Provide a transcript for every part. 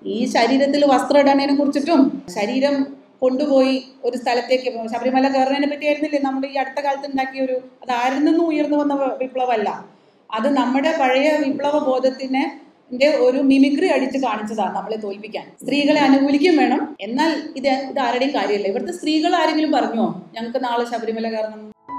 ഈ ശരീരത്തിൽ വസ്ത്രം ഇടാനതിനെ കുറിച്ചിട്ടും ശരീരം കൊണ്ടുപോയി ഒരു സ്ഥലത്തേക്ക് പോ- ശബരിമല കയറുന്നതിനെ പറ്റിയായിരുന്നില്ലേ നമ്മുടെ ഈ അടുത്ത കാലത്ത് ഉണ്ടാക്കിയ ഒരു അത് ആരിൽ നിന്നും ഉയർന്നു വന്ന വ- വിപ്ലവമല്ല അത് നമ്മുടെ പഴയ വിപ്ലവ ബോധത്തിനെ ന്റെ ഒരു മിമിക്രി അടിച്ച് കാണിച്ചതാണ് നമ്മളെ തോൽപ്പിക്കാൻ സ്ത്രീകളെ അനുകൂലിക്കും വേണം എന്നാൽ ഇത് ഇത് ആരുടെയും കാര്യമല്ല ഇവിടുത്തെ സ്ത്രീകൾ ആരെങ്കിലും പറഞ്ഞോ ഞങ്ങൾക്ക് നാളെ ശബരിമല കയറണം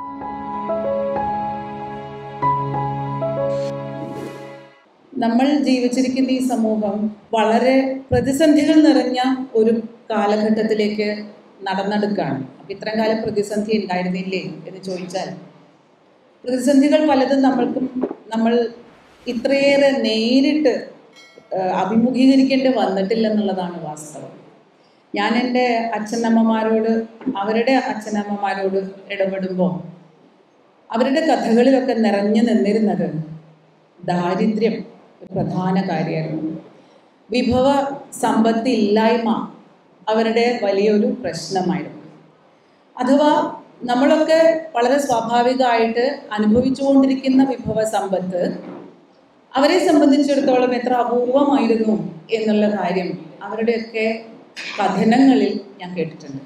നമ്മൾ ജീവിച്ചിരിക്കുന്ന ഈ സമൂഹം വളരെ പ്രതിസന്ധികൾ നിറഞ്ഞ ഒരു കാലഘട്ടത്തിലേക്ക് നടന്നെടുക്കുകയാണ് അപ്പം ഇത്രയും കാലം പ്രതിസന്ധി ഉണ്ടായിരുന്നില്ലേ എന്ന് ചോദിച്ചാൽ പ്രതിസന്ധികൾ പലതും നമ്മൾക്കും നമ്മൾ ഇത്രയേറെ നേരിട്ട് ആ, അഭിമുഖീകരിക്കേണ്ടി വന്നിട്ടില്ലെന്നുള്ളതാണ് വാസ്തവം ഞാൻ എൻ്റെ അച്ഛനമ്മമാരോട് അവരുടെ അച്ഛനമ്മമാരോട് ഇടപെടുമ്പോൾ അവരുടെ കഥകളിലൊക്കെ നിറഞ്ഞു നിന്നിരുന്നത് ദാരിദ്ര്യം ഒരു പ്രധാന കാര്യമായിരുന്നു വിഭവ സമ്പത്ത് ഇല്ലായ്മ അവരുടെ വലിയൊരു പ്രശ്നമായിരുന്നു അഥവാ നമ്മളൊക്കെ വളരെ സ്വാഭാവികമായിട്ട് അനുഭവിച്ചുകൊണ്ടിരിക്കുന്ന വിഭവ സമ്പത്ത് അവരെ സംബന്ധിച്ചിടത്തോളം എത്ര അപൂർവമായിരുന്നു എന്നുള്ള കാര്യം അവരുടെയൊക്കെ കഥനങ്ങളിൽ ഞാൻ കേട്ടിട്ടുണ്ട്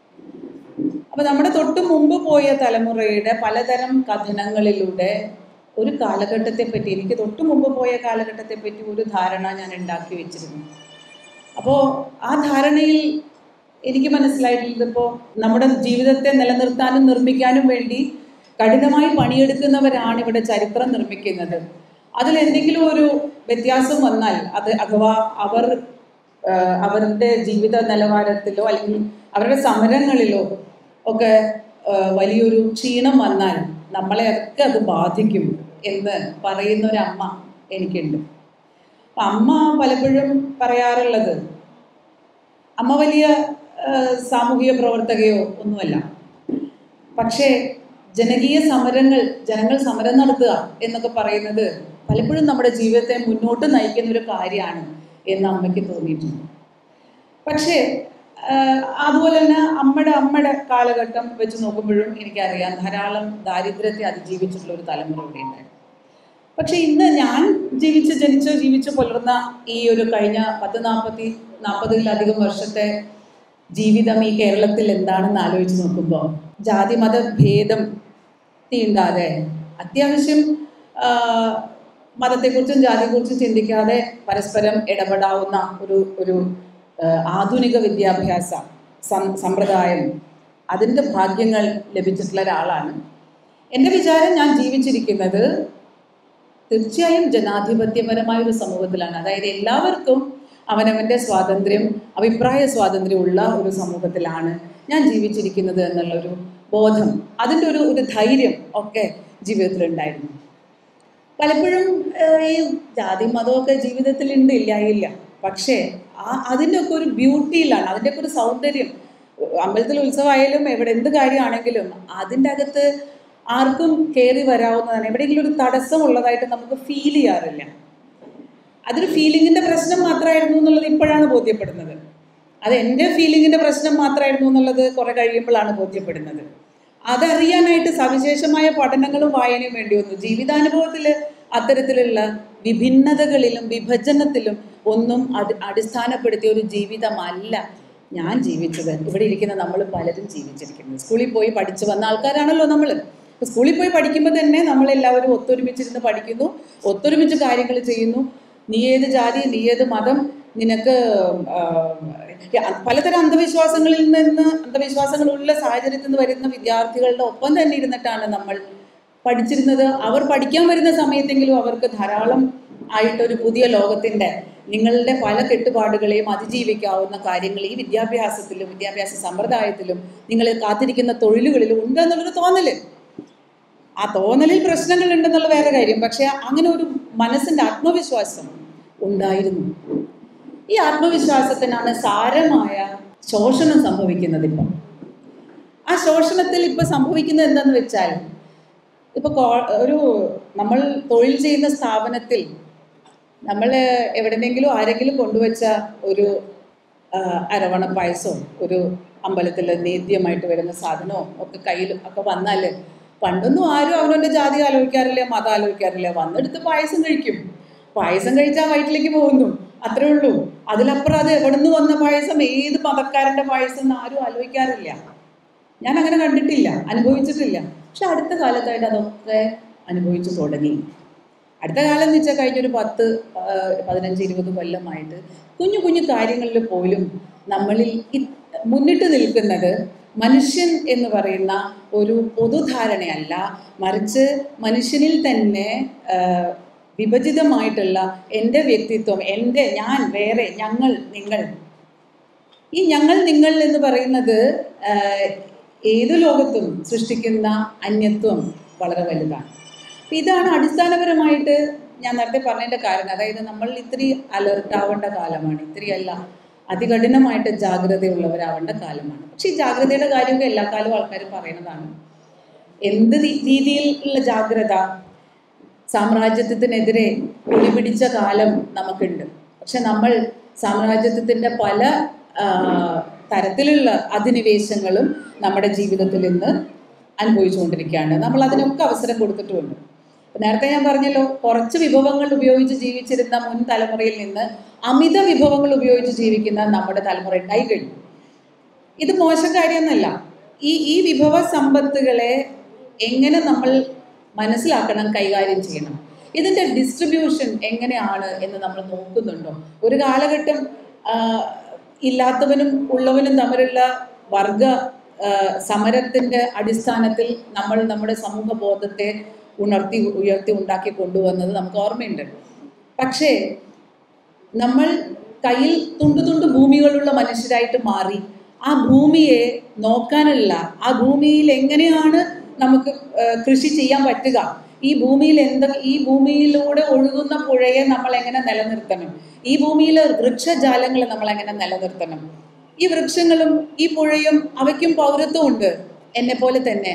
അപ്പൊ നമ്മുടെ തൊട്ട് മുമ്പ് പോയ തലമുറയുടെ പലതരം കഥനങ്ങളിലൂടെ ഒരു കാലഘട്ടത്തെ പറ്റി എനിക്ക് തൊട്ട് മുമ്പ് പോയ കാലഘട്ടത്തെ പറ്റി ഒരു ധാരണ ഞാൻ ഉണ്ടാക്കി വെച്ചിരുന്നു അപ്പോൾ ആ ധാരണയിൽ എനിക്ക് മനസ്സിലായിട്ടുള്ളത് ഇപ്പോൾ നമ്മുടെ ജീവിതത്തെ നിലനിർത്താനും നിർമ്മിക്കാനും വേണ്ടി കഠിനമായി പണിയെടുക്കുന്നവരാണ് ഇവിടെ ചരിത്രം നിർമ്മിക്കുന്നത് അതിൽ എന്തെങ്കിലും ഒരു വ്യത്യാസം വന്നാൽ അത് അഥവാ അവർ ആ, അവരുടെ ജീവിത നിലവാരത്തിലോ അല്ലെങ്കിൽ അവരുടെ സമരങ്ങളിലോ ഒക്കെ ആ, വലിയൊരു ക്ഷീണം വന്നാൽ നമ്മളെയൊക്കെ അത് ബാധിക്കും എന്ന് പറയുന്ന ഒരു അമ്മ എനിക്കുണ്ട് അപ്പം അമ്മ പലപ്പോഴും പറയാറുള്ളത് അമ്മ വലിയ ആ, സാമൂഹിക പ്രവർത്തകയോ ഒന്നുമല്ല പക്ഷേ ജനകീയ സമരങ്ങൾ ജനങ്ങൾ സമരം നടത്തുക എന്നൊക്കെ പറയുന്നത് പലപ്പോഴും നമ്മുടെ ജീവിതത്തെ മുന്നോട്ട് നയിക്കുന്ന ഒരു കാര്യമാണ് എന്ന് അമ്മയ്ക്ക് തോന്നിയിട്ടുണ്ട് പക്ഷേ ആഹ് അതുപോലെ തന്നെ അമ്മയുടെ അമ്മയുടെ കാലഘട്ടം വെച്ച് നോക്കുമ്പോഴും എനിക്കറിയാം ധാരാളം ദാരിദ്ര്യത്തെ അതിജീവിച്ചിട്ടുള്ള ഒരു തലമുറ ഇവിടെ ഉണ്ടായിരുന്നു പക്ഷെ ഇന്ന് ഞാൻ ജീവിച്ച് ജനിച്ച് ജീവിച്ച് പുലർന്ന ഈ ഒരു കഴിഞ്ഞ പത്ത് നാൽപ്പത്തി നാൽപ്പതിലധികം വർഷത്തെ ജീവിതം ഈ കേരളത്തിൽ എന്താണെന്ന് ആലോചിച്ച് നോക്കുമ്പോൾ ജാതി മത ഭേദം തീണ്ടാതെ അത്യാവശ്യം ആ, മതത്തെക്കുറിച്ചും ജാതിയെക്കുറിച്ചും ചിന്തിക്കാതെ പരസ്പരം ഇടപെടാവുന്ന ഒരു ഒരു ആ, ആധുനിക വിദ്യാഭ്യാസ സം- സമ്പ്രദായം അതിൻ്റെ ഭാഗ്യങ്ങൾ ലഭിച്ചിട്ടുള്ള ഒരാളാണ് എൻ്റെ വിചാരം ഞാൻ ജീവിച്ചിരിക്കുന്നത് തീർച്ചയായും ജനാധിപത്യപരമായ ഒരു സമൂഹത്തിലാണ് അതായത് എല്ലാവർക്കും അവനവൻ്റെ സ്വാതന്ത്ര്യം അഭിപ്രായ സ്വാതന്ത്ര്യമുള്ള ഒരു സമൂഹത്തിലാണ് ഞാൻ ജീവിച്ചിരിക്കുന്നത് എന്നുള്ളൊരു ബോധം അതിൻ്റെ ഒരു ഒരു ധൈര്യം ഒക്കെ ജീവിതത്തിലുണ്ടായിരുന്നു പലപ്പോഴും ഏഹ്, ഈ ജാതി മതമൊക്കെ ജീവിതത്തിൽ ഉണ്ട് ഇല്ലായില്ല പക്ഷേ ആ അതിൻ്റെ ഒക്കെ ഒരു ബ്യൂട്ടിയിലാണ് അതിൻ്റെ ഒക്കെ ഒരു സൗന്ദര്യം അമ്പലത്തിൽ ഉത്സവമായാലും എവിടെ എന്ത് കാര്യമാണെങ്കിലും അതിൻ്റെ അകത്ത് ആർക്കും കയറി വരാവുന്നതാണ് എവിടെയെങ്കിലും ഒരു തടസ്സം ഉള്ളതായിട്ട് നമുക്ക് ഫീൽ ചെയ്യാറില്ല അതൊരു ഫീലിങ്ങിൻ്റെ പ്രശ്നം മാത്രമായിരുന്നു എന്നുള്ളത് ഇപ്പോഴാണ് ബോധ്യപ്പെടുന്നത് അത് എൻ്റെ ഫീലിങ്ങിൻ്റെ പ്രശ്നം മാത്രമായിരുന്നു എന്നുള്ളത് കുറെ കഴിയുമ്പോഴാണ് ബോധ്യപ്പെടുന്നത് അതറിയാനായിട്ട് സവിശേഷമായ പഠനങ്ങളും വായനയും വേണ്ടി വന്നു ജീവിതാനുഭവത്തിൽ അത്തരത്തിലുള്ള വിഭിന്നതകളിലും വിഭജനത്തിലും ഒന്നും അത് അടിസ്ഥാനപ്പെടുത്തിയ ഒരു ജീവിതമല്ല ഞാൻ ജീവിച്ചത് ഇവിടെ ഇരിക്കുന്ന നമ്മൾ പലരും ജീവിച്ചിരിക്കുന്നത് സ്കൂളിൽ പോയി പഠിച്ചു വന്ന ആൾക്കാരാണല്ലോ നമ്മൾ സ്കൂളിൽ പോയി പഠിക്കുമ്പോൾ തന്നെ നമ്മളെല്ലാവരും ഒത്തൊരുമിച്ചിരുന്ന് പഠിക്കുന്നു ഒത്തൊരുമിച്ച് കാര്യങ്ങൾ ചെയ്യുന്നു നീ ഏത് ജാതി നീ ഏത് മതം നിനക്ക് ആ, പലതരം അന്ധവിശ്വാസങ്ങളിൽ നിന്ന് അന്ധവിശ്വാസങ്ങളുള്ള സാഹചര്യത്തിൽ നിന്ന് വരുന്ന വിദ്യാർത്ഥികളുടെ ഒപ്പം തന്നെ ഇരുന്നിട്ടാണ് നമ്മൾ പഠിച്ചിരുന്നത് അവർ പഠിക്കാൻ വരുന്ന സമയത്തെങ്കിലും അവർക്ക് ധാരാളം ആയിട്ടൊരു പുതിയ ലോകത്തിൻ്റെ നിങ്ങളുടെ പല കെട്ടുപാടുകളെയും അതിജീവിക്കാവുന്ന കാര്യങ്ങൾ ഈ വിദ്യാഭ്യാസത്തിലും വിദ്യാഭ്യാസ സമ്പ്രദായത്തിലും നിങ്ങൾ കാത്തിരിക്കുന്ന തൊഴിലുകളിലും ഉണ്ട് എന്നുള്ളൊരു തോന്നല് ആ തോന്നലിൽ പ്രശ്നങ്ങൾ ഉണ്ടെന്നുള്ള വേറെ കാര്യം പക്ഷെ അങ്ങനെ ഒരു മനസ്സിന്റെ ആത്മവിശ്വാസം ഉണ്ടായിരുന്നു ഈ ആത്മവിശ്വാസത്തിനാണ് സാരമായ ശോഷണം സംഭവിക്കുന്നത് ഇപ്പം ആ ശോഷണത്തിൽ ഇപ്പൊ സംഭവിക്കുന്നത് എന്താന്ന് വെച്ചാൽ ഇപ്പൊ കോ- ഒരു നമ്മൾ തൊഴിൽ ചെയ്യുന്ന സ്ഥാപനത്തിൽ നമ്മൾ എവിടെന്നെങ്കിലും ആരെങ്കിലും കൊണ്ടുവച്ച ഒരു ആ, അരവണ പായസമോ ഒരു അമ്പലത്തിൽ നേദ്യമായിട്ട് വരുന്ന സാധനമോ ഒക്കെ കയ്യിൽ ഒക്കെ വന്നാൽ പണ്ടൊന്നും ആരും അവനവൻ്റെ ജാതി ആലോചിക്കാറില്ല മതം ആലോചിക്കാറില്ല വന്നെടുത്ത് പായസം കഴിക്കും പായസം കഴിച്ചാൽ വയറ്റിലേക്ക് പോകുന്നു അത്രേ ഉള്ളൂ അതിലപ്പുറം അത് എവിടുന്ന് വന്ന പായസം ഏത് മതക്കാരൻ്റെ പായസം എന്ന് ആരും ആലോചിക്കാറില്ല ഞാൻ അങ്ങനെ കണ്ടിട്ടില്ല അനുഭവിച്ചിട്ടില്ല പക്ഷെ അടുത്ത കാലത്തായിട്ട് അതൊക്കെ അനുഭവിച്ചു തുടങ്ങി അടുത്ത കാലം എന്ന് വെച്ചാൽ കഴിഞ്ഞൊരു പത്ത് ആ, പതിനഞ്ച് ഇരുപത് കൊല്ലമായിട്ട് കുഞ്ഞു കുഞ്ഞു കാര്യങ്ങളിൽ പോലും നമ്മളിൽ ഇ- മുന്നിട്ട് നിൽക്കുന്നത് മനുഷ്യൻ എന്ന് പറയുന്ന ഒരു പൊതുധാരണയല്ല മറിച്ച് മനുഷ്യനിൽ തന്നെ ആ, വിഭജിതമായിട്ടുള്ള എൻ്റെ വ്യക്തിത്വം എൻ്റെ ഞാൻ വേറെ ഞങ്ങൾ നിങ്ങൾ ഈ ഞങ്ങൾ നിങ്ങൾ എന്ന് പറയുന്നത് ആ, ഏത് ലോകത്തും സൃഷ്ടിക്കുന്ന അന്യത്വം വളരെ വലുതാണ് അപ്പൊ ഇതാണ് അടിസ്ഥാനപരമായിട്ട് ഞാൻ നേരത്തെ പറഞ്ഞതിന്റെ കാരണം അതായത് നമ്മൾ ഇത്തിരി അലർട്ട് ആവേണ്ട കാലമാണ് ഇത്തിരി അല്ല അതികഠിനമായിട്ട് ജാഗ്രതയുള്ളവരാവേണ്ട കാലമാണ് പക്ഷെ ഈ ജാഗ്രതയുടെ കാര്യമൊക്കെ എല്ലാ കാലവും ആൾക്കാർ പറയുന്നതാണ് എന്ത് രീ- രീതിയിലുള്ള ജാഗ്രത സാമ്രാജ്യത്വത്തിനെതിരെ ഒളിപിടിച്ച കാലം നമുക്കുണ്ട് പക്ഷെ നമ്മൾ സാമ്രാജ്യത്വത്തിൻ്റെ പല ആ, തരത്തിലുള്ള അധിനിവേശങ്ങളും നമ്മുടെ ജീവിതത്തിൽ ഇന്ന് അനുഭവിച്ചുകൊണ്ടിരിക്കുകയാണ് നമ്മൾ അതിനൊക്കെ അവസരം കൊടുത്തിട്ടുമുണ്ട് ഇപ്പൊ നേരത്തെ ഞാൻ പറഞ്ഞല്ലോ കുറച്ച് വിഭവങ്ങൾ ഉപയോഗിച്ച് ജീവിച്ചിരുന്ന മുൻ തലമുറയിൽ നിന്ന് അമിത വിഭവങ്ങൾ ഉപയോഗിച്ച് ജീവിക്കുന്ന നമ്മുടെ തലമുറ ഉണ്ടായി കഴിഞ്ഞു ഇത് മോശം കാര്യമൊന്നുമല്ല ഈ ഈ വിഭവ സമ്പത്തുകളെ എങ്ങനെ നമ്മൾ മനസ്സിലാക്കണം കൈകാര്യം ചെയ്യണം ഇതിൻ്റെ ഡിസ്ട്രിബ്യൂഷൻ എങ്ങനെയാണ് എന്ന് നമ്മൾ നോക്കുന്നുണ്ടോ ഒരു കാലഘട്ടം ആ, ഇല്ലാത്തവനും ഉള്ളവനും തമ്മിലുള്ള വർഗ ആ, സമരത്തിൻ്റെ അടിസ്ഥാനത്തിൽ നമ്മൾ നമ്മുടെ സമൂഹ ബോധത്തെ ഉണർത്തി ഉയർത്തി ഉണ്ടാക്കി കൊണ്ടുവന്നത് നമുക്ക് ഓർമ്മയുണ്ട് പക്ഷേ നമ്മൾ കയ്യിൽ തുണ്ടു തുണ്ടു ഭൂമികളുള്ള മനുഷ്യരായിട്ട് മാറി ആ ഭൂമിയെ നോക്കാനുള്ള ആ ഭൂമിയിൽ എങ്ങനെയാണ് നമുക്ക് ആ, കൃഷി ചെയ്യാൻ പറ്റുക ഈ ഭൂമിയിൽ എന്തൊക്കെ ഈ ഭൂമിയിലൂടെ ഒഴുകുന്ന പുഴയെ നമ്മൾ എങ്ങനെ നിലനിർത്തണം ഈ ഭൂമിയിലെ വൃക്ഷജാലങ്ങളെ നമ്മൾ എങ്ങനെ നിലനിർത്തണം ഈ വൃക്ഷങ്ങളും ഈ പുഴയും അവയ്ക്കും പൗരത്വമുണ്ട് എന്നെ പോലെ തന്നെ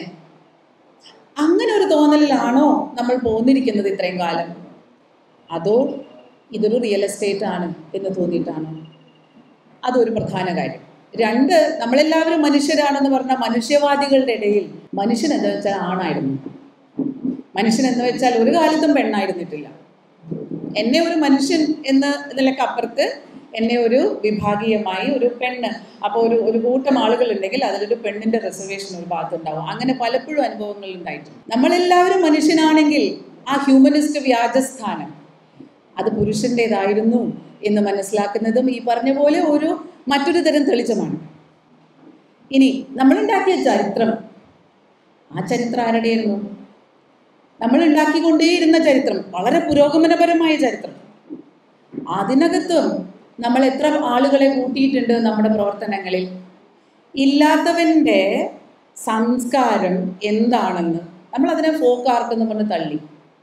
അങ്ങനെ ഒരു തോന്നലിലാണോ നമ്മൾ പോന്നിരിക്കുന്നത് ഇത്രയും കാലം അതോ ഇതൊരു റിയൽ എസ്റ്റേറ്റ് ആണ് എന്ന് തോന്നിയിട്ടാണോ അതൊരു പ്രധാന കാര്യം രണ്ട് നമ്മളെല്ലാവരും മനുഷ്യരാണെന്ന് പറഞ്ഞ മനുഷ്യവാദികളുടെ ഇടയിൽ മനുഷ്യൻ എന്ന് വെച്ചാൽ ആണായിരുന്നു മനുഷ്യൻ എന്ന് വെച്ചാൽ ഒരു കാലത്തും പെണ്ണായിരുന്നിട്ടില്ല എന്നെ ഒരു മനുഷ്യൻ എന്ന ഇതിലൊക്കെ അപ്പുറത്ത് എന്നെ ഒരു വിഭാഗീയമായി ഒരു പെണ്ണ് അപ്പോൾ ഒരു ഒരു കൂട്ടം ആളുകൾ ഉണ്ടെങ്കിൽ അതിലൊരു പെണ്ണിന്റെ റിസർവേഷൻ ഒരു ഭാഗത്തുണ്ടാവും അങ്ങനെ പലപ്പോഴും അനുഭവങ്ങൾ ഉണ്ടായിട്ടുണ്ട് നമ്മളെല്ലാവരും മനുഷ്യനാണെങ്കിൽ ആ ഹ്യൂമനിസ്റ്റ് വ്യാജസ്ഥാനം അത് പുരുഷൻ്റെതായിരുന്നു എന്ന് മനസ്സിലാക്കുന്നതും ഈ പറഞ്ഞ പോലെ ഒരു മറ്റൊരു തരം തെളിച്ചമാണ് ഇനി നമ്മളുണ്ടാക്കിയ ചരിത്രം ആ ചരിത്രം ആരുടെയായിരുന്നു നമ്മൾ ഉണ്ടാക്കിക്കൊണ്ടേയിരുന്ന ചരിത്രം വളരെ പുരോഗമനപരമായ ചരിത്രം അതിനകത്തും നമ്മൾ എത്ര ആളുകളെ കൂട്ടിയിട്ടുണ്ട് നമ്മുടെ പ്രവർത്തനങ്ങളിൽ ഇല്ലാത്തവൻ്റെ സംസ്കാരം എന്താണെന്ന് നമ്മൾ അതിനെ ഫോക്ക് ആർട്ട് എന്ന് പറഞ്ഞ് തള്ളി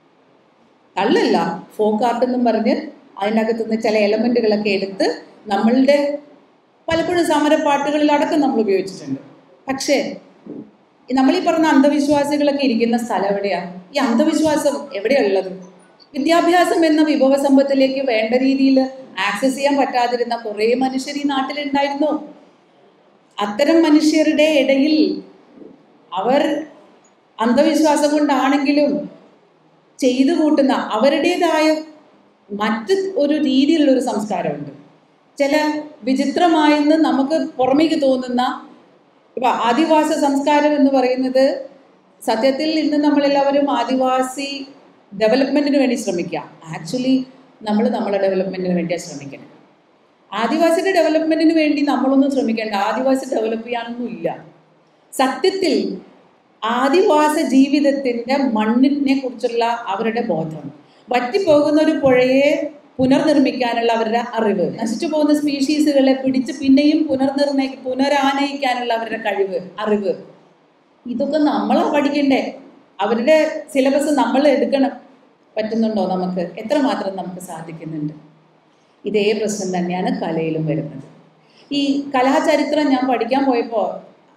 തള്ളല്ല ഫോക്ക് ആർട്ട് എന്നും പറഞ്ഞ് അതിനകത്ത് നിന്ന് ചില എലമെൻറ്റുകളൊക്കെ എടുത്ത് നമ്മളുടെ പലപ്പോഴും സമരപ്പാട്ടുകളിൽ അടക്കം നമ്മൾ ഉപയോഗിച്ചിട്ടുണ്ട് പക്ഷേ ഈ നമ്മൾ ഈ പറഞ്ഞ അന്ധവിശ്വാസികളൊക്കെ ഇരിക്കുന്ന സ്ഥലം എവിടെയാ ഈ അന്ധവിശ്വാസം എവിടെയുള്ളത് വിദ്യാഭ്യാസം എന്ന വിഭവ സമ്പത്തിലേക്ക് വേണ്ട രീതിയിൽ ആക്സസ് ചെയ്യാൻ പറ്റാതിരുന്ന കുറേ മനുഷ്യർ ഈ നാട്ടിലുണ്ടായിരുന്നു അത്തരം മനുഷ്യരുടെ ഇടയിൽ അവർ അന്ധവിശ്വാസം കൊണ്ടാണെങ്കിലും ചെയ്തു കൂട്ടുന്ന അവരുടേതായ മറ്റ് ഒരു രീതിയിലുള്ള ഒരു സംസ്കാരമുണ്ട് ചില വിചിത്രമായെന്ന് നമുക്ക് പുറമേക്ക് തോന്നുന്ന ഇപ്പൊ ആദിവാസ സംസ്കാരം എന്ന് പറയുന്നത് സത്യത്തിൽ ഇന്ന് നമ്മളെല്ലാവരും ആദിവാസി ഡെവലപ്മെന്റിന് വേണ്ടി ശ്രമിക്കുക ആക്ച്വലി നമ്മൾ നമ്മളെ ഡെവലപ്മെന്റിന് വേണ്ടിയാണ് ശ്രമിക്കുന്നത് ആദിവാസിയുടെ ഡെവലപ്മെന്റിന് വേണ്ടി നമ്മളൊന്നും ശ്രമിക്കേണ്ട ആദിവാസി ഡെവലപ്പ് ചെയ്യാനൊന്നും ഇല്ല സത്യത്തിൽ ആദിവാസ ജീവിതത്തിന്റെ മണ്ണിനെ കുറിച്ചുള്ള അവരുടെ ബോധം വറ്റിപ്പോകുന്ന ഒരു പുഴയെ പുനർനിർമ്മിക്കാനുള്ള അവരുടെ അറിവ് നശിച്ചു പോകുന്ന സ്പീഷീസുകളെ പിടിച്ച് പിന്നെയും പുനർനിർണയി പുനരാനയിക്കാനുള്ള അവരുടെ കഴിവ് അറിവ് ഇതൊക്കെ നമ്മളാ പഠിക്കണ്ടേ അവരുടെ സിലബസ് നമ്മൾ എടുക്കണം പറ്റുന്നുണ്ടോ നമുക്ക് എത്രമാത്രം നമുക്ക് സാധിക്കുന്നുണ്ട് ഇതേ പ്രശ്നം തന്നെയാണ് കലയിലും വരുന്നത് ഈ കലാചരിത്രം ഞാൻ പഠിക്കാൻ പോയപ്പോൾ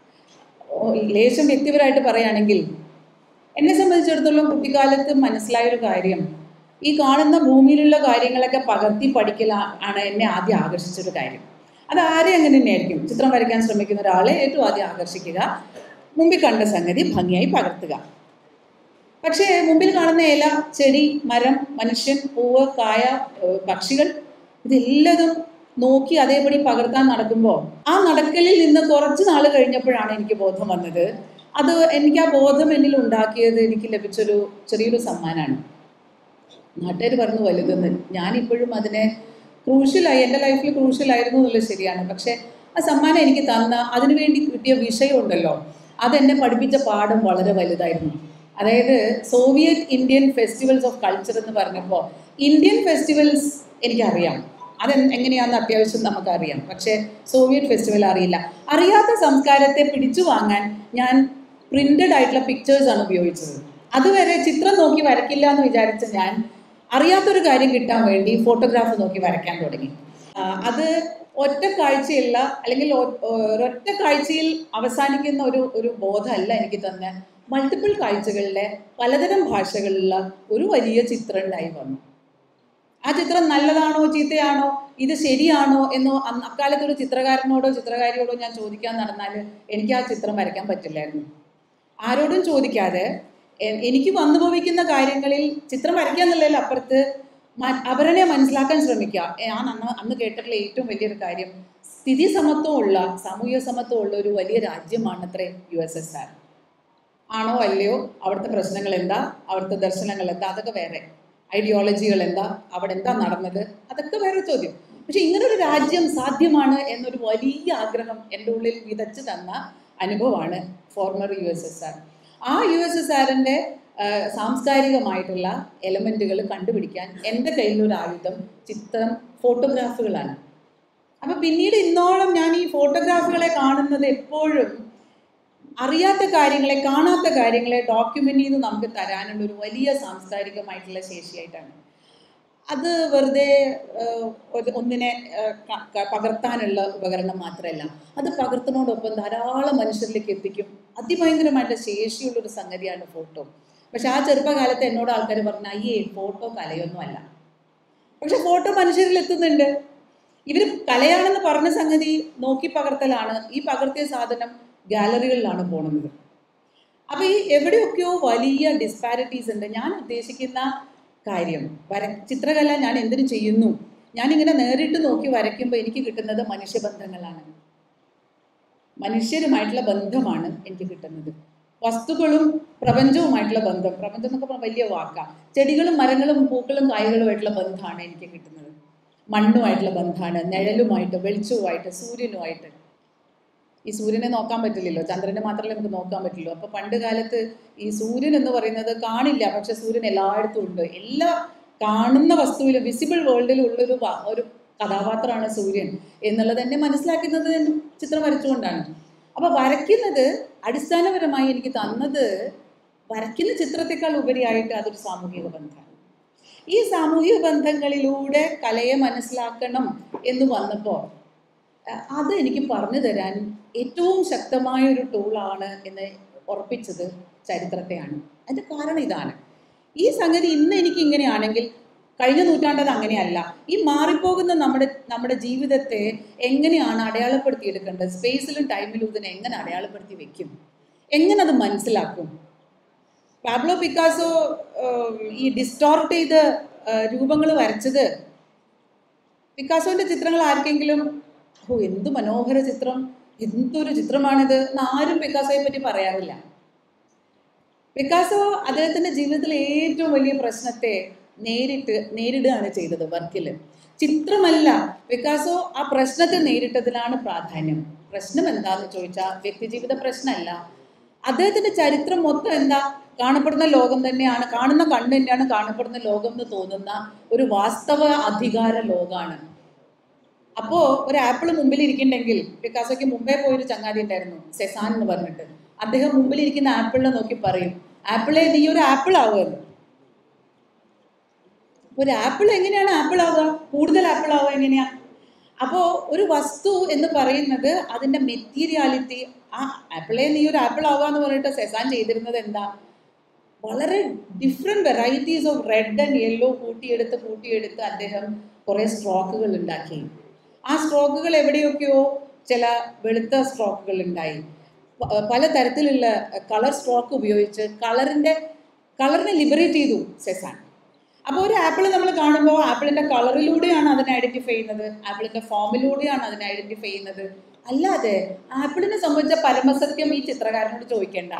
ലേശം വ്യക്തിപരമായിട്ട് പറയുകയാണെങ്കിൽ എന്നെ സംബന്ധിച്ചിടത്തോളം കുട്ടിക്കാലത്ത് മനസ്സിലായൊരു കാര്യം ഈ കാണുന്ന ഭൂമിയിലുള്ള കാര്യങ്ങളൊക്കെ പകർത്തി പഠിക്കൽ ആണ് എന്നെ ആദ്യം ആകർഷിച്ചൊരു കാര്യം അത് ആരെ അങ്ങനെ തന്നെയായിരിക്കും ചിത്രം വരയ്ക്കാൻ ശ്രമിക്കുന്ന ഒരാളെ ഏറ്റവും ആദ്യം ആകർഷിക്കുക മുമ്പിൽ കണ്ട സംഗതി ഭംഗിയായി പകർത്തുക പക്ഷേ മുമ്പിൽ കാണുന്ന ഇല ചെടി മരം മനുഷ്യൻ പൂവ് കായ ഏഹ് പക്ഷികൾ ഇതെല്ലതും നോക്കി അതേപടി പകർത്താൻ നടക്കുമ്പോൾ ആ നടക്കലിൽ നിന്ന് കുറച്ച് നാൾ കഴിഞ്ഞപ്പോഴാണ് എനിക്ക് ബോധം വന്നത് അത് എനിക്ക് ആ ബോധം എന്നിൽ ഉണ്ടാക്കിയത് എനിക്ക് ലഭിച്ചൊരു ചെറിയൊരു സമ്മാനമാണ് നാട്ടുകാർ പറഞ്ഞു വലുതെന്ന് ഞാനിപ്പോഴും അതിനെ ക്രൂഷ്യലായി എൻ്റെ ലൈഫിൽ ക്രൂഷ്യലായിരുന്നു എന്നുള്ളത് ശരിയാണ് പക്ഷേ ആ സമ്മാനം എനിക്ക് തന്ന അതിനുവേണ്ടി കിട്ടിയ വിഷയം ഉണ്ടല്ലോ അതെന്നെ പഠിപ്പിച്ച പാഠം വളരെ വലുതായിരുന്നു അതായത് Soviet Indian festivals of culture എന്ന് പറഞ്ഞപ്പോൾ ഇന്ത്യൻ ഫെസ്റ്റിവൽസ് എനിക്കറിയാം അത് എങ്ങനെയാണെന്ന് അത്യാവശ്യം നമുക്കറിയാം പക്ഷേ സോവിയറ്റ് ഫെസ്റ്റിവൽ അറിയില്ല അറിയാത്ത സംസ്കാരത്തെ പിടിച്ചു വാങ്ങാൻ ഞാൻ പ്രിന്റഡ് ആയിട്ടുള്ള പിക്ചേഴ്സാണ് ഉപയോഗിച്ചത് അതുവരെ ചിത്രം നോക്കി വരയ്ക്കില്ല എന്ന് വിചാരിച്ച ഞാൻ അറിയാത്തൊരു കാര്യം കിട്ടാൻ വേണ്ടി ഫോട്ടോഗ്രാഫ് നോക്കി വരയ്ക്കാൻ തുടങ്ങി ആ, അത് ഒറ്റ കാഴ്ചയുള്ള അല്ലെങ്കിൽ ഒ- ഒരൊറ്റ കാഴ്ചയിൽ അവസാനിക്കുന്ന ഒരു ഒരു ബോധമല്ല എനിക്ക് തന്നെ മൾട്ടിപ്പിൾ കാഴ്ചകളിലെ പലതരം ഭാഷകളിലുള്ള ഒരു വലിയ ചിത്രം ഉണ്ടായി വന്നു ആ ചിത്രം നല്ലതാണോ ചീത്തയാണോ ഇത് ശരിയാണോ എന്നോ അന്ന് അക്കാലത്ത് ഒരു ചിത്രകാരനോടോ ചിത്രകാരിയോടോ ഞാൻ ചോദിക്കാൻ നടന്നാൽ എനിക്ക് ആ ചിത്രം വരയ്ക്കാൻ പറ്റില്ലായിരുന്നു ആരോടും ചോദിക്കാതെ എ- എനിക്ക് വന്നുഭവിക്കുന്ന കാര്യങ്ങളിൽ ചിത്രം വരയ്ക്കുക എന്നുള്ളതിൽ അപ്പുറത്ത് മ- അവരനെ മനസ്സിലാക്കാൻ ശ്രമിക്കുക ഏ, ഞാൻ അന്ന് അന്ന് കേട്ടിട്ടുള്ള ഏറ്റവും വലിയൊരു കാര്യം സ്ഥിതി സമത്വമുള്ള സാമൂഹ്യ സമത്വമുള്ള ഒരു വലിയ രാജ്യമാണത്രേ യു എസ് എസ് ആർ ആണോ അല്ലയോ അവിടുത്തെ പ്രശ്നങ്ങൾ എന്താ അവിടുത്തെ ദർശനങ്ങൾ എന്താ അതൊക്കെ വേറെ ഐഡിയോളജികൾ എന്താ അവിടെ എന്താ നടന്നത് അതൊക്കെ വേറെ ചോദ്യം പക്ഷെ ഇങ്ങനൊരു രാജ്യം സാധ്യമാണ് എന്നൊരു വലിയ ആഗ്രഹം എൻ്റെ ഉള്ളിൽ വിതച്ചു തന്ന അനുഭവമാണ് former U S S R ആ യു എസ് എസ് ആറിൻ്റെ സാംസ്കാരികമായിട്ടുള്ള എലമെൻറ്റുകൾ കണ്ടുപിടിക്കാൻ എൻ്റെ കയ്യിലൊരു ആയുധം ചിത്രം ഫോട്ടോഗ്രാഫുകളാണ് അപ്പം പിന്നീട് ഇന്നോളം ഞാൻ ഈ ഫോട്ടോഗ്രാഫുകളെ കാണുന്നത് എപ്പോഴും അറിയാത്ത കാര്യങ്ങളെ കാണാത്ത കാര്യങ്ങളെ ഡോക്യുമെന്റ് ചെയ്ത് നമുക്ക് തരാനുള്ള ഒരു വലിയ സാംസ്കാരികമായിട്ടുള്ള ശേഷിയായിട്ടാണ് അത് വെറുതെ ഏഹ്, ഒരു- ഒന്നിനെ ഏഹ്, ക- ക- പകർത്താനുള്ള ഉപകരണം മാത്രമല്ല അത് പകർത്തുന്നതോടൊപ്പം ധാരാളം മനുഷ്യരിലേക്ക് എത്തിക്കും അതിഭയങ്കരമായിട്ടുള്ള ശേഷിയുള്ള ഒരു സംഗതിയാണ് ഫോട്ടോ പക്ഷെ ആ ചെറുപ്പകാലത്ത് എന്നോട് ആൾക്കാർ പറഞ്ഞു അയ്യേ ഫോട്ടോ കലയൊന്നുമല്ല പക്ഷെ ഫോട്ടോ മനുഷ്യരിൽ എത്തുന്നുണ്ട് ഇവർ കലയാണെന്ന് പറഞ്ഞ സംഗതി നോക്കി പകർത്തലാണ് ഈ പകർത്തിയ സാധനം ഗാലറികളിലാണ് പോകുന്നത് അപ്പോൾ ഈ എവിടെയൊക്കെയോ വലിയ ഡിസ്പാരിറ്റീസ് ഉണ്ട് ഞാൻ ഉദ്ദേശിക്കുന്ന കാര്യം വര ചിത്രകല ഞാൻ എന്തിനു ചെയ്യുന്നു ഞാനിങ്ങനെ നേരിട്ട് നോക്കി വരയ്ക്കുമ്പോൾ എനിക്ക് കിട്ടുന്നത് മനുഷ്യബന്ധങ്ങളാണ് മനുഷ്യരുമായിട്ടുള്ള ബന്ധമാണ് എനിക്ക് കിട്ടുന്നത് വസ്തുക്കളും പ്രപഞ്ചവുമായിട്ടുള്ള ബന്ധം പ്രപഞ്ചം എന്നൊക്കെ പറഞ്ഞാൽ വലിയ വാക്കാണ് ചെടികളും മരങ്ങളും പൂക്കളും കായകളുമായിട്ടുള്ള ബന്ധമാണ് എനിക്ക് കിട്ടുന്നത് മണ്ണുമായിട്ടുള്ള ബന്ധമാണ് നിഴലുമായിട്ട് വെളിച്ചവുമായിട്ട് സൂര്യനുമായിട്ട് ഈ സൂര്യനെ നോക്കാൻ പറ്റില്ലല്ലോ ചന്ദ്രനെ മാത്രമേ നമുക്ക് നോക്കാൻ പറ്റുള്ളൂ അപ്പൊ പണ്ട് കാലത്ത് ഈ സൂര്യൻ എന്ന് പറയുന്നത് കാണില്ല പക്ഷെ സൂര്യൻ എല്ലായിടത്തും ഉണ്ട് എല്ലാ കാണുന്ന വസ്തുവിലും വിസിബിൾ വേൾഡിലും ഉള്ളൊരു വ- ഒരു കഥാപാത്രമാണ് സൂര്യൻ എന്നുള്ളത് എന്നെ മനസ്സിലാക്കുന്നത് ഞാൻ ചിത്രം വരച്ചുകൊണ്ടാണ് അപ്പൊ വരയ്ക്കുന്നത് അടിസ്ഥാനപരമായി എനിക്ക് തന്നത് വരയ്ക്കുന്ന ചിത്രത്തെക്കാൾ ഉപരിയായിട്ട് അതൊരു സാമൂഹിക ബന്ധമാണ് ഈ സാമൂഹിക ബന്ധങ്ങളിലൂടെ കലയെ മനസ്സിലാക്കണം എന്ന് വന്നപ്പോൾ അഹ് അത് എനിക്ക് പറഞ്ഞു തരാൻ ഏറ്റവും ശക്തമായ ഒരു ടൂളാണ് എന്ന് ഉറപ്പിച്ചത് ചരിത്രത്തെയാണ് അതിൻ്റെ കാരണം ഇതാണ് ഈ സംഗതി ഇന്ന് എനിക്ക് ഇങ്ങനെയാണെങ്കിൽ കഴിഞ്ഞ നൂറ്റാണ്ടത് അങ്ങനെയല്ല ഈ മാറിപ്പോകുന്ന നമ്മുടെ നമ്മുടെ ജീവിതത്തെ എങ്ങനെയാണ് അടയാളപ്പെടുത്തിയെടുക്കേണ്ടത് സ്പേസിലും ടൈമിലും ഇതിനെ എങ്ങനെ അടയാളപ്പെടുത്തി വെക്കും എങ്ങനെ അത് മനസ്സിലാക്കും പാബ്ലോ പിക്കാസോ ആഹ്, ഈ ഡിസ്റ്റോർട്ട് ചെയ്ത രൂപങ്ങൾ വരച്ചത് പിക്കാസോന്റെ ചിത്രങ്ങൾ ആർക്കെങ്കിലും ഓ എന്ത് മനോഹര ചിത്രം എന്തൊരു ചിത്രമാണിത് എന്ന് ആരും പിക്കാസോയെ പറ്റി പറയാറില്ല പിക്കാസോ അദ്ദേഹത്തിന്റെ ജീവിതത്തിലെ ഏറ്റവും വലിയ പ്രശ്നത്തെ നേരിട്ട് നേരിടുകയാണ് ചെയ്തത് വർക്കിൽ ചിത്രമല്ല പിക്കാസോ ആ പ്രശ്നത്തെ നേരിട്ടതിലാണ് പ്രാധാന്യം പ്രശ്നം എന്താന്ന് ചോദിച്ചാൽ വ്യക്തിജീവിത പ്രശ്നമല്ല അദ്ദേഹത്തിന്റെ ചരിത്രം മൊത്തം എന്താ കാണപ്പെടുന്ന ലോകം തന്നെയാണ് കാണുന്ന കണ്ണ് തന്നെയാണ് കാണപ്പെടുന്ന ലോകം എന്ന് തോന്നുന്ന ഒരു വാസ്തവ അധികാര ലോകമാണ് അപ്പോ ഒരു ആപ്പിൾ മുമ്പിൽ ഇരിക്കണ്ടെങ്കിൽ പിക്കാസോയ്ക്ക് മുമ്പേ പോയൊരു ചങ്ങാതി ഉണ്ടായിരുന്നു സെസാൻ എന്ന് പറഞ്ഞിട്ട് അദ്ദേഹം മുമ്പിൽ ഇരിക്കുന്ന ആപ്പിളിനെ നോക്കി പറയും ആപ്പിളെ നീ ഒരു ആപ്പിൾ ആവുമെന്ന് ഒരു ആപ്പിൾ എങ്ങനെയാണ് ആപ്പിൾ ആവുക കൂടുതൽ ആപ്പിൾ ആവുക എങ്ങനെയാ അപ്പോൾ ഒരു വസ്തു എന്ന് പറയുന്നത് അതിന്റെ മെറ്റീരിയാലിറ്റി ആ ആപ്പിളെ നീ ഒരു ആപ്പിൾ ആവുക എന്ന് പറഞ്ഞിട്ട് സെസാൻ ചെയ്തിരുന്നത് എന്താ വളരെ different varieties of red and yellow കൂട്ടിയെടുത്ത് കൂട്ടിയെടുത്ത് അദ്ദേഹം കുറേ സ്ട്രോക്കുകൾ ഉണ്ടാക്കി ആ സ്ട്രോക്കുകൾ എവിടെയൊക്കെയോ ചില വെളുത്ത സ്ട്രോക്കുകൾ ഉണ്ടായി പ- പല തരത്തിലുള്ള കളർ സ്ട്രോക്ക് ഉപയോഗിച്ച് കളറിൻ്റെ കളറിനെ ലിബറേറ്റ് ചെയ്തു സെസാൻ അപ്പോൾ ഒരു ആപ്പിൾ നമ്മൾ കാണുമ്പോൾ ആപ്പിളിന്റെ കളറിലൂടെയാണ് അതിനെ ഐഡന്റിഫൈ ചെയ്യുന്നത് ആപ്പിളിന്റെ ഫോമിലൂടെയാണ് അതിനെ ഐഡന്റിഫൈ ചെയ്യുന്നത് അല്ലാതെ ആപ്പിളിനെ സംബന്ധിച്ച പരമസത്യം ഈ ചിത്രകാരനോട് ചോദിക്കേണ്ട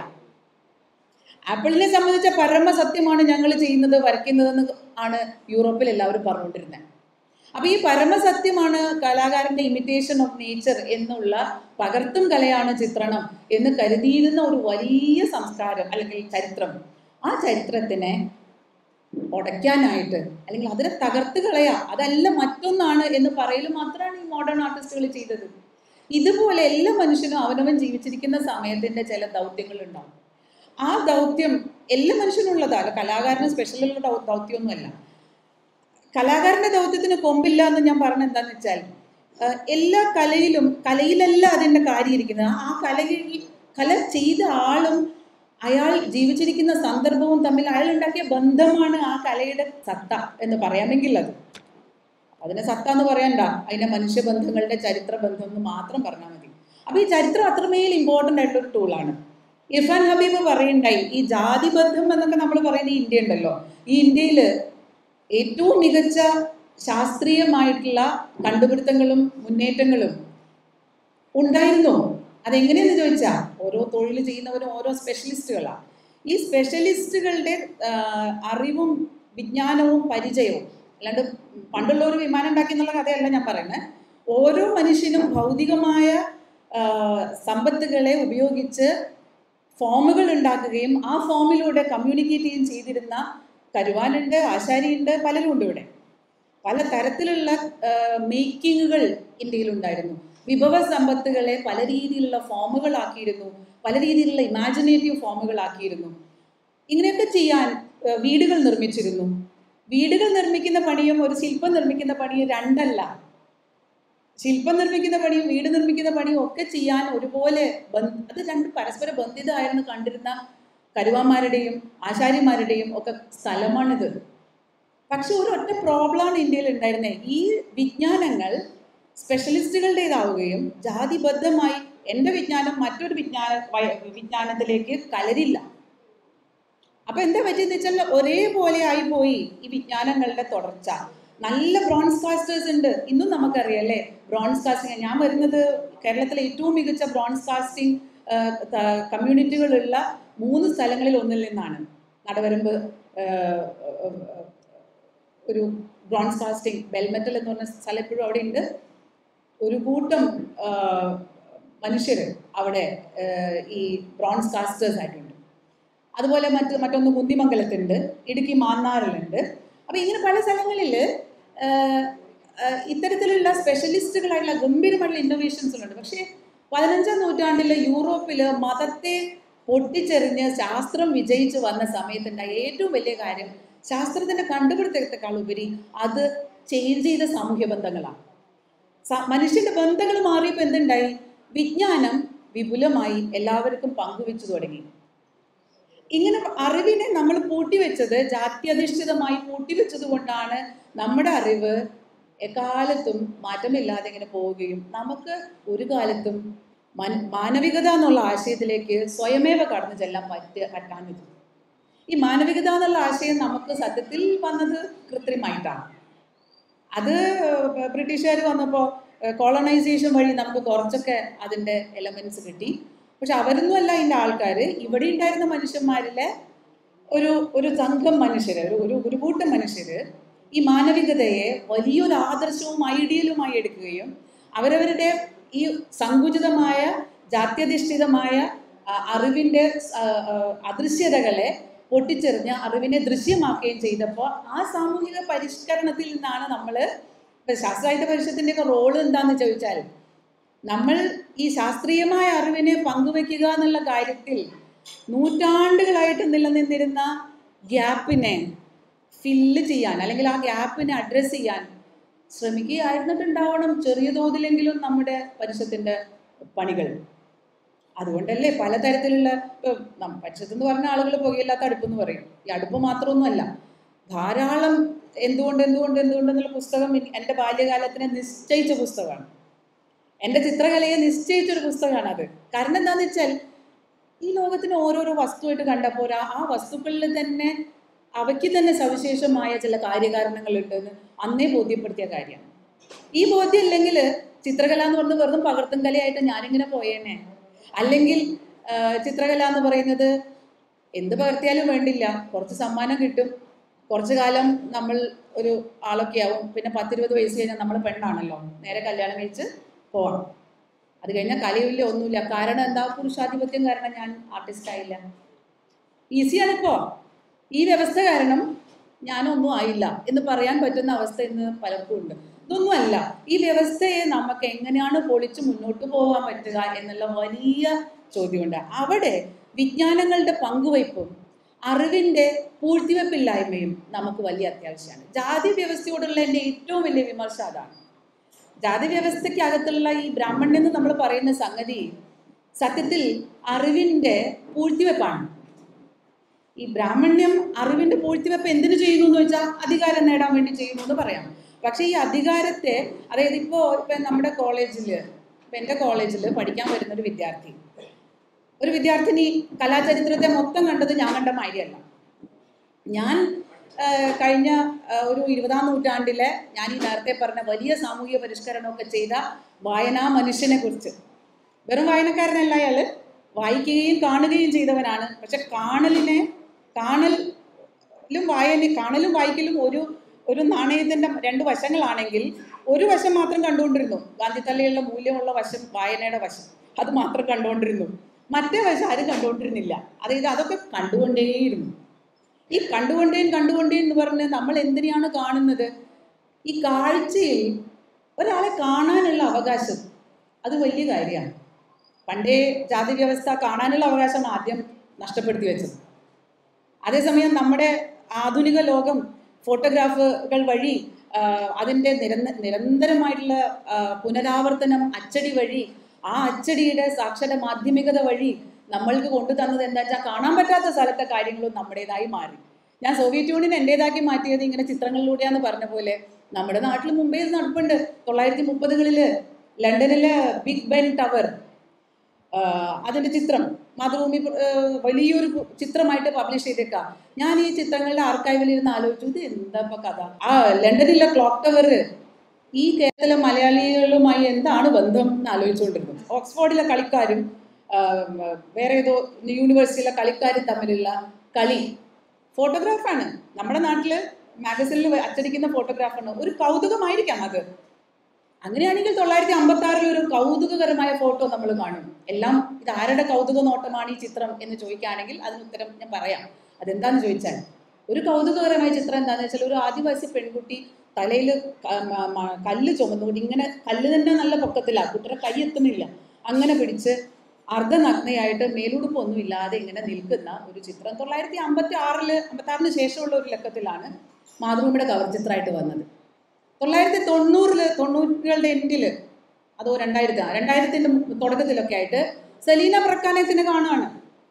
ആപ്പിളിനെ സംബന്ധിച്ച പരമസത്യമാണ് ഞങ്ങൾ ചെയ്യുന്നത് വരയ്ക്കുന്നതെന്ന് ആണ് യൂറോപ്പിൽ എല്ലാവരും പറഞ്ഞുകൊണ്ടിരുന്നത് അപ്പൊ ഈ പരമസത്യമാണ് കലാകാരന്റെ ഇമിറ്റേഷൻ ഓഫ് നേച്ചർ എന്നുള്ള പകർത്തും കലയാണ് ചിത്രണം എന്ന് കരുതിയിരുന്ന ഒരു വലിയ സംസ്കാരം അല്ലെങ്കിൽ ചരിത്രം ആ ചരിത്രത്തിനെ ഉടയ്ക്കാനായിട്ട് അല്ലെങ്കിൽ അതിനെ തകർത്ത് കളയാ അതല്ല മറ്റൊന്നാണ് എന്ന് പറയൽ മാത്രമാണ് ഈ മോഡേൺ ആർട്ടിസ്റ്റുകൾ ചെയ്തത് ഇതുപോലെ എല്ലാ മനുഷ്യനും അവനവൻ ജീവിച്ചിരിക്കുന്ന സമയത്തിന്റെ ചില ദൗത്യങ്ങൾ ഉണ്ടാവും ആ ദൗത്യം എല്ലാ മനുഷ്യനും ഉള്ളതാണ് കലാകാരന് സ്പെഷ്യലുള്ള ദൗ- ദൗത്യമൊന്നുമല്ല കലാകാരന്റെ ദൗത്യത്തിന് കൊമ്പില്ല എന്ന് ഞാൻ പറഞ്ഞ എന്താന്ന് വെച്ചാൽ ആ, എല്ലാ കലയിലും കലയിലല്ല അതിന്റെ കാര്യം ഇരിക്കുന്നത് ആ കലയിൽ കല ചെയ്ത ആളും അയാൾ ജീവിച്ചിരിക്കുന്ന സന്ദർഭവും തമ്മിൽ അയാൾ ഉണ്ടാക്കിയ ബന്ധമാണ് ആ കലയുടെ സത്ത എന്ന് പറയാമെങ്കിൽ അത് അതിനെ സത്ത എന്ന് പറയണ്ട അതിനെ മനുഷ്യബന്ധങ്ങളുടെ ചരിത്ര ബന്ധം എന്ന് മാത്രം പറഞ്ഞാൽ മതി അപ്പൊ ഈ ചരിത്രം അത്രമേൽ ഇമ്പോർട്ടൻ്റ് ആയിട്ടൊരു ടൂളാണ് ഇർഫാൻ ഹബീബ് പറയുണ്ടായി ഈ ജാതിബന്ധം എന്നൊക്കെ നമ്മൾ പറയുന്ന ഈ ഇന്ത്യ ഉണ്ടല്ലോ ഈ ഇന്ത്യയിൽ ഏറ്റവും മികച്ച ശാസ്ത്രീയമായിട്ടുള്ള കണ്ടുപിടുത്തങ്ങളും മുന്നേറ്റങ്ങളും ഉണ്ടായിരുന്നു അതെങ്ങനെയെന്ന് ചോദിച്ചാൽ ഓരോ തൊഴിൽ ചെയ്യുന്നവരും ഓരോ സ്പെഷ്യലിസ്റ്റുകളാണ് ഈ സ്പെഷ്യലിസ്റ്റുകളുടെ ആ, അറിവും വിജ്ഞാനവും പരിചയവും അല്ലാണ്ട് പണ്ടുള്ള ഒരു വിമാനം ഉണ്ടാക്കി എന്നുള്ള കഥയല്ല ഞാൻ പറയുന്നത് ഓരോ മനുഷ്യനും ഭൗതികമായ ആ, സമ്പത്തുകളെ ഉപയോഗിച്ച് ഫോമുകൾ ഉണ്ടാക്കുകയും ആ ഫോമിലൂടെ കമ്മ്യൂണിക്കേറ്റ് ചെയ്യുകയും ചെയ്തിരുന്ന കരുവാനുണ്ട് ആശാരിയുണ്ട് പലരും ഉണ്ട് ഇവിടെ പല തരത്തിലുള്ള മേക്കിങ്ങുകൾ ഇന്ത്യയിലുണ്ടായിരുന്നു വിഭവ സമ്പത്തുകളെ പല രീതിയിലുള്ള ഫോമുകളാക്കിയിരുന്നു പല രീതിയിലുള്ള ഇമാജിനേറ്റീവ് ഫോമുകളാക്കിയിരുന്നു ഇങ്ങനെയൊക്കെ ചെയ്യാൻ ആ, വീടുകൾ നിർമ്മിച്ചിരുന്നു വീടുകൾ നിർമ്മിക്കുന്ന പണിയും ഒരു ശില്പം നിർമ്മിക്കുന്ന പണിയും രണ്ടല്ല ശില്പം നിർമ്മിക്കുന്ന പണിയും വീട് നിർമ്മിക്കുന്ന പണിയും ഒക്കെ ചെയ്യാൻ ഒരുപോലെ ബന്ധ അത് രണ്ട് പരസ്പര ബന്ധിതമായിരുന്നു കണ്ടിരുന്ന കരുവാന്മാരുടെയും ആശാരിമാരുടെയും ഒക്കെ സ്ഥലമാണിത് പക്ഷെ ഒരു ഒറ്റ പ്രോബ്ലമാണ് ഇന്ത്യയിൽ ഉണ്ടായിരുന്നത് ഈ വിജ്ഞാനങ്ങൾ സ്പെഷ്യലിസ്റ്റുകളുടേതാവുകയും ജാതിബദ്ധമായി എൻ്റെ വിജ്ഞാനം മറ്റൊരു വിജ്ഞാന വയ- വിജ്ഞാനത്തിലേക്ക് കലരില്ല അപ്പൊ എന്താ പറ്റിയെന്ന് വെച്ചാൽ ഒരേപോലെ ആയി പോയി ഈ വിജ്ഞാനങ്ങളുടെ തുടർച്ച നല്ല ബ്രോൺസ് കാസ്റ്റേഴ്സ് ഉണ്ട് ഇന്നും നമുക്കറിയാം അല്ലേ ബ്രോൺസ് കാസ്റ്റിംഗ് ഞാൻ വരുന്നത് കേരളത്തിലെ ഏറ്റവും മികച്ച ബ്രോൺസ് കാസ്റ്റിംഗ് കമ്മ്യൂണിറ്റികളുള്ള മൂന്ന് സ്ഥലങ്ങളിൽ ഒന്നിൽ നിന്നാണ് നടവരമ്പ് ആ, ആ, ആ, ഒരു ബ്രോൺസ് കാസ്റ്റിംഗ് ബെൽമെറ്റൽ എന്ന് പറഞ്ഞ സ്ഥലം ഇപ്പോഴും അവിടെ ഉണ്ട് ഒരു കൂട്ടം മനുഷ്യർ അവിടെ ആ, ഈ ബ്രോൺസ് കാസ്റ്റേഴ്സ് ആയിട്ടുണ്ട് അതുപോലെ മറ്റ് മറ്റൊന്ന് കുന്തിമംഗലത്തുണ്ട് ഇടുക്കി മാന്നാറിലുണ്ട് അപ്പോൾ ഇങ്ങനെ പല സ്ഥലങ്ങളിൽ ഇത്തരത്തിലുള്ള സ്പെഷ്യലിസ്റ്റുകളായിട്ടുള്ള ഗംഭീരമായിട്ടുള്ള ഇന്നോവേഷൻസ് ഉണ്ട് പക്ഷേ പതിനഞ്ചാം നൂറ്റാണ്ടിൽ യൂറോപ്പിൽ മതത്തെ പൊട്ടിച്ചെറിഞ്ഞ് ശാസ്ത്രം വിജയിച്ച് വന്ന സമയത്തുണ്ടായ ഏറ്റവും വലിയ കാര്യം ശാസ്ത്രത്തിന്റെ കണ്ടുപിടുത്തത്തെക്കാൾ ഉപരി അത് ചേഞ്ച് ചെയ്ത സാമൂഹ്യ ബന്ധങ്ങളാണ് സ- മനുഷ്യന്റെ ബന്ധങ്ങൾ മാറിയപ്പോൾ എന്തുണ്ടായി വിജ്ഞാനം വിപുലമായി എല്ലാവർക്കും പങ്കുവെച്ചു തുടങ്ങി ഇങ്ങനെ അറിവിനെ നമ്മൾ പൂട്ടിവെച്ചത് ജാത്യധിഷ്ഠിതമായി പൂട്ടിവെച്ചത് കൊണ്ടാണ് നമ്മുടെ അറിവ് എക്കാലത്തും മാറ്റമില്ലാതെ ഇങ്ങനെ പോവുകയും നമുക്ക് ഒരു കാലത്തും മൻ- മാനവികത എന്നുള്ള ആശയത്തിലേക്ക് സ്വയമേവ കടന്നു ചെല്ലാൻ പറ്റ പറ്റാഞ്ഞത് ഈ മാനവികത എന്നുള്ള ആശയം നമുക്ക് സത്യത്തിൽ വന്നത് കൃത്രിമായിട്ടാണ് അത് ബ്രിട്ടീഷുകാർ വന്നപ്പോൾ കോളനൈസേഷൻ വഴി നമുക്ക് കുറച്ചൊക്കെ അതിൻ്റെ എലമെന്റ്സ് കിട്ടി പക്ഷെ അവരൊന്നും അല്ല ഇതിൻ്റെ ആൾക്കാർ ഇവിടെ ഉണ്ടായിരുന്ന മനുഷ്യന്മാരിലെ ഒരു ഒരു സംഘം മനുഷ്യർ ഒരു ഒരു ഒരു കൂട്ടം മനുഷ്യർ ഈ മാനവികതയെ വലിയൊരു ആദർശവും ഐഡിയലുമായി എടുക്കുകയും അവരവരുടെ ഈ സങ്കുചിതമായ ജാത്യധിഷ്ഠിതമായ ആ, അറിവിൻ്റെ ആ, ആ, അദൃശ്യതകളെ പൊട്ടിച്ചെറിഞ്ഞ് അറിവിനെ ദൃശ്യമാക്കുകയും ചെയ്തപ്പോൾ ആ സാമൂഹിക പരിഷ്കരണത്തിൽ നിന്നാണ് നമ്മൾ ശാസ്ത്രായുധ പരിഷത്തിൻ്റെ ഒക്കെ റോള് എന്താണെന്ന് ചോദിച്ചാൽ നമ്മൾ ഈ ശാസ്ത്രീയമായ അറിവിനെ പങ്കുവെക്കുക എന്നുള്ള കാര്യത്തിൽ നൂറ്റാണ്ടുകളായിട്ട് നിലനിന്നിരുന്ന ഗ്യാപ്പിനെ ഫില്ല് ചെയ്യാൻ അല്ലെങ്കിൽ ആ ഗ്യാപ്പിനെ അഡ്രസ്സ് ചെയ്യാൻ ശ്രമിക്കുകയായിരുന്നിട്ടുണ്ടാവണം ചെറിയ തോതിലെങ്കിലും നമ്മുടെ പരിഷത്തിൻ്റെ പണികൾ അതുകൊണ്ടല്ലേ പലതരത്തിലുള്ള ഇപ്പം നം- പരിഷത്ത് എന്ന് പറഞ്ഞ ആളുകൾ പുകയില്ലാത്ത അടുപ്പെന്ന് പറയും ഈ അടുപ്പ് മാത്രമൊന്നുമല്ല ധാരാളം എന്തുകൊണ്ട് എന്തുകൊണ്ട് എന്തുകൊണ്ട് എന്നുള്ള പുസ്തകം എനി- എൻ്റെ ബാല്യകാലത്തിനെ നിശ്ചയിച്ച പുസ്തകമാണ് എൻ്റെ ചിത്രകലയെ നിശ്ചയിച്ചൊരു പുസ്തകമാണ് അത് കാരണം എന്താണെന്ന് വെച്ചാൽ ഈ ലോകത്തിന് ഓരോരോ വസ്തുവായിട്ട് കണ്ടപ്പോൾ ആ- ആ വസ്തുക്കളിൽ തന്നെ അവയ്ക്ക് തന്നെ സവിശേഷമായ ചില കാര്യകാരണങ്ങളുണ്ടെന്ന് അന്നേ ബോധ്യപ്പെടുത്തിയ കാര്യമാണ് ഈ ബോധ്യം ഇല്ലെങ്കിൽ ചിത്രകല എന്ന് പറഞ്ഞ് വെറും പകർത്തും കലയായിട്ട് ഞാനിങ്ങനെ പോയേനെ അല്ലെങ്കിൽ ആ, ചിത്രകല എന്ന് പറയുന്നത് എന്ത് പകർത്തിയാലും വേണ്ടില്ല കുറച്ച് സമ്മാനം കിട്ടും കുറച്ച് കാലം നമ്മൾ ഒരു ആളൊക്കെ ആവും പിന്നെ പത്തിരുപത് വയസ്സ് കഴിഞ്ഞാൽ നമ്മൾ പെണ്ണാണല്ലോ നേരെ കല്യാണം കഴിച്ച് പോവാം അത് കഴിഞ്ഞാൽ കലയില്ല ഒന്നുമില്ല കാരണം എന്താ പുരുഷാധിപത്യം കാരണം ഞാൻ ആർട്ടിസ്റ്റ് ആയില്ല ഈസിയാണ് ഇപ്പോൾ ഈ വ്യവസ്ഥ കാരണം ഞാനൊന്നും ആയില്ല എന്ന് പറയാൻ പറ്റുന്ന അവസ്ഥ ഇന്ന് പലർക്കും ഉണ്ട് ഇതൊന്നുമല്ല ഈ വ്യവസ്ഥയെ നമുക്ക് എങ്ങനെയാണ് പൊളിച്ച് മുന്നോട്ട് പോകാൻ പറ്റുക എന്നുള്ള വലിയ ചോദ്യമുണ്ട് അവിടെ വിജ്ഞാനങ്ങളുടെ പങ്കുവയ്പും അറിവിൻ്റെ പൂഴ്ത്തിവെപ്പില്ലായ്മയും നമുക്ക് വലിയ അത്യാവശ്യമാണ് ജാതി വ്യവസ്ഥയോടുള്ള എൻ്റെ ഏറ്റവും വലിയ വിമർശനം അതാണ് ജാതി വ്യവസ്ഥയ്ക്കകത്തുള്ള ഈ ബ്രാഹ്മണ്യം എന്ന് നമ്മൾ പറയുന്ന സംഗതി സത്യത്തിൽ അറിവിൻ്റെ പൂഴ്ത്തിവെപ്പാണ് ഈ ബ്രാഹ്മണ്യം അറിവിന്റെ പൂഴ്ത്തിവെപ്പ് എന്തിനു ചെയ്യുന്നു എന്ന് വെച്ചാൽ അധികാരം നേടാൻ വേണ്ടി ചെയ്യുന്നു എന്ന് പറയാം പക്ഷേ ഈ അധികാരത്തെ അതായത് ഇപ്പോൾ ഇപ്പം നമ്മുടെ കോളേജിൽ ഇപ്പം എൻ്റെ കോളേജിൽ പഠിക്കാൻ വരുന്ന ഒരു വിദ്യാർത്ഥി ഒരു വിദ്യാർത്ഥിനി കലാചരിത്രത്തെ മൊത്തം കണ്ടത് ഞാൻ കണ്ട മാതിരിയല്ല ഞാൻ ആ, കഴിഞ്ഞ ആ, ഒരു ഇരുപതാം നൂറ്റാണ്ടിലെ ഞാൻ ഈ നേരത്തെ പറഞ്ഞ വലിയ സാമൂഹിക പരിഷ്കരണമൊക്കെ ചെയ്ത വായനാ മനുഷ്യനെ കുറിച്ച് വെറും വായനക്കാരനല്ല അയാൾ വായിക്കുകയും കാണുകയും ചെയ്തവനാണ് പക്ഷെ കാണലിനെ കാണലും വായന കാണലും വായിക്കലും ഒരു ഒരു നാണയത്തിൻ്റെ രണ്ട് വശങ്ങളാണെങ്കിൽ ഒരു വശം മാത്രം കണ്ടുകൊണ്ടിരുന്നു ഗാന്ധിത്തലയുള്ള മൂല്യമുള്ള വശം വായനയുടെ വശം അത് മാത്രം കണ്ടുകൊണ്ടിരുന്നു മറ്റേ വശം ആരും കണ്ടുകൊണ്ടിരുന്നില്ല അതായത് അതൊക്കെ കണ്ടുകൊണ്ടേയിരുന്നു ഈ കണ്ടുകൊണ്ടേൻ കണ്ടുകൊണ്ടേൻ എന്ന് പറഞ്ഞ് നമ്മൾ എന്തിനാണ് കാണുന്നത് ഈ കാഴ്ചയിൽ ഒരാളെ കാണാനുള്ള അവകാശം അത് വലിയ കാര്യമാണ് പണ്ടേ ജാതി വ്യവസ്ഥ കാണാനുള്ള അവകാശം ആദ്യം നഷ്ടപ്പെടുത്തി വെച്ചത് അതേസമയം നമ്മുടെ ആധുനിക ലോകം ഫോട്ടോഗ്രാഫുകൾ വഴി ആ, അതിൻ്റെ നിരന്ത നിരന്തരമായിട്ടുള്ള ആ, പുനരാവർത്തനം അച്ചടി വഴി ആ അച്ചടിയുടെ സാക്ഷര മാധ്യമികത വഴി നമ്മൾക്ക് കൊണ്ടു തന്നത് എന്താ വെച്ചാൽ കാണാൻ പറ്റാത്ത സ്ഥലത്തെ കാര്യങ്ങളും നമ്മുടേതായി മാറി ഞാൻ സോവിയറ്റ് യൂണിയൻ എൻ്റേതാക്കി മാറ്റിയത് ഇങ്ങനെ ചിത്രങ്ങളിലൂടെയാന്ന് പറഞ്ഞ പോലെ നമ്മുടെ നാട്ടിൽ മുമ്പേ ഇത് നടപ്പുണ്ട് തൊള്ളായിരത്തി മുപ്പതുകളില് ലണ്ടനിലെ ബിഗ് ബെൻ ടവർ ആഹ് അതിന്റെ ചിത്രം മാതൃഭൂമി ആഹ് വലിയൊരു പു- ചിത്രമായിട്ട് പബ്ലിഷ് ചെയ്തേക്കാം ഞാൻ ഈ ചിത്രങ്ങളുടെ ആർക്കൈവിൽ ഇരുന്ന് ആലോചിച്ചു ഇത് എന്താ ഇപ്പൊ കഥ ആ ലണ്ടനിലെ ക്ലോക്ക് ടവർ ഈ കേരളത്തിലെ മലയാളികളുമായി എന്താണ് ബന്ധം എന്ന് ആലോചിച്ചുകൊണ്ടിരുന്നു ഓക്സ്ഫോർഡിലെ കളിക്കാരും ആഹ് വേറെ ഏതോ യൂണിവേഴ്സിറ്റിയിലെ കളിക്കാരും തമ്മിലുള്ള കളി ഫോട്ടോഗ്രാഫാണ് നമ്മുടെ നാട്ടില് മാഗസിനിൽ അച്ചടിക്കുന്ന ഫോട്ടോഗ്രാഫാണ് ഒരു കൗതുകമായിരിക്കാം അത് അങ്ങനെയാണെങ്കിൽ തൊള്ളായിരത്തി അമ്പത്തി ആറിൽ ഒരു കൗതുകകരമായ ഫോട്ടോ നമ്മൾ കാണും എല്ലാം ഇത് ആരുടെ കൗതുക നോട്ടമാണ് ഈ ചിത്രം എന്ന് ചോദിക്കുകയാണെങ്കിൽ അതിന് ഉത്തരം ഞാൻ പറയാം അതെന്താന്ന് ചോദിച്ചാൽ ഒരു കൗതുകകരമായ ചിത്രം എന്താണെന്ന് വെച്ചാൽ ഒരു ആദിവാസി പെൺകുട്ടി തലയിൽ കല്ല് ചുമന്നുകൊണ്ട് ഇങ്ങനെ കല്ല് തന്നെ നല്ല പൊക്കത്തിലാണ് കുട്ടിയുടെ കൈ എത്തുന്നില്ല അങ്ങനെ പിടിച്ച് അർദ്ധനഗ്നയായിട്ട് മേലുടുപ്പൊന്നും ഇല്ലാതെ ഇങ്ങനെ നിൽക്കുന്ന ഒരു ചിത്രം തൊള്ളായിരത്തി അമ്പത്തി ആറില് അമ്പത്തി ആറിന് ശേഷമുള്ള ഒരു ലക്കത്തിലാണ് മാതൃഭൂമിയുടെ കവർ ചിത്രമായിട്ട് വന്നത് തൊള്ളായിരത്തി തൊണ്ണൂറില് തൊണ്ണൂറുകളുടെ എൻഡില് അതോ രണ്ടായിരത്തി രണ്ടായിരത്തിന്റെ തുടക്കത്തിലൊക്കെ ആയിട്ട് സലീന പ്രക്കാനത്തിന് കാണുകയാണ്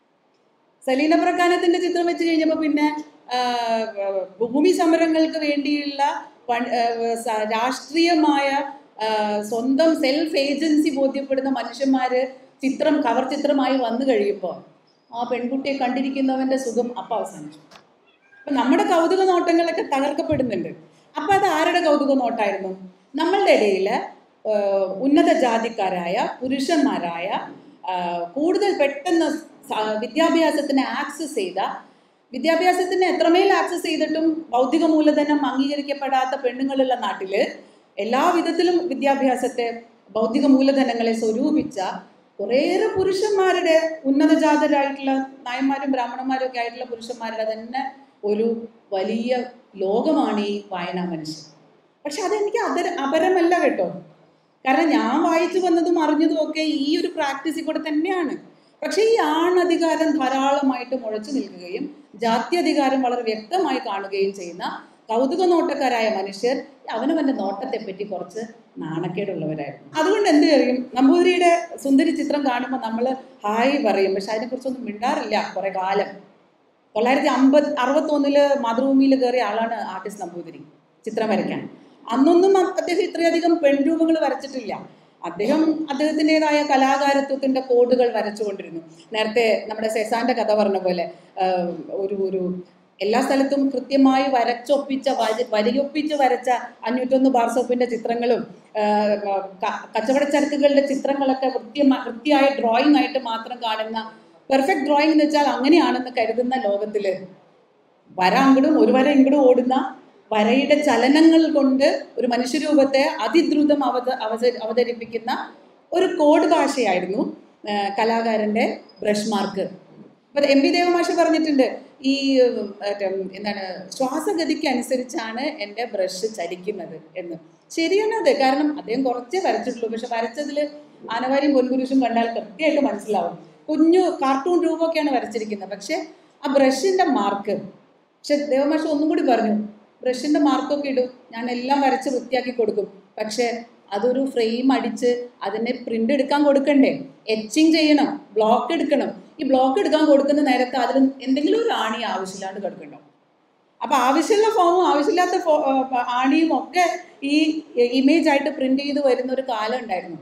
സലീന പ്രക്കാനത്തിന്റെ ചിത്രം വെച്ച് കഴിഞ്ഞപ്പോൾ പിന്നെ ആ, ഭൂമി സമരങ്ങൾക്ക് വേണ്ടിയുള്ള പൺ- ആ, സ- രാഷ്ട്രീയമായ ആ, സ്വന്തം സെൽഫ് ഏജൻസി ബോധ്യപ്പെടുന്ന മനുഷ്യന്മാര് ചിത്രം കവർ ചിത്രമായി വന്നു കഴിയുമ്പോൾ ആ പെൺകുട്ടിയെ കണ്ടിരിക്കുന്നവന്റെ സുഖം അപ്പം അവസാനിച്ചു അപ്പൊ നമ്മുടെ കൗതുക നോട്ടങ്ങളൊക്കെ തകർക്കപ്പെടുന്നുണ്ട് അപ്പൊ അത് ആരുടെ കൗതുക നോട്ടായിരുന്നു നമ്മളുടെ ഇടയിൽ ഉന്നത ജാതിക്കാരായ പുരുഷന്മാരായ ആ, കൂടുതൽ പെട്ടെന്ന് സ- വിദ്യാഭ്യാസത്തിന് ആക്സസ് ചെയ്ത വിദ്യാഭ്യാസത്തിന് എത്രമേൽ ആക്സസ് ചെയ്തിട്ടും ഭൗതിക മൂലധനം അംഗീകരിക്കപ്പെടാത്ത പെണ്ണുങ്ങളുള്ള നാട്ടില് എല്ലാ വിധത്തിലും വിദ്യാഭ്യാസത്തെ ഭൗതിക മൂലധനങ്ങളെ സ്വരൂപിച്ച കുറേയേറെ പുരുഷന്മാരുടെ ഉന്നതജാതരായിട്ടുള്ള നായന്മാരും ബ്രാഹ്മണന്മാരും ഒക്കെ ആയിട്ടുള്ള പുരുഷന്മാരുടെ തന്നെ ഒരു വലിയ ലോകമാണ് ഈ വായനാ മനുഷ്യൻ പക്ഷെ അതെനിക്ക് അതര അപരമല്ല കേട്ടോ കാരണം ഞാൻ വായിച്ചു വന്നതും അറിഞ്ഞതും ഒക്കെ ഈ ഒരു പ്രാക്ടീസിൽ കൂടെ തന്നെയാണ് പക്ഷേ ഈ ആണധികാരം ധാരാളമായിട്ട് മുഴച്ചു നിൽക്കുകയും ജാത്യധികാരം വളരെ വ്യക്തമായി കാണുകയും ചെയ്യുന്ന കൗതുക നോട്ടക്കാരായ മനുഷ്യർ അവനവന്റെ നോട്ടത്തെപ്പറ്റി കുറച്ച് നാണക്കേടുള്ളവരായിരുന്നു അതുകൊണ്ട് എന്ത് ചെയ്യും നമ്പൂതിരിയുടെ സുന്ദരി ചിത്രം കാണുമ്പോൾ നമ്മൾ ഹായ് പറയും പക്ഷെ അതിനെക്കുറിച്ചൊന്നും മിണ്ടാറില്ല കുറെ കാലം തൊള്ളായിരത്തി അമ്പത് അറുപത്തൊന്നില് മാതൃഭൂമിയിൽ കയറിയ ആളാണ് ആർട്ടിസ്റ്റ് നമ്പൂതിരി ചിത്രം വരയ്ക്കാൻ അന്നൊന്നും അ- അദ്ദേഹം ഇത്രയധികം പെൺരൂപങ്ങൾ വരച്ചിട്ടില്ല അദ്ദേഹം അദ്ദേഹത്തിൻ്റെതായ കലാകാരത്വത്തിന്റെ കോഡുകൾ വരച്ചുകൊണ്ടിരുന്നു നേരത്തെ നമ്മുടെ സെസാന്റെ കഥ പറഞ്ഞ പോലെ ആഹ്, ഒരു ഒരു എല്ലാ സ്ഥലത്തും കൃത്യമായി വരച്ചൊപ്പിച്ച വര- വരയൊപ്പിച്ച് വരച്ച അഞ്ഞൂറ്റൊന്ന് ബാർ സോപ്പിന്റെ ചിത്രങ്ങളും ആ, ക- കച്ചവടച്ചരക്കുകളുടെ ചിത്രങ്ങളൊക്കെ കൃത്യമാ കൃത്യമായ ഡ്രോയിങ് ആയിട്ട് മാത്രം കാണുന്ന പെർഫെക്റ്റ് ഡ്രോയിങ് എന്ന് വെച്ചാൽ അങ്ങനെയാണെന്ന് കരുതുന്ന ലോകത്തില് വര അങ്ങടും ഒരു വര ഇങ്ങടും ഓടുന്ന വരയുടെ ചലനങ്ങൾ കൊണ്ട് ഒരു മനുഷ്യരൂപത്തെ അതിദ്രുതം അവത അവത അവതരിപ്പിക്കുന്ന ഒരു കോഡ് ഭാഷയായിരുന്നു ആ, കലാകാരന്റെ ബ്രഷ് മാർക്ക് അപ്പൊ എം പി ദേവമാഷ് പറഞ്ഞിട്ടുണ്ട് ഈ ഉം, മറ്റേ, എന്താണ് ശ്വാസഗതിക്ക് അനുസരിച്ചാണ് എൻ്റെ ബ്രഷ് ചലിക്കുന്നത് എന്ന് ശരിയാണ് അത് കാരണം അദ്ദേഹം കുറച്ചേ വരച്ചിട്ടുള്ളൂ പക്ഷെ വരച്ചതിൽ ആനവാരിയും പൊൻകുരിശും കണ്ടാൽ കൃത്യമായിട്ട് മനസ്സിലാവും കുഞ്ഞു കാർട്ടൂൺ രൂപമൊക്കെയാണ് വരച്ചിരിക്കുന്നത് പക്ഷെ ആ ബ്രഷിന്റെ മാർക്ക് പക്ഷെ ദേവമാഷ് ഒന്നും കൂടി പറഞ്ഞു ബ്രഷിന്റെ മാർക്കൊക്കെ ഇടും ഞാൻ എല്ലാം വരച്ച് വൃത്തിയാക്കി കൊടുക്കും പക്ഷെ അതൊരു ഫ്രെയിം അടിച്ച് അതിനെ പ്രിന്റ് എടുക്കാൻ കൊടുക്കണ്ടേ എച്ചിങ് ചെയ്യണം ബ്ലോക്ക് എടുക്കണം ഈ ബ്ലോക്ക് എടുക്കാൻ കൊടുക്കുന്ന നേരത്ത് അതിൽ എന്തെങ്കിലും ഒരു ആണി ആവശ്യമില്ലാണ്ട് കിടക്കണ്ടോ അപ്പൊ ആവശ്യമുള്ള ഫോമും ആവശ്യമില്ലാത്ത ഫോ ആ, ആണിയും ഒക്കെ ഈ ഇമേജ് ആയിട്ട് പ്രിന്റ് ചെയ്ത് വരുന്ന ഒരു കാലം ഉണ്ടായിരുന്നു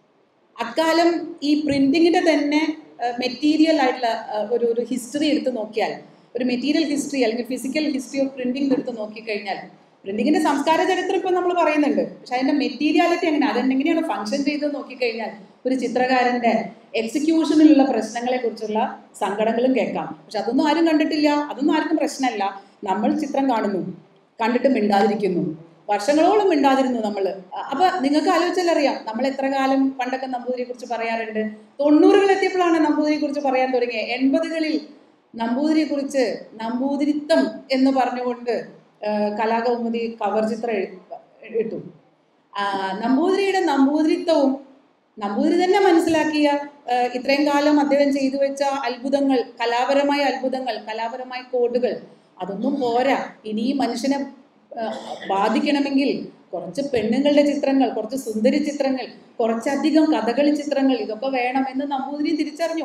അക്കാലം ഈ പ്രിന്റിങ്ങിന്റെ തന്നെ മെറ്റീരിയൽ ആയിട്ടുള്ള ആ, ഒരു ഒരു ഹിസ്റ്ററി എടുത്ത് നോക്കിയാൽ ഒരു മെറ്റീരിയൽ ഹിസ്റ്ററി അല്ലെങ്കിൽ ഫിസിക്കൽ ഹിസ്റ്ററി ഓഫ് പ്രിന്റിംഗ് എടുത്ത് നോക്കിക്കഴിഞ്ഞാൽ പ്രിന്റിങ്ങിന്റെ സംസ്കാര ചരിത്രം ഇപ്പൊ നമ്മൾ പറയുന്നുണ്ട് പക്ഷെ അതിന്റെ മെറ്റീരിയാലിറ്റി എങ്ങനെ അതെങ്ങനെയാണ് ഫംഗ്ഷൻ ചെയ്തത് നോക്കിക്കഴിഞ്ഞാൽ ഒരു ചിത്രകാരന്റെ എക്സിക്യൂഷനിലുള്ള പ്രശ്നങ്ങളെ കുറിച്ചുള്ള സങ്കടങ്ങളും കേൾക്കാം പക്ഷെ അതൊന്നും ആരും കണ്ടിട്ടില്ല അതൊന്നും ആർക്കും പ്രശ്നമല്ല നമ്മൾ ചിത്രം കാണുന്നു കണ്ടിട്ട് മിണ്ടാതിരിക്കുന്നു വർഷങ്ങളോളം മിണ്ടാതിരുന്നു നമ്മൾ അപ്പൊ നിങ്ങൾക്ക് ആലോചിച്ചാൽ അറിയാം നമ്മൾ എത്ര കാലം പണ്ടൊക്കെ നമ്പൂതിരിയെ കുറിച്ച് പറയാറുണ്ട് തൊണ്ണൂറുകൾ എത്തിയപ്പോഴാണ് നമ്പൂതിരിയെ കുറിച്ച് പറയാൻ തുടങ്ങിയത് എൺപതുകളിൽ നമ്പൂതിരിയെ കുറിച്ച് നമ്പൂതിരിത്തം എന്ന് പറഞ്ഞുകൊണ്ട് ആ, കലാകൗമുദി കവർ ചിത്രം എഴു- ഇട്ടു ആ, നമ്പൂതിരിയുടെ നമ്പൂതിരിത്വവും നമ്പൂതിരി തന്നെ മനസ്സിലാക്കിയ ആ, ഇത്രയും കാലം അദ്ദേഹം ചെയ്തു വെച്ച അത്ഭുതങ്ങൾ കലാപരമായ അത്ഭുതങ്ങൾ കലാപരമായ കോഡുകൾ അതൊന്നും പോരാ ഇനി ഈ മനുഷ്യനെ ആ, ബാധിക്കണമെങ്കിൽ കുറച്ച് പെണ്ണുങ്ങളുടെ ചിത്രങ്ങൾ കുറച്ച് സുന്ദരി ചിത്രങ്ങൾ കുറച്ചധികം കഥകളി ചിത്രങ്ങൾ ഇതൊക്കെ വേണമെന്ന് നമ്പൂതിരി തിരിച്ചറിഞ്ഞു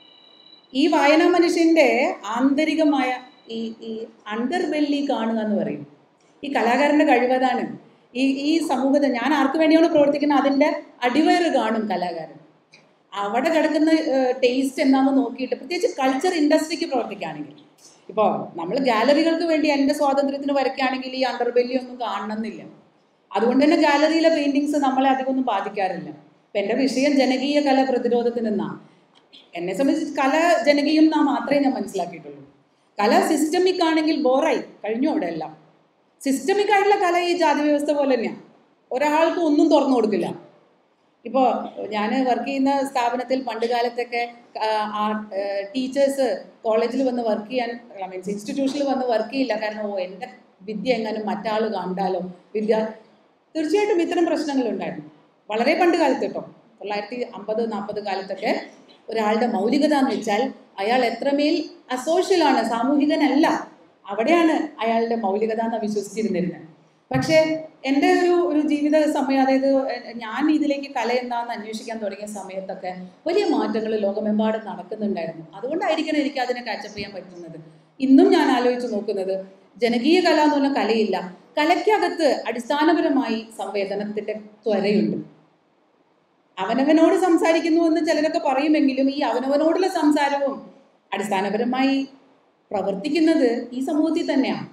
ഈ വായനാ മനുഷ്യന്റെ ആന്തരികമായ ഈ ഈ അണ്ടർബെല്ലി കാണുക എന്ന് പറയും ഈ കലാകാരന്റെ കഴിവതാണ് ഈ ഈ സമൂഹത്തെ ഞാൻ ആർക്ക് വേണ്ടിയാണ് പ്രവർത്തിക്കുന്നത് അതിന്റെ അടിവയറ് കാണും കലാകാരൻ അവിടെ കിടക്കുന്ന ടേസ്റ്റ് എന്താണെന്ന് നോക്കിയിട്ട് പ്രത്യേകിച്ച് കൾച്ചർ ഇൻഡസ്ട്രിക്ക് പ്രവർത്തിക്കുകയാണെങ്കിൽ ഇപ്പോൾ നമ്മൾ ഗാലറികൾക്ക് വേണ്ടി എൻ്റെ സ്വാതന്ത്ര്യത്തിന് വരയ്ക്കുകയാണെങ്കിൽ ഈ അണ്ടർബെല്ലി ഒന്നും കാണണമെന്നില്ല അതുകൊണ്ട് തന്നെ ഗാലറിയിലെ പെയിന്റിങ്സ് നമ്മളെ അധികം ഒന്നും ബാധിക്കാറില്ല ഇപ്പം എൻ്റെ വിഷയം ജനകീയ കല പ്രതിരോധത്തിന് എന്നാണ് എന്നെ സംബന്ധിച്ച് കല ജനകീയം എന്നാ മാത്രമേ ഞാൻ മനസ്സിലാക്കിയിട്ടുള്ളൂ കല സിസ്റ്റമിക് ആണെങ്കിൽ ബോറായി കഴിഞ്ഞു അവിടെ എല്ലാം സിസ്റ്റമിക് ആയിട്ടുള്ള കല ഈ ജാതി വ്യവസ്ഥ പോലെ തന്നെയാണ് ഒരാൾക്ക് ഒന്നും തുറന്നു കൊടുക്കില്ല ഇപ്പോൾ ഞാൻ വർക്ക് ചെയ്യുന്ന സ്ഥാപനത്തിൽ പണ്ട് കാലത്തൊക്കെ ടീച്ചേഴ്സ് കോളേജിൽ വന്ന് വർക്ക് ചെയ്യാൻ മീൻസ് ഇൻസ്റ്റിറ്റ്യൂഷനിൽ വന്ന് വർക്ക് ചെയ്യില്ല കാരണം ഓ എൻ്റെ വിദ്യ എങ്ങാനും മറ്റാൾ കണ്ടാലോ വിദ്യ തീർച്ചയായിട്ടും ഇത്തരം പ്രശ്നങ്ങളുണ്ടായിരുന്നു വളരെ പണ്ട് കാലത്ത് കേട്ടോ തൊള്ളായിരത്തി അമ്പത് നാൽപ്പത് കാലത്തൊക്കെ ഒരാളുടെ മൗലികത എന്ന് വെച്ചാൽ അയാൾ എത്രമേൽ അസോഷ്യലാണ് സാമൂഹികനല്ല അവിടെയാണ് അയാളുടെ മൗലികത എന്ന് വിശ്വസിച്ചിരുന്നിരുന്നത് പക്ഷേ എൻ്റെ ഒരു ഒരു ജീവിത സമയം അതായത് എ- ഞാൻ ഇതിലേക്ക് കല എന്താണെന്ന് അന്വേഷിക്കാൻ തുടങ്ങിയ സമയത്തൊക്കെ വലിയ മാറ്റങ്ങൾ ലോകമെമ്പാടും നടക്കുന്നുണ്ടായിരുന്നു അതുകൊണ്ടായിരിക്കണം എനിക്ക് അതിനെ കാച്ചപ്പ് ചെയ്യാൻ പറ്റുന്നത് ഇന്നും ഞാൻ ആലോചിച്ച് നോക്കുന്നത് ജനകീയ കല എന്ന് പറഞ്ഞ കലയില്ല കലയ്ക്കകത്ത് അടിസ്ഥാനപരമായി സംവേദനത്തിന്റെ ത്വരയുണ്ട് അവനവനോട് സംസാരിക്കുന്നു എന്ന് ചിലരൊക്കെ പറയുമെങ്കിലും ഈ അവനവനോടുള്ള സംസാരവും അടിസ്ഥാനപരമായി പ്രവർത്തിക്കുന്നത് ഈ സമൂഹത്തിൽ തന്നെയാണ്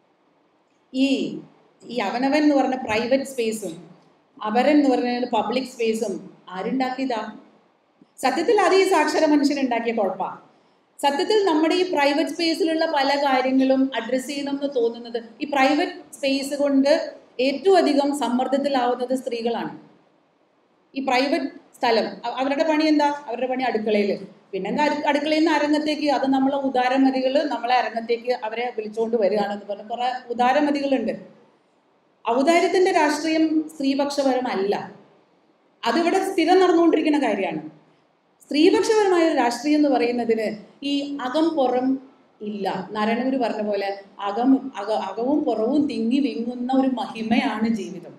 ഈ ഈ അവനവൻ എന്ന് പറഞ്ഞ പ്രൈവറ്റ് സ്പേസും അവരൻ എന്ന് പറഞ്ഞ പബ്ലിക് സ്പേസും ആരുണ്ടാക്കിയതാ സത്യത്തിൽ അത് ഈ സാക്ഷര മനുഷ്യൻ ഉണ്ടാക്കിയ കുഴപ്പമാണ് സത്യത്തിൽ നമ്മുടെ ഈ പ്രൈവറ്റ് സ്പേസിലുള്ള പല കാര്യങ്ങളും അഡ്രസ്സ് ചെയ്യണം എന്ന് തോന്നുന്നത് ഈ പ്രൈവറ്റ് സ്പേസ് കൊണ്ട് ഏറ്റവും അധികം സമ്മർദ്ദത്തിലാവുന്നത് സ്ത്രീകളാണ് ഈ പ്രൈവറ്റ് സ്ഥലം അ- അവരുടെ പണി എന്താ അവരുടെ പണി അടുക്കളയിൽ പിന്നെ എന്താ അടു- അടുക്കളയിൽ നിന്ന് അരങ്ങത്തേക്ക് അത് നമ്മളെ ഉദാരമതികൾ നമ്മളെ അരങ്ങത്തേക്ക് അവരെ വിളിച്ചുകൊണ്ട് വരികയാണെന്ന് പറഞ്ഞ് കുറെ ഉദാരമതികളുണ്ട് ഔദാര്യത്തിന്റെ രാഷ്ട്രീയം സ്ത്രീപക്ഷപരമല്ല അതിവിടെ സ്ഥിരം നടന്നുകൊണ്ടിരിക്കുന്ന കാര്യമാണ് സ്ത്രീപക്ഷപരമായ ഒരു രാഷ്ട്രീയം എന്ന് പറയുന്നതിന് ഈ അകം പുറം ഇല്ല നാരായണഗുരു പറഞ്ഞ പോലെ അകം അക അകവും പുറവും തിങ്ങി വിങ്ങുന്ന ഒരു മഹിമയാണ് ജീവിതം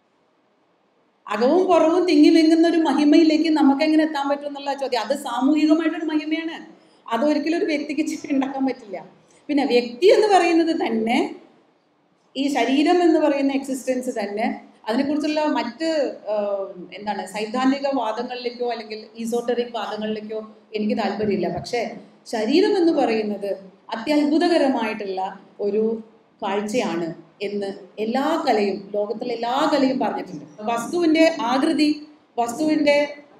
അകവും പുറവും തിങ്ങി വിങ്ങുന്ന ഒരു മഹിമയിലേക്ക് നമുക്ക് എങ്ങനെ എത്താൻ പറ്റും എന്നുള്ള ചോദ്യം അത് സാമൂഹികമായിട്ടൊരു മഹിമയാണ് അത് ഒരിക്കലും ഒരു വ്യക്തിക്ക് ചെയ്ത് ഉണ്ടാക്കാൻ പറ്റില്ല പിന്നെ വ്യക്തി എന്ന് പറയുന്നത് തന്നെ ഈ ശരീരം എന്ന് പറയുന്ന എക്സിസ്റ്റൻസ് തന്നെ അതിനെക്കുറിച്ചുള്ള മറ്റ് ആ, എന്താണ് സൈദ്ധാന്തിക വാദങ്ങളിലേക്കോ അല്ലെങ്കിൽ ഈസോട്ടറിക് വാദങ്ങളിലേക്കോ എനിക്ക് താല്പര്യമില്ല പക്ഷേ ശരീരം എന്ന് പറയുന്നത് അത്യത്ഭുതകരമായിട്ടുള്ള ഒരു കാഴ്ചയാണ് എന്ന് എല്ലാ കലയും ലോകത്തിലെ എല്ലാ കലയും പറഞ്ഞിട്ടുണ്ട് വസ്തുവിൻ്റെ ആകൃതി വസ്തുവിൻ്റെ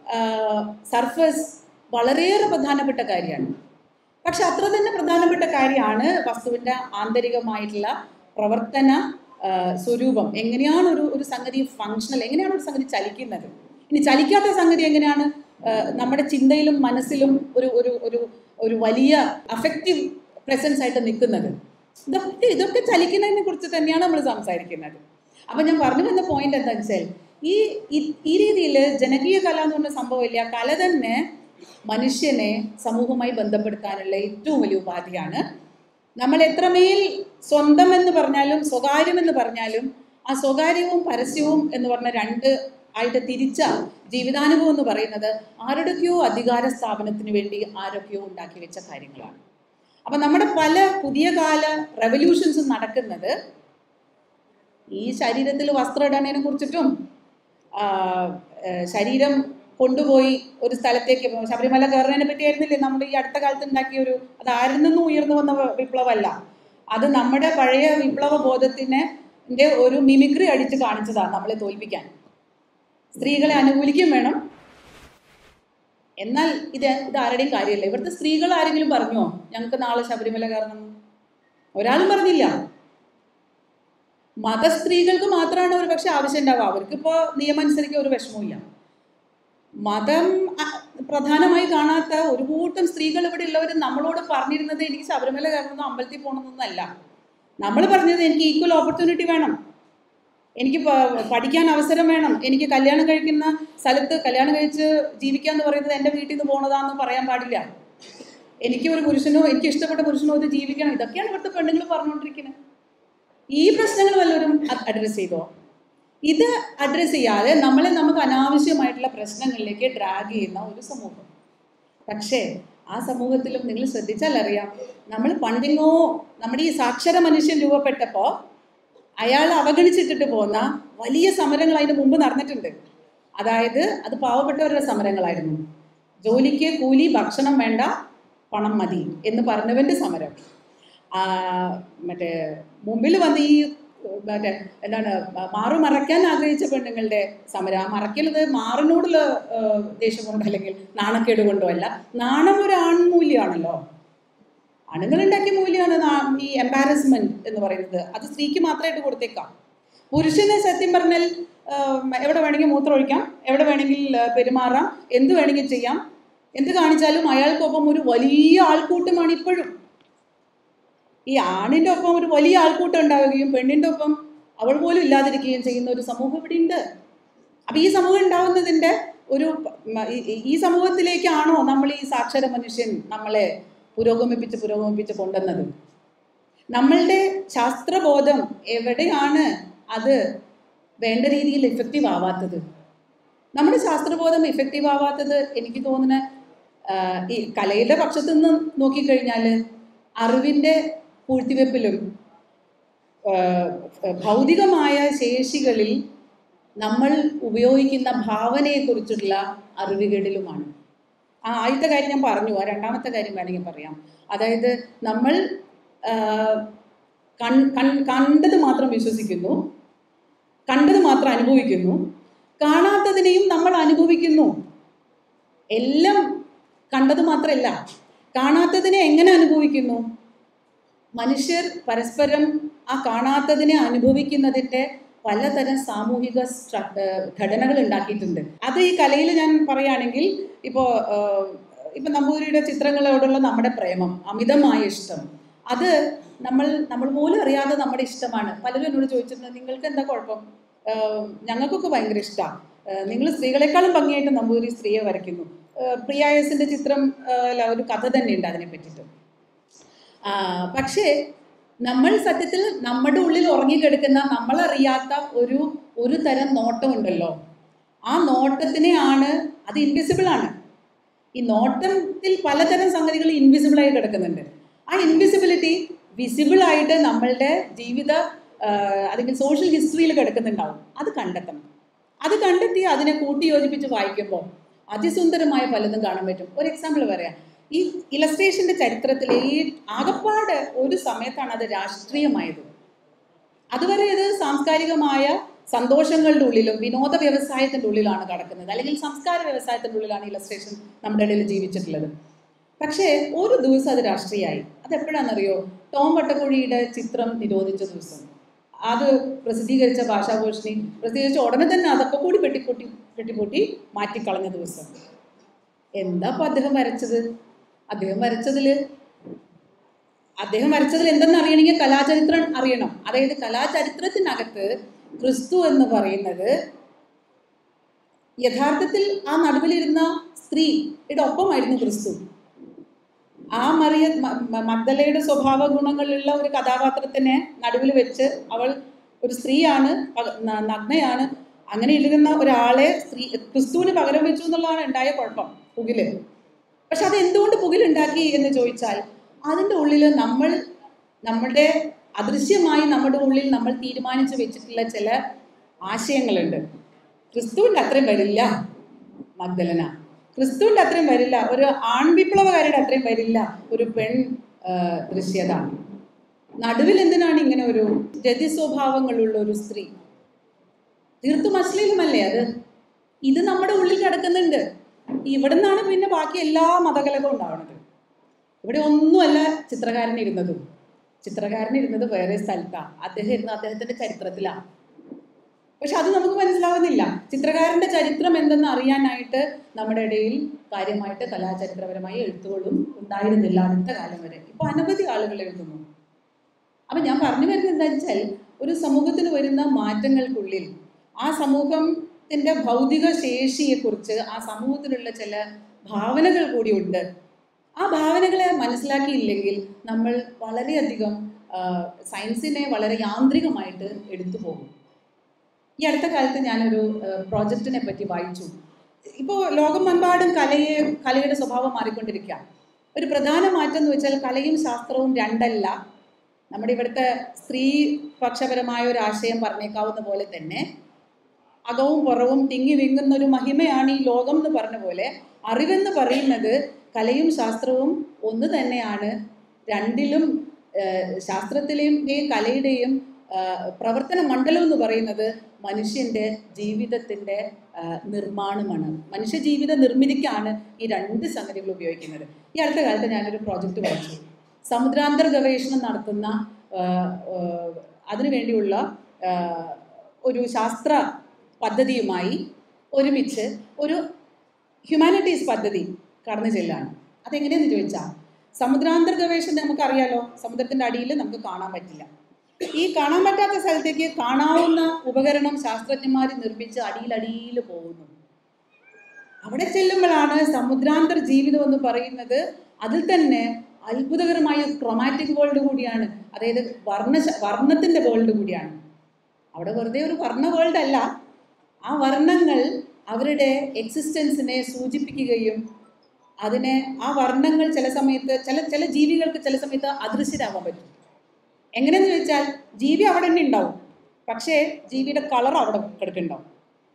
സർഫസ് വളരെയേറെ പ്രധാനപ്പെട്ട കാര്യമാണ് പക്ഷെ അത്ര തന്നെ പ്രധാനപ്പെട്ട കാര്യമാണ് വസ്തുവിൻ്റെ ആന്തരികമായിട്ടുള്ള പ്രവർത്തന ആ, സ്വരൂപം എങ്ങനെയാണ് ഒരു ഒരു സംഗതി ഫങ്ഷണൽ എങ്ങനെയാണ് ഒരു സംഗതി ചലിക്കുന്നത് ഇനി ചലിക്കാത്ത സംഗതി എങ്ങനെയാണ് ആ, നമ്മുടെ ചിന്തയിലും മനസ്സിലും ഒരു ഒരു ഒരു ഒരു വലിയ അഫക്റ്റീവ് പ്രസൻസ് ആയിട്ട് നിൽക്കുന്നത് ഇതൊക്കെ ഇതൊക്കെ ചലിക്കുന്നതിനെ കുറിച്ച് തന്നെയാണ് നമ്മൾ സംസാരിക്കുന്നത് അപ്പം ഞാൻ പറഞ്ഞു വന്ന പോയിന്റ് എന്താ വെച്ചാൽ ഈ ഈ- ഈ രീതിയിൽ ജനകീയ കല എന്ന് പറഞ്ഞ സംഭവമില്ല കല തന്നെ മനുഷ്യനെ സമൂഹവുമായി ബന്ധപ്പെടുത്താനുള്ള ഏറ്റവും വലിയ ഉപാധിയാണ് നമ്മൾ എത്രമേൽ സ്വന്തം എന്ന് പറഞ്ഞാലും സ്വകാര്യം എന്ന് പറഞ്ഞാലും ആ സ്വകാര്യവും പരസ്യവും എന്ന് പറഞ്ഞ രണ്ട് ആയിട്ട് തിരിച്ച ജീവിതാനുഭവം എന്ന് പറയുന്നത് ആരുടെയൊക്കെയോ അധികാര സ്ഥാപനത്തിന് വേണ്ടി ആരൊക്കെയോ ഉണ്ടാക്കി വെച്ച കാര്യങ്ങളാണ് അപ്പം നമ്മുടെ പല പുതിയ കാല റെവല്യൂഷൻസും നടക്കുന്നത് ഈ ശരീരത്തിൽ വസ്ത്രം ഇടുന്നതിനെ കുറിച്ചിട്ടും ആ, ഏ, ശരീരം കൊണ്ടുപോയി ഒരു സ്ഥലത്തേക്ക് പോ- ശബരിമല കയറുന്നതിനെ പറ്റി ആയിരുന്നില്ലേ നമ്മുടെ ഈ അടുത്ത കാലത്ത് ഉണ്ടാക്കിയ ഒരു അത് ആരിൽ നിന്നും ഉയർന്നു വന്ന വ- വിപ്ലവമല്ല അത് നമ്മുടെ പഴയ വിപ്ലവ ബോധത്തിനെ ന്റെ ഒരു മിമിക്രി അടിച്ച് കാണിച്ചതാണ് നമ്മളെ തോൽപ്പിക്കാൻ സ്ത്രീകളെ അനുകൂലിക്കും വേണം എന്നാൽ ഇത് ഇത് ആരുടെയും കാര്യമല്ല ഇവിടുത്തെ സ്ത്രീകൾ ആരെങ്കിലും പറഞ്ഞോ ഞങ്ങൾക്ക് നാളെ ശബരിമല കയറണം എന്ന്? ഒരാളും പറഞ്ഞില്ല മതസ്ത്രീകൾക്ക് മാത്രമാണ് ഒരു പക്ഷെ ആവശ്യം ഉണ്ടാവുക അവർക്കിപ്പോൾ നിയമം അനുസരിക്കാൻ ഒരു വിഷമവുമില്ല മതം അ- പ്രധാനമായി കാണാത്ത ഒരു കൂട്ടം സ്ത്രീകൾ ഇവിടെ ഉള്ളവർ നമ്മളോട് പറഞ്ഞിരുന്നത് എനിക്ക് ശബരിമല കയറണമെന്നോ അമ്പലത്തിൽ പോകണമെന്നൊന്നല്ല നമ്മൾ പറഞ്ഞത് എനിക്ക് ഈക്വൽ ഓപ്പർച്യൂണിറ്റി വേണം എനിക്ക് പ- പഠിക്കാൻ അവസരം വേണം എനിക്ക് കല്യാണം കഴിക്കുന്ന സ്ഥലത്ത് കല്യാണം കഴിച്ച് ജീവിക്കാന്ന് പറയുന്നത് എൻ്റെ വീട്ടിൽ നിന്ന് പോണതാന്ന് പറയാൻ പാടില്ല എനിക്ക് ഒരു പുരുഷനോ എനിക്ക് ഇഷ്ടപ്പെട്ട പുരുഷനോ ഇത് ജീവിക്കണം ഇതൊക്കെയാണ് ഇവിടുത്തെ പെണ്ണുങ്ങൾ പറഞ്ഞുകൊണ്ടിരിക്കുന്നത് ഈ പ്രശ്നങ്ങൾ വല്ലവരും അഡ്രസ്സ് ചെയ്തോ ഇത് അഡ്രസ്സ് ചെയ്യാതെ നമ്മളെ നമുക്ക് അനാവശ്യമായിട്ടുള്ള പ്രശ്നങ്ങളിലേക്ക് ഡ്രാഗ് ചെയ്യുന്ന ഒരു സമൂഹം പക്ഷേ ആ സമൂഹത്തിലും നിങ്ങൾ ശ്രദ്ധിച്ചാൽ അറിയാം നമ്മൾ പണ്ടിങ്ങോ നമ്മുടെ ഈ സാക്ഷര മനുഷ്യൻ രൂപപ്പെട്ടപ്പോൾ അയാൾ അവഗണിച്ചിട്ടിട്ട് പോകുന്ന വലിയ സമരങ്ങൾ അതിന് മുമ്പ് നടന്നിട്ടുണ്ട് അതായത് അത് പാവപ്പെട്ടവരുടെ സമരങ്ങളായിരുന്നു ജോലിക്ക് കൂലി ഭക്ഷണം വേണ്ട പണം മതി എന്ന് പറഞ്ഞവൻ്റെ സമരം ആ, മറ്റേ മുമ്പിൽ വന്ന് ഈ മറ്റേ എന്താണ് മാറു മറയ്ക്കാൻ ആഗ്രഹിച്ച പെണ്ണുങ്ങളുടെ സമരം ആ മറയ്ക്കലത് മാറിനോടുള്ള ആ, ദേഷ്യം കൊണ്ടോ അല്ലെങ്കിൽ നാണക്കേട് കൊണ്ടോ അല്ല നാണം ഒരു ആൺമൂല്യമാണല്ലോ ആണുങ്ങളുണ്ടാക്കിയ മൂല്യമാണ് നാ- ഈ എംബാരസ്മെന്റ് എന്ന് പറയുന്നത് അത് സ്ത്രീക്ക് മാത്രമായിട്ട് കൊടുത്തേക്കാം പുരുഷന് സത്യം പറഞ്ഞാൽ ആ, എവിടെ വേണമെങ്കിൽ മൂത്രം ഒഴിക്കാം എവിടെ വേണമെങ്കിൽ ആ, പെരുമാറാം എന്ത് വേണമെങ്കിൽ ചെയ്യാം എന്ത് കാണിച്ചാലും അയാൾക്കൊപ്പം ഒരു വലിയ ആൾക്കൂട്ടമാണ് ഇപ്പോഴും ഈ ആണിൻ്റെ ഒപ്പം ഒരു വലിയ ആൾക്കൂട്ടം ഉണ്ടാവുകയും പെണ്ണിൻ്റെ ഒപ്പം അവൾ പോലും ഇല്ലാതിരിക്കുകയും ചെയ്യുന്ന ഒരു സമൂഹം ഇവിടെ ഉണ്ട് അപ്പം ഈ സമൂഹം ഉണ്ടാവുന്നതിൻ്റെ ഒരു മ- ഈ- ഈ സമൂഹത്തിലേക്കാണോ നമ്മൾ ഈ സാക്ഷര മനുഷ്യൻ നമ്മളെ പുരോഗമിപ്പിച്ച് പുരോഗമിപ്പിച്ച് കൊണ്ടുവന്നത് നമ്മളുടെ ശാസ്ത്രബോധം എവിടെയാണ് അത് വേണ്ട രീതിയിൽ എഫക്റ്റീവ് ആവാത്തത് നമ്മുടെ ശാസ്ത്രബോധം എഫക്റ്റീവ് ആവാത്തത് എനിക്ക് തോന്നുന്ന ആ, ഈ കലയുടെ പക്ഷത്തു നിന്ന് നോക്കിക്കഴിഞ്ഞാൽ അറിവിൻ്റെ പൂഴ്ത്തിവെപ്പിലും ആ, ഭൗതികമായ ശേഷികളിൽ നമ്മൾ ഉപയോഗിക്കുന്ന ഭാവനയെക്കുറിച്ചുള്ള അറിവുകേടിലുമാണ് ആ ആദ്യത്തെ കാര്യം ഞാൻ പറഞ്ഞു ആ രണ്ടാമത്തെ കാര്യം വേണമെങ്കിൽ പറയാം അതായത് നമ്മൾ ആ, കൺ കൺ- കണ്ടത് മാത്രം വിശ്വസിക്കുന്നു കണ്ടത് മാത്രം അനുഭവിക്കുന്നു കാണാത്തതിനെയും നമ്മൾ അനുഭവിക്കുന്നു എല്ലാം കണ്ടത് മാത്രമല്ല കാണാത്തതിനെ എങ്ങനെ അനുഭവിക്കുന്നു മനുഷ്യർ പരസ്പരം ആ കാണാത്തതിനെ അനുഭവിക്കുന്നതിൻ്റെ പലതരം സാമൂഹിക സ്ട്ര- ഏഹ് ഘടനകൾ ഉണ്ടാക്കിയിട്ടുണ്ട് അത് ഈ കലയിൽ ഞാൻ പറയുകയാണെങ്കിൽ ഇപ്പോൾ ഇപ്പം നമ്പൂതിരിയുടെ ചിത്രങ്ങളോടുള്ള നമ്മുടെ പ്രേമം അമിതമായ ഇഷ്ടം അത് നമ്മൾ നമ്മൾ പോലും അറിയാതെ നമ്മുടെ ഇഷ്ടമാണ് പലരും എന്നോട് ചോദിച്ചിട്ടുണ്ട് നിങ്ങൾക്ക് എന്താ കുഴപ്പം ഏഹ് ഞങ്ങൾക്കൊക്കെ ഭയങ്കര ഇഷ്ടമാണ് നിങ്ങൾ സ്ത്രീകളെക്കാളും ഭംഗിയായിട്ട് നമ്പൂതിരി സ്ത്രീയെ വരയ്ക്കുന്നു ഏഹ് പ്രിയ എസിൻ്റെ ചിത്രം ഏഹ് അല്ല, ഒരു കഥ തന്നെയുണ്ട് അതിനെ പറ്റിയിട്ട് ആ, പക്ഷേ നമ്മൾ സത്യത്തിൽ നമ്മുടെ ഉള്ളിൽ ഉറങ്ങിക്കിടക്കുന്ന നമ്മളറിയാത്ത ഒരു ഒരു തരം നോട്ടമുണ്ടല്ലോ ആ നോട്ടത്തിനെയാണ് അത് ഇൻവിസിബിൾ ആണ് ഈ നോട്ടത്തിൽ പലതരം സംഗതികൾ ഇൻവിസിബിൾ ആയി കിടക്കുന്നുണ്ട് ആ ഇൻവിസിബിലിറ്റി വിസിബിൾ ആയിട്ട് നമ്മളുടെ ജീവിത ആ, അല്ലെങ്കിൽ സോഷ്യൽ ഹിസ്റ്ററിയിൽ കിടക്കുന്നുണ്ടാവും അത് കണ്ടെത്തണം അത് കണ്ടെത്തി അതിനെ കൂട്ടി യോജിപ്പിച്ച് വായിക്കുമ്പോൾ അതിസുന്ദരമായ പലതും കാണാൻ പറ്റും ഒരു എക്സാമ്പിൾ പറയാം ഈ ഇലസ്ട്രേഷന്റെ ചരിത്രത്തിൽ ഈ ആകപ്പാട് ഒരു സമയത്താണ് അത് രാഷ്ട്രീയമായത് അതുവരെ ഇത് സാംസ്കാരികമായ സന്തോഷങ്ങളുടെ ഉള്ളിലും വിനോദ വ്യവസായത്തിന്റെ ഉള്ളിലാണ് കടക്കുന്നത് അല്ലെങ്കിൽ സംസ്കാര വ്യവസായത്തിന്റെ ഉള്ളിലാണ് ഇലസ്ട്രേഷൻ നമ്മുടെ ഇടയിൽ ജീവിച്ചിട്ടുള്ളത് പക്ഷേ ഒരു ദിവസം അത് രാഷ്ട്രീയമായി അത് എപ്പോഴാണെന്നറിയോ ടോം വട്ടക്കുഴിയുടെ ചിത്രം നിരോധിച്ച ദിവസം അത് പ്രസിദ്ധീകരിച്ച ഭാഷാഭൂഷണി പ്രസിദ്ധീകരിച്ച ഉടനെ തന്നെ അതൊക്കെ കൂടി വെട്ടിപ്പൊട്ടി വെട്ടിപ്പൊട്ടി മാറ്റിക്കളഞ്ഞ ദിവസം എന്താ അപ്പൊ അദ്ദേഹം വരച്ചത് അദ്ദേഹം വരച്ചതിൽ അദ്ദേഹം വരച്ചതിൽ എന്തെന്ന് അറിയണമെങ്കിൽ കലാചരിത്രം അറിയണം അതായത് കലാചരിത്രത്തിനകത്ത് ക്രിസ്തു എന്ന് പറയുന്നത് യഥാർത്ഥത്തിൽ ആ നടുവിലിരുന്ന സ്ത്രീയുടെ ഒപ്പമായിരുന്നു ക്രിസ്തു ആ മറിയ മ- മ- മഗ്ദലയുടെ സ്വഭാവ ഗുണങ്ങളുള്ള ഒരു കഥാപാത്രത്തിനെ നടുവിൽ വെച്ച് അവൾ ഒരു സ്ത്രീയാണ് പക- ന- നഗ്നയാണ് അങ്ങനെ ഇരുന്ന ഒരാളെ സ്ത്രീ ക്രിസ്തുവിന് പകരം വെച്ചു എന്നുള്ളതാണ് ഉണ്ടായ കുഴപ്പം പുകില് പക്ഷെ അത് എന്തുകൊണ്ട് പുകിലുണ്ടാക്കി എന്ന് ചോദിച്ചാൽ അതിൻ്റെ ഉള്ളിൽ നമ്മൾ നമ്മുടെ അദൃശ്യമായി നമ്മുടെ ഉള്ളിൽ നമ്മൾ തീരുമാനിച്ചു വെച്ചിട്ടുള്ള ചില ആശയങ്ങളുണ്ട് ക്രിസ്തുവിൻ്റെ അത്രയും വരില്ല മഗ്ദലന ക്രിസ്തുവിൻ്റെ അത്രയും വരില്ല ഒരു ആൺവിപ്ലവകാരിയുടെ അത്രയും വരില്ല ഒരു പെൺ ആ, ദൃശ്യത നടുവിൽ എന്തിനാണ് ഇങ്ങനെ ഒരു രതി സ്വഭാവങ്ങളുള്ള ഒരു സ്ത്രീ തീർത്തും അശ്ലീലമല്ലേ അത് ഇത് നമ്മുടെ ഉള്ളിൽ കിടക്കുന്നുണ്ട് ഇവിടെ നിന്നാണ് പിന്നെ ബാക്കി എല്ലാ മതകലകളും ഉണ്ടാവുന്നത് ഇവിടെ ഒന്നുമല്ല ചിത്രകാരൻ ഇരുന്നതും ചിത്രകാരൻ ഇരുന്നത് വേറെ സ്ഥലത്താണ് അദ്ദേഹം ഇരുന്നത് അദ്ദേഹത്തിന്റെ ചരിത്രത്തിലാണ് പക്ഷെ അത് നമുക്ക് മനസ്സിലാവുന്നില്ല ചിത്രകാരന്റെ ചരിത്രം എന്തെന്ന് അറിയാനായിട്ട് നമ്മുടെ ഇടയിൽ കാര്യമായിട്ട് കലാചരിത്രപരമായ എഴുത്തുകളും ഉണ്ടായിരുന്നില്ല അടുത്ത കാലം വരെ ഇപ്പൊ അനവധി ആളുകൾ എഴുതുന്നു അപ്പൊ ഞാൻ പറഞ്ഞു വരുന്നത് എന്താ വെച്ചാൽ ഒരു സമൂഹത്തിന് വരുന്ന മാറ്റങ്ങൾക്കുള്ളിൽ ആ സമൂഹത്തിന്റെ ഭൗതിക ശേഷിയെക്കുറിച്ച് ആ സമൂഹത്തിലുള്ള ചില ഭാവനകൾ കൂടിയുണ്ട് ആ ഭാവനകളെ മനസ്സിലാക്കിയില്ലെങ്കിൽ നമ്മൾ വളരെയധികം ആ, സയൻസിനെ വളരെ യാന്ത്രികമായിട്ട് എടുത്തു പോകും ഈ അടുത്ത കാലത്ത് ഞാനൊരു പ്രോജക്റ്റിനെ പറ്റി വായിച്ചു ഇപ്പോൾ ലോകമെമ്പാടും കലയെ കലയുടെ സ്വഭാവം മാറിക്കൊണ്ടിരിക്കുക ഒരു പ്രധാന മാറ്റം എന്ന് വെച്ചാൽ കലയും ശാസ്ത്രവും രണ്ടല്ല നമ്മുടെ ഇവിടുത്തെ സ്ത്രീ പക്ഷപരമായ ഒരു ആശയം പറഞ്ഞേക്കാവുന്ന പോലെ തന്നെ അകവും പുറവും തിങ്ങി വിങ്ങുന്ന ഒരു മഹിമയാണ് ഈ ലോകം എന്ന് പറഞ്ഞ പോലെ അറിവെന്ന് പറയുന്നത് കലയും ശാസ്ത്രവും ഒന്ന് തന്നെയാണ് രണ്ടിലും ഏഹ്, ശാസ്ത്രത്തിലെയും ടെയും കലയുടെയും ആഹ്, പ്രവർത്തന മണ്ഡലം എന്ന് പറയുന്നത് മനുഷ്യന്റെ ജീവിതത്തിന്റെ ആഹ്, നിർമ്മാണമാണ് മനുഷ്യ ജീവിത നിർമ്മിതിക്കാണ് ഈ രണ്ട് സംഗതികൾ ഉപയോഗിക്കുന്നത് ഈ അടുത്ത കാലത്ത് ഞാനൊരു പ്രോജക്റ്റ് വായിച്ചു സമുദ്രാന്തർ ഗവേഷണം നടത്തുന്ന ആഹ്, ആഹ്, അതിനുവേണ്ടിയുള്ള ആഹ്, ഒരു ശാസ്ത്ര പദ്ധതിയുമായി ഒരുമിച്ച് ഒരു ഹ്യൂമാനിറ്റീസ് പദ്ധതി കടന്നു ചെല്ലാണ് അതെങ്ങനെയെന്ന് ചോദിച്ചാൽ സമുദ്രാന്തർ ഗവേഷണം നമുക്കറിയാലോ സമുദ്രത്തിന്റെ അടിയിൽ നമുക്ക് കാണാൻ പറ്റില്ല ഈ കാണാൻ പറ്റാത്ത സ്ഥലത്തേക്ക് കാണാവുന്ന ഉപകരണം ശാസ്ത്രജ്ഞന്മാർ നിർമ്മിച്ച് അടിയിലടിയിൽ പോകുന്നു അവിടെ ചെല്ലുമ്പോഴാണ് സമുദ്രാന്തർ ജീവിതം എന്ന് പറയുന്നത് അതിൽ തന്നെ അത്ഭുതകരമായ ക്രൊമാറ്റിക് വേൾഡ് കൂടിയാണ് അതായത് വർണ്ണ വർണ്ണത്തിന്റെ വേൾഡ് കൂടിയാണ് അവിടെ വെറുതെ ഒരു വർണ്ണ വേൾഡ് അല്ല ആ വർണ്ണങ്ങൾ അവരുടെ എക്സിസ്റ്റൻസിനെ സൂചിപ്പിക്കുകയും അതിനെ ആ വർണ്ണങ്ങൾ ചില സമയത്ത് ചില ചില ജീവികൾക്ക് ചില സമയത്ത് അദൃശ്യരാകാൻ പറ്റും എങ്ങനെയെന്ന് ചോദിച്ചാൽ ജീവി അവിടെ തന്നെ ഉണ്ടാവും പക്ഷേ ജീവിയുടെ കളർ അവിടെ കിടക്കുന്നുണ്ടാവും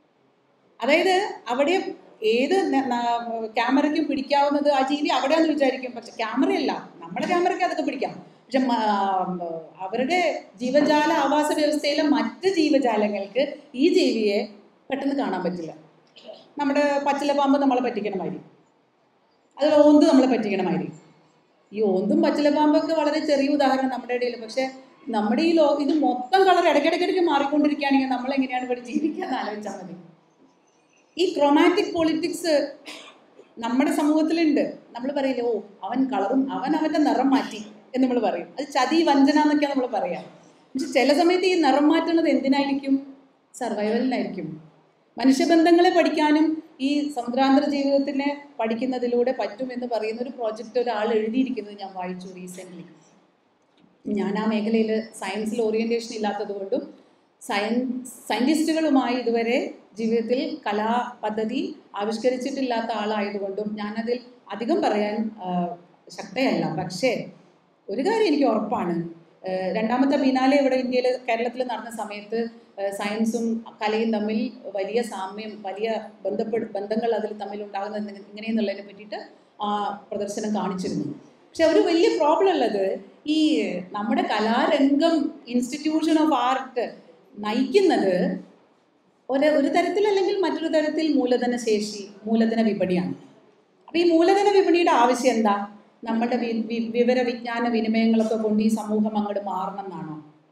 അതായത് അവിടെ ഏത് ന- ന- ക്യാമറയ്ക്കും പിടിക്കാവുന്നത് ആ ജീവി അവിടെയാന്ന് വിചാരിക്കും പക്ഷെ ക്യാമറയല്ല നമ്മുടെ ക്യാമറയ്ക്ക് അതൊക്കെ പിടിക്കാം പക്ഷെ മ- അവരുടെ ജീവജാല ആവാസ വ്യവസ്ഥയിലെ മറ്റ് ജീവജാലങ്ങൾക്ക് ഈ ജീവിയെ പെട്ടെന്ന് കാണാൻ പറ്റില്ല നമ്മുടെ പച്ചിലപ്പാമ്പ് നമ്മളെ പറ്റിക്കണ മാതിരി അത് ഓന്ത് നമ്മളെ പറ്റിക്കണ മാതിരി ഈ ഓന്തും പച്ചിലപ്പാമ്പൊക്കെ വളരെ ചെറിയ ഉദാഹരണം നമ്മുടെ ഇടയിൽ പക്ഷെ നമ്മുടെ ഈ ലോ ഇത് മൊത്തം കളർ ഇടയ്ക്കിടയ്ക്കിടയ്ക്ക് മാറിക്കൊണ്ടിരിക്കുകയാണെങ്കിൽ നമ്മൾ എങ്ങനെയാണ് ഇവിടെ ജീവിക്കാന്ന് ആലോചിച്ചാൽ മതി ഈ ക്രൊമാറ്റിക് പൊളിറ്റിക്സ് നമ്മുടെ സമൂഹത്തിലുണ്ട് നമ്മൾ പറയില്ലേ ഓ അവൻ കളറും അവൻ അവന്റെ നിറം മാറ്റി എന്ന് നമ്മൾ പറയും അത് ചതി വഞ്ചന എന്നൊക്കെയാണ് നമ്മൾ പറയാം പക്ഷെ ചില സമയത്ത് ഈ നിറം മാറ്റുന്നത് എന്തിനായിരിക്കും സർവൈവലിനായിരിക്കും മനുഷ്യബന്ധങ്ങളെ പഠിക്കാനും ഈ സമുദ്രാന്തര ജീവിതത്തിനെ പഠിക്കുന്നതിലൂടെ പറ്റുമെന്ന് പറയുന്ന ഒരു പ്രോജക്റ്റ് ഒരാൾ എഴുതിയിരിക്കുന്നത് ഞാൻ വായിച്ചു റീസെൻ്റ്ലി ഞാൻ ആ മേഖലയിൽ സയൻസിൽ ഓറിയൻറ്റേഷൻ ഇല്ലാത്തത് കൊണ്ടും സയൻസ് സയൻറ്റിസ്റ്റുകളുമായി ഇതുവരെ ജീവിതത്തിൽ കലാ പദ്ധതി ആവിഷ്കരിച്ചിട്ടില്ലാത്ത ആളായതുകൊണ്ടും ഞാനതിൽ അധികം പറയാൻ ആ, ശക്തയല്ല പക്ഷേ ഒരു കാര്യം എനിക്ക് ഉറപ്പാണ് ആ, രണ്ടാമത്തെ ബിനാലെ ഇവിടെ ഇന്ത്യയിൽ കേരളത്തിൽ നടന്ന സമയത്ത് ആ, സയൻസും കലയും തമ്മിൽ വലിയ സാമ്യം വലിയ ബന്ധപ്പെട് ബന്ധങ്ങൾ അതിൽ തമ്മിൽ ഉണ്ടാകുന്നത് എങ്ങനെ- എങ്ങനെയെന്നുള്ളതിനെ പറ്റിയിട്ട് ആ പ്രദർശനം കാണിച്ചിരുന്നു പക്ഷെ ഒരു വലിയ പ്രോബ്ലം ഉള്ളത് ഈ നമ്മുടെ കലാരംഗം ഇൻസ്റ്റിറ്റ്യൂഷൻ ഓഫ് ആർട്ട് നയിക്കുന്നത് ഒരു ഒരു തരത്തിൽ അല്ലെങ്കിൽ മറ്റൊരു തരത്തിൽ മൂലധന ശേഷി മൂലധന വിപണിയാണ് അപ്പോൾ ഈ മൂലധന വിപണിയുടെ ആവശ്യം എന്താ നമ്മുടെ വി- വി- വിവര വിജ്ഞാന വിനിമയങ്ങളൊക്കെ കൊണ്ട് ഈ സമൂഹം അങ്ങോട്ട് മാറണം എന്നാണോ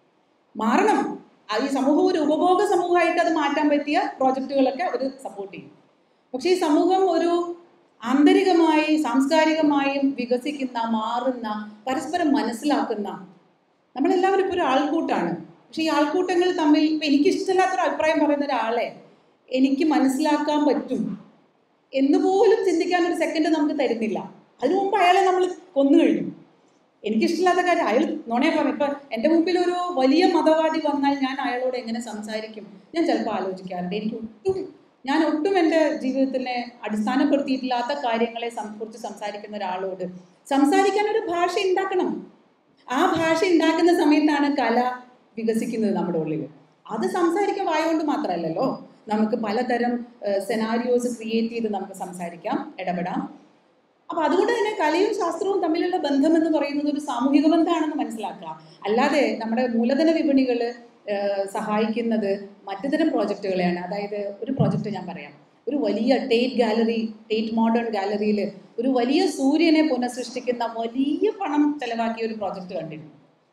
മാറണം അത് ഈ സമൂഹം ഒരു ഉപഭോഗ സമൂഹമായിട്ട് അത് മാറ്റാൻ പറ്റിയ പ്രോജക്റ്റുകളൊക്കെ അവർ സപ്പോർട്ട് ചെയ്യും പക്ഷേ ഈ സമൂഹം ഒരു ആന്തരികമായി സാംസ്കാരികമായും വികസിക്കുന്ന മാറുന്ന പരസ്പരം മനസ്സിലാക്കുന്ന നമ്മളെല്ലാവരും ഇപ്പോൾ ഒരു ആൾക്കൂട്ടാണ് പക്ഷേ ഈ ആൾക്കൂട്ടങ്ങൾ തമ്മിൽ ഇപ്പം എനിക്കിഷ്ടമില്ലാത്തൊരു അഭിപ്രായം പറയുന്ന ഒരാളെ എനിക്ക് മനസ്സിലാക്കാൻ പറ്റും എന്ന് പോലും ചിന്തിക്കാൻ ഒരു സെക്കൻഡ് നമുക്ക് തരുന്നില്ല അതിനു മുമ്പ് അയാളെ നമ്മൾ കൊന്നു കഴിഞ്ഞു എനിക്കിഷ്ടമില്ലാത്ത കാര്യം അയാൾ നുണയെ പറഞ്ഞു ഇപ്പം എൻ്റെ മുമ്പിൽ ഒരു വലിയ മതവാദി വന്നാൽ ഞാൻ അയാളോട് എങ്ങനെ സംസാരിക്കും ഞാൻ ചിലപ്പോൾ ആലോചിക്കാറുണ്ട് എനിക്ക് ഒട്ടും ഞാൻ ഒട്ടും എൻ്റെ ജീവിതത്തിനെ അടിസ്ഥാനപ്പെടുത്തിയിട്ടില്ലാത്ത കാര്യങ്ങളെ സം- കുറിച്ച് സംസാരിക്കുന്ന ഒരാളോട് സംസാരിക്കാൻ ഒരു ഭാഷ ഉണ്ടാക്കണം ആ ഭാഷ ഉണ്ടാക്കുന്ന സമയത്താണ് കല വികസിക്കുന്നത് നമ്മുടെ ഉള്ളിൽ അത് സംസാരിക്കാൻ വായ കൊണ്ട് മാത്രമല്ലല്ലോ നമുക്ക് പലതരം സെനാരിയോസ് ക്രിയേറ്റ് ചെയ്ത് നമുക്ക് സംസാരിക്കാം ഇടപെടാം അപ്പൊ അതുകൊണ്ട് തന്നെ കലയും ശാസ്ത്രവും തമ്മിലുള്ള ബന്ധം എന്ന് പറയുന്നത് ഒരു സാമൂഹിക ബന്ധമാണെന്ന് മനസ്സിലാക്കുക അല്ലാതെ നമ്മുടെ മൂലധന വിപണികൾ സഹായിക്കുന്നത് മറ്റു തരം പ്രോജക്റ്റുകളെയാണ് അതായത് ഒരു പ്രോജക്റ്റ് ഞാൻ പറയാം ഒരു വലിയ ടേറ്റ് ഗാലറി ടേറ്റ് മോഡേൺ ഗാലറിയിൽ ഒരു വലിയ സൂര്യനെ പുനഃസൃഷ്ടിക്കുന്ന വലിയ പണം ചെലവാക്കിയ ഒരു പ്രോജക്റ്റ് കണ്ടിരുന്നു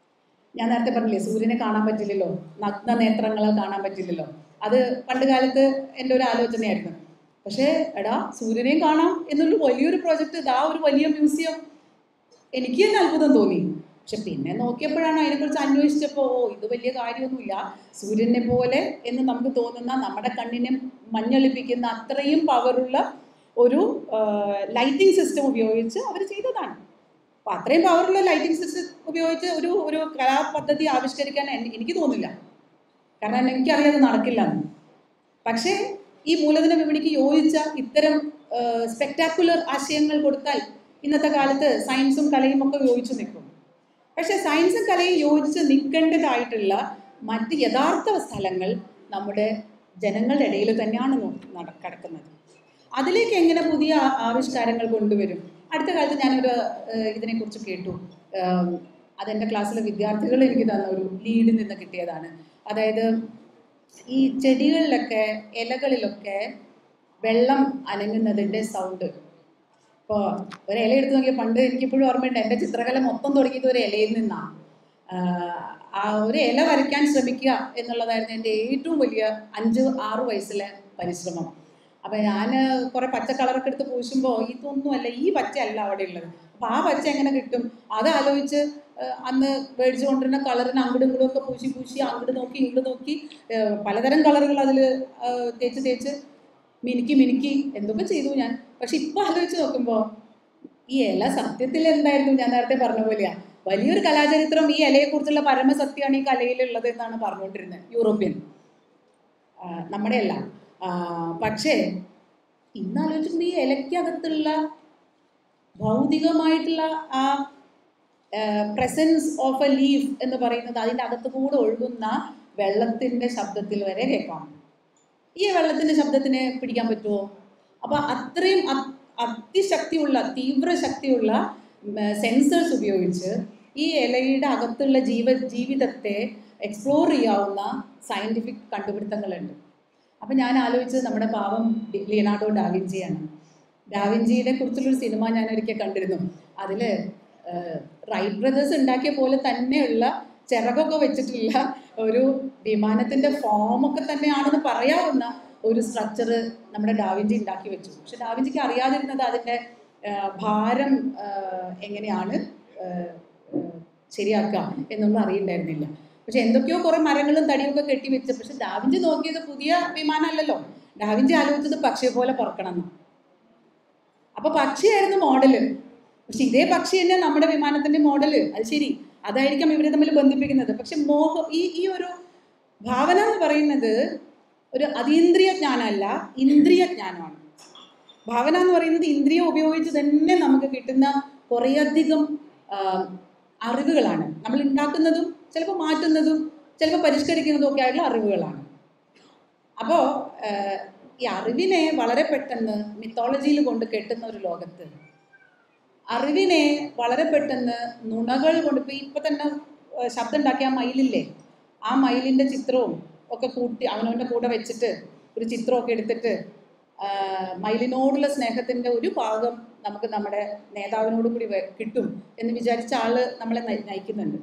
ഞാൻ നേരത്തെ പറഞ്ഞില്ലേ സൂര്യനെ കാണാൻ പറ്റില്ലല്ലോ നഗ്ന നേത്രങ്ങളെ കാണാൻ പറ്റില്ലല്ലോ അത് പണ്ട് കാലത്ത് എൻ്റെ ഒരു ആലോചനയായിരുന്നു പക്ഷേ എടാ സൂര്യനെയും കാണാം എന്നുള്ള വലിയൊരു പ്രോജക്റ്റ് ഇതാ ഒരു വലിയ മ്യൂസിയം എനിക്ക് തന്നെ അത്ഭുതം തോന്നി പക്ഷെ പിന്നെ നോക്കിയപ്പോഴാണ് അതിനെക്കുറിച്ച് അന്വേഷിച്ചപ്പോൾ ഓ ഇത് വലിയ കാര്യമൊന്നുമില്ല സൂര്യനെ പോലെ എന്ന് നമുക്ക് തോന്നുന്ന നമ്മുടെ കണ്ണിനെ മഞ്ഞളിപ്പിക്കുന്ന അത്രയും പവറുള്ള ഒരു ലൈറ്റിംഗ് സിസ്റ്റം ഉപയോഗിച്ച് അവർ ചെയ്തതാണ് അപ്പോൾ അത്രയും പവറുള്ള ലൈറ്റിംഗ് സിസ്റ്റം ഉപയോഗിച്ച് ഒരു ഒരു കലാപദ്ധതി ആവിഷ്കരിക്കാൻ എൻ- എനിക്ക് തോന്നില്ല കാരണം എനിക്കറിയാതെ നടക്കില്ല എന്ന് പക്ഷേ ഈ മൂലധന വിപണിക്ക് യോജിച്ച ഇത്തരം സ്പെക്ടാക്കുലർ ആശയങ്ങൾ കൊടുത്താൽ ഇന്നത്തെ കാലത്ത് സയൻസും കലയും ഒക്കെ യോജിച്ച് നിൽക്കും പക്ഷേ സയൻസും കലയും യോജിച്ച് നിൽക്കേണ്ടതായിട്ടുള്ള മറ്റ് യഥാർത്ഥ സ്ഥലങ്ങൾ നമ്മുടെ ജനങ്ങളുടെ ഇടയിൽ തന്നെയാണ് നോ- നട- കിടക്കുന്നത് അതിലേക്ക് എങ്ങനെ പുതിയ ആ- ആവിഷ്കാരങ്ങൾ കൊണ്ടുവരും അടുത്ത കാലത്ത് ഞാനൊരു ഏഹ്, ഇതിനെക്കുറിച്ച് കേട്ടു ഏഹ്, അതെൻ്റെ ക്ലാസ്സിലെ വിദ്യാർത്ഥികൾ എനിക്ക് തന്ന ഒരു ലീഡിൽ നിന്ന് കിട്ടിയതാണ് അതായത് ഈ ചെടികളിലൊക്കെ ഇലകളിലൊക്കെ വെള്ളം അനങ്ങുന്നതിൻ്റെ സൗണ്ട് ഇപ്പോൾ ഒരു ഇല എടുത്ത് നോക്കിയാൽ പണ്ട് എനിക്കിപ്പോഴും ഓർമ്മയുണ്ട് എൻ്റെ ചിത്രകല മൊത്തം തുടങ്ങിയത് ഒരു ഇലയിൽ നിന്നാണ് ആ ഒരു ഇല വരയ്ക്കാൻ ശ്രമിക്കുക എന്നുള്ളതായിരുന്നു എൻ്റെ ഏറ്റവും വലിയ അഞ്ച് ആറ് വയസ്സിലെ പരിശ്രമം അപ്പം ഞാൻ കുറേ പച്ച കളറൊക്കെ എടുത്ത് പൂശുമ്പോൾ ഇതൊന്നുമല്ല ഈ പച്ചയല്ല അവിടെ ഉള്ളത് അപ്പോൾ ആ പച്ച എങ്ങനെ കിട്ടും അത് ആലോചിച്ച് ഏഹ്, അന്ന് മേടിച്ചു കൊണ്ടിരുന്ന കളറിന് അങ്ങോട്ടും ഇങ്ങോട്ടും ഒക്കെ പൂശി പൂശി അങ്ങോട്ട് നോക്കി ഇങ്ങോട്ട് നോക്കി ഏഹ്, പലതരം കളറുകൾ അതിൽ തേച്ച് തേച്ച് മിനുക്കി മിനുക്കി എന്തൊക്കെ ചെയ്തു ഞാൻ പക്ഷെ ഇപ്പോൾ ആലോചിച്ച് നോക്കുമ്പോൾ ഈ ഇല സത്യത്തിൽ എന്തായിരുന്നു ഞാൻ നേരത്തെ പറഞ്ഞ പോലെയാ വലിയൊരു കലാചരിത്രം ഈ ഇലയെക്കുറിച്ചുള്ള പരമസത്യമാണ് ഈ കലയിലുള്ളത് എന്നാണ് പറഞ്ഞുകൊണ്ടിരുന്നത് യൂറോപ്യൻ ആ, നമ്മുടെ അല്ല ആ, പക്ഷേ ഇന്ന് ആലോചിക്കുമ്പോൾ ഈ ഇലയ്ക്കകത്തുള്ള ഭൗതികമായിട്ടുള്ള ആ പ്രസൻസ് ഓഫ് എ ലീഫ് എന്ന് പറയുന്നത് അതിൻ്റെ അകത്ത് കൂടെ ഒഴുകുന്ന വെള്ളത്തിൻ്റെ ശബ്ദത്തിൽ വരെ കേൾക്കാം ഈ വെള്ളത്തിൻ്റെ ശബ്ദത്തിനെ പിടിക്കാൻ പറ്റുമോ അപ്പോൾ അത്രയും അ- അതിശക്തിയുള്ള തീവ്ര ശക്തിയുള്ള സെൻസേഴ്സ് ഉപയോഗിച്ച് ഈ ഇലയുടെ അകത്തുള്ള ജീവ ജീവിതത്തെ എക്സ്പ്ലോർ ചെയ്യാവുന്ന സയൻറ്റിഫിക് കണ്ടുപിടുത്തങ്ങളുണ്ട് അപ്പം ഞാൻ ആലോചിച്ചത് നമ്മുടെ പാവം ഡി- ലിയനാർഡോ ഡാവിഞ്ചിയാണ് ഡാവിഞ്ചിയെ കുറിച്ചുള്ളൊരു സിനിമ ഞാൻ ഒരിക്കൽ കണ്ടിരുന്നു അതിൽ റൈറ്റ് ബ്രദേഴ്സ് ഉണ്ടാക്കിയ പോലെ തന്നെയുള്ള ചിറകൊക്കെ വെച്ചിട്ടുള്ള ഒരു വിമാനത്തിൻ്റെ ഫോമൊക്കെ തന്നെയാണെന്ന് പറയാവുന്ന ഒരു സ്ട്രക്ചർ നമ്മുടെ ഡാവിഞ്ചി ഉണ്ടാക്കി വെച്ചു പക്ഷെ ഡാവിഞ്ചിക്ക് അറിയാതിരുന്നത് അതിൻ്റെ ആ, ഭാരം ആ, എങ്ങനെയാണ് ആ, ആ, ശരിയാക്കുക എന്നൊന്നും അറിയണ്ടായിരുന്നില്ല പക്ഷെ എന്തൊക്കെയോ കുറെ മരങ്ങളും തടിയൊക്കെ കെട്ടി വെച്ച് പക്ഷെ ഡാവിഞ്ചി നോക്കിയത് പുതിയ വിമാനമല്ലല്ലോ ഡാവിഞ്ചി ആലോചിച്ചത് പക്ഷിയെ പോലെ പറക്കണം എന്ന് അപ്പൊ പക്ഷിയായിരുന്നു മോഡല് പക്ഷെ ഇതേ പക്ഷി തന്നെ നമ്മുടെ വിമാനത്തിന്റെ മോഡല് അത് ശരി അതായിരിക്കാം ഇവരെ തമ്മിൽ ബന്ധിപ്പിക്കുന്നത് പക്ഷെ മോഹ ഈ ഈ ഒരു ഭാവന എന്ന് പറയുന്നത് ഒരു അതീന്ദ്രിയ ജ്ഞാനമല്ല ഇന്ദ്രിയ ജ്ഞാനമാണ് ഭാവന എന്ന് പറയുന്നത് ഇന്ദ്രിയം ഉപയോഗിച്ച് തന്നെ നമുക്ക് കിട്ടുന്ന കുറേയധികം ആ, അറിവുകളാണ് നമ്മൾ ഉണ്ടാക്കുന്നതും ചിലപ്പോൾ മാറ്റുന്നതും ചിലപ്പോൾ പരിഷ്കരിക്കുന്നതും ഒക്കെ ആയിട്ടുള്ള അറിവുകളാണ് അപ്പോൾ ഈ അറിവിനെ വളരെ പെട്ടെന്ന് മിത്തോളജിയിൽ കൊണ്ട് കെട്ടുന്ന ഒരു ലോകത്ത് അറിവിനെ വളരെ പെട്ടെന്ന് നുണകൾ കൊണ്ട് ഇപ്പൊ ഇപ്പൊ തന്നെ ഏഹ്, ശബ്ദം ഉണ്ടാക്കിയ ആ മയിലില്ലേ ആ മയിലിന്റെ ചിത്രവും ഒക്കെ കൂട്ടി അവനവന്റെ കൂടെ വെച്ചിട്ട് ഒരു ചിത്രമൊക്കെ എടുത്തിട്ട് ആ, മയിലിനോടുള്ള സ്നേഹത്തിന്റെ ഒരു ഭാഗം നമുക്ക് നമ്മുടെ നേതാവിനോട് കൂടി വെ- കിട്ടും എന്ന് വിചാരിച്ച ആള് നമ്മളെ നയി- നയിക്കുന്നുണ്ട്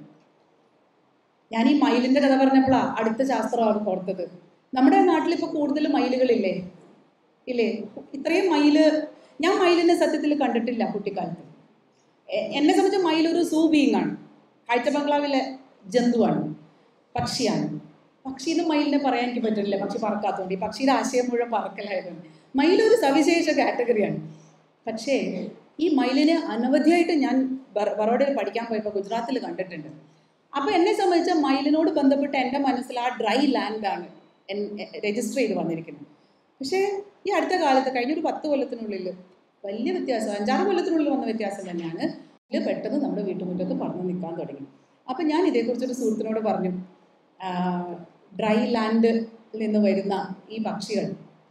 ഞാൻ ഈ മയിലിന്റെ കഥ പറഞ്ഞപ്പോഴാ അടുത്ത ശാസ്ത്രമാണ് ഓർത്തത് നമ്മുടെ നാട്ടിൽ ഇപ്പൊ കൂടുതൽ മയിലുകളില്ലേ ഇല്ലേ ഇത്രയും മയില് ഞാൻ മയിലിനെ സത്യത്തിൽ കണ്ടിട്ടില്ല കുട്ടിക്കാലത്ത് എ- എന്നെ സംബന്ധിച്ച് മയിൽ ഒരു സൂ ബീങ് ആണ് കാഴ്ച ബംഗ്ലാവിലെ ജന്തുവാണ് പക്ഷിയാണ് പക്ഷീന്ന് മയിലിനെ പറയാൻ എനിക്ക് പറ്റില്ല പക്ഷി പറക്കാത്തതുകൊണ്ട് ഈ പക്ഷിയുടെ ആശയം മുഴുവൻ പറക്കലായതുകൊണ്ട് മയിൽ ഒരു സവിശേഷ കാറ്റഗറിയാണ് പക്ഷേ ഈ മയിലിനെ അനവധിയായിട്ട് ഞാൻ ബറ- ബറോഡയിൽ പഠിക്കാൻ പോയപ്പോൾ ഗുജറാത്തിൽ കണ്ടിട്ടുണ്ട് അപ്പോൾ എന്നെ സംബന്ധിച്ച മയിലിനോട് ബന്ധപ്പെട്ട് എൻ്റെ മനസ്സിൽ ആ ഡ്രൈ ലാൻഡാണ് രജിസ്റ്റർ ചെയ്ത് വന്നിരിക്കുന്നത് പക്ഷേ ഈ അടുത്ത കാലത്ത് കഴിഞ്ഞ ഒരു പത്ത് കൊല്ലത്തിനുള്ളിൽ വലിയ വ്യത്യാസം അഞ്ചാറ് കൊല്ലത്തിനുള്ളിൽ വന്ന വ്യത്യാസം തന്നെയാണ് ഇത് പെട്ടെന്ന് നമ്മുടെ വീട്ടുമുറ്റത്ത് പറന്ന് നിൽക്കാൻ തുടങ്ങി അപ്പം ഞാൻ ഇതേക്കുറിച്ചൊരു സുഹൃത്തിനോട് പറഞ്ഞു ഡ്രൈ ലാൻഡിൽ നിന്ന് വരുന്ന ഈ പക്ഷികൾ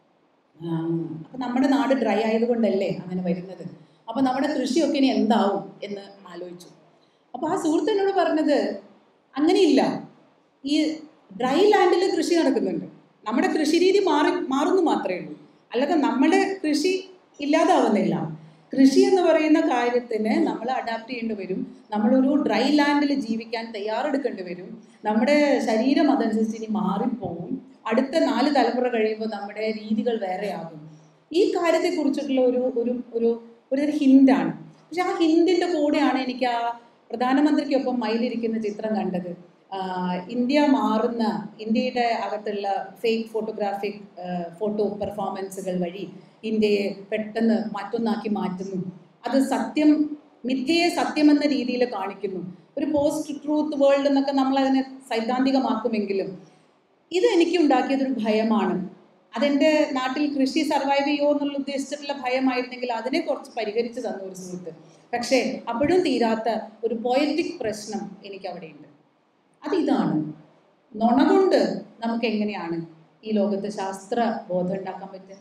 അപ്പം നമ്മുടെ നാട് ഡ്രൈ ആയതുകൊണ്ടല്ലേ അങ്ങനെ വരുന്നത് അപ്പം നമ്മുടെ കൃഷിയൊക്കെ ഇനി എന്താവും എന്ന് ആലോചിച്ചു അപ്പോൾ ആ സുഹൃത്ത് എന്നോട് പറഞ്ഞത് അങ്ങനെയില്ല ഈ ഡ്രൈ ലാൻഡിൽ കൃഷി നടക്കുന്നുണ്ട് നമ്മുടെ കൃഷി രീതി മാറി മാറുന്നു മാത്രമേ ഉള്ളൂ അല്ലാതെ നമ്മുടെ കൃഷി ഇല്ലാതാവുന്നില്ല കൃഷി എന്ന് പറയുന്ന കാര്യത്തിന് നമ്മൾ അഡാപ്റ്റ് ചെയ്യേണ്ടി വരും നമ്മളൊരു ഡ്രൈ ലാൻഡിൽ ജീവിക്കാൻ തയ്യാറെടുക്കേണ്ടി വരും നമ്മുടെ ശരീരം അതനുസരിച്ച് ഇനി മാറിപ്പോവും അടുത്ത നാല് തലമുറ കഴിയുമ്പോൾ നമ്മുടെ രീതികൾ വേറെയാകും ഈ കാര്യത്തെക്കുറിച്ചിട്ടുള്ള ഒരു ഒരു ഒരു ഒരു ഹിന്റാണ് പക്ഷെ ആ ഹിന്ദിന്റെ കൂടെയാണ് എനിക്ക് ആ പ്രധാനമന്ത്രിക്കൊപ്പം മയിലിരിക്കുന്ന ചിത്രം കണ്ടത് ആഹ് ഇന്ത്യ മാറുന്ന ഇന്ത്യയുടെ അകത്തുള്ള ഫേക്ക് ഫോട്ടോഗ്രാഫിക് ഫോട്ടോ പെർഫോമൻസുകൾ വഴി ഇന്ത്യയെ പെട്ടെന്ന് മറ്റൊന്നാക്കി മാറ്റുന്നു അത് സത്യം മിഥ്യയെ സത്യമെന്ന രീതിയിൽ കാണിക്കുന്നു ഒരു പോസ്റ്റ് ട്രൂത്ത് വേൾഡ് എന്നൊക്കെ നമ്മൾ അതിനെ സൈദ്ധാന്തികമാക്കുമെങ്കിലും ഇത് എനിക്ക് ഉണ്ടാക്കിയതൊരു ഭയമാണ് അതെൻ്റെ നാട്ടിൽ കൃഷി സർവൈവ് ചെയ്യുമോ എന്നുള്ള ഉദ്ദേശിച്ചിട്ടുള്ള ഭയമായിരുന്നെങ്കിൽ അതിനെ കുറച്ച് പരിഹരിച്ചു തന്ന ഒരു സുഹൃത്ത് പക്ഷേ അപ്പോഴും തീരാത്ത ഒരു പോയറ്റിക് പ്രശ്നം എനിക്ക് അവിടെയുണ്ട് അത് ഇതാണ് നുണ കൊണ്ട് നമുക്ക് എങ്ങനെയാണ് ഈ ലോകത്ത് ശാസ്ത്ര ബോധം ഉണ്ടാക്കാൻ പറ്റുക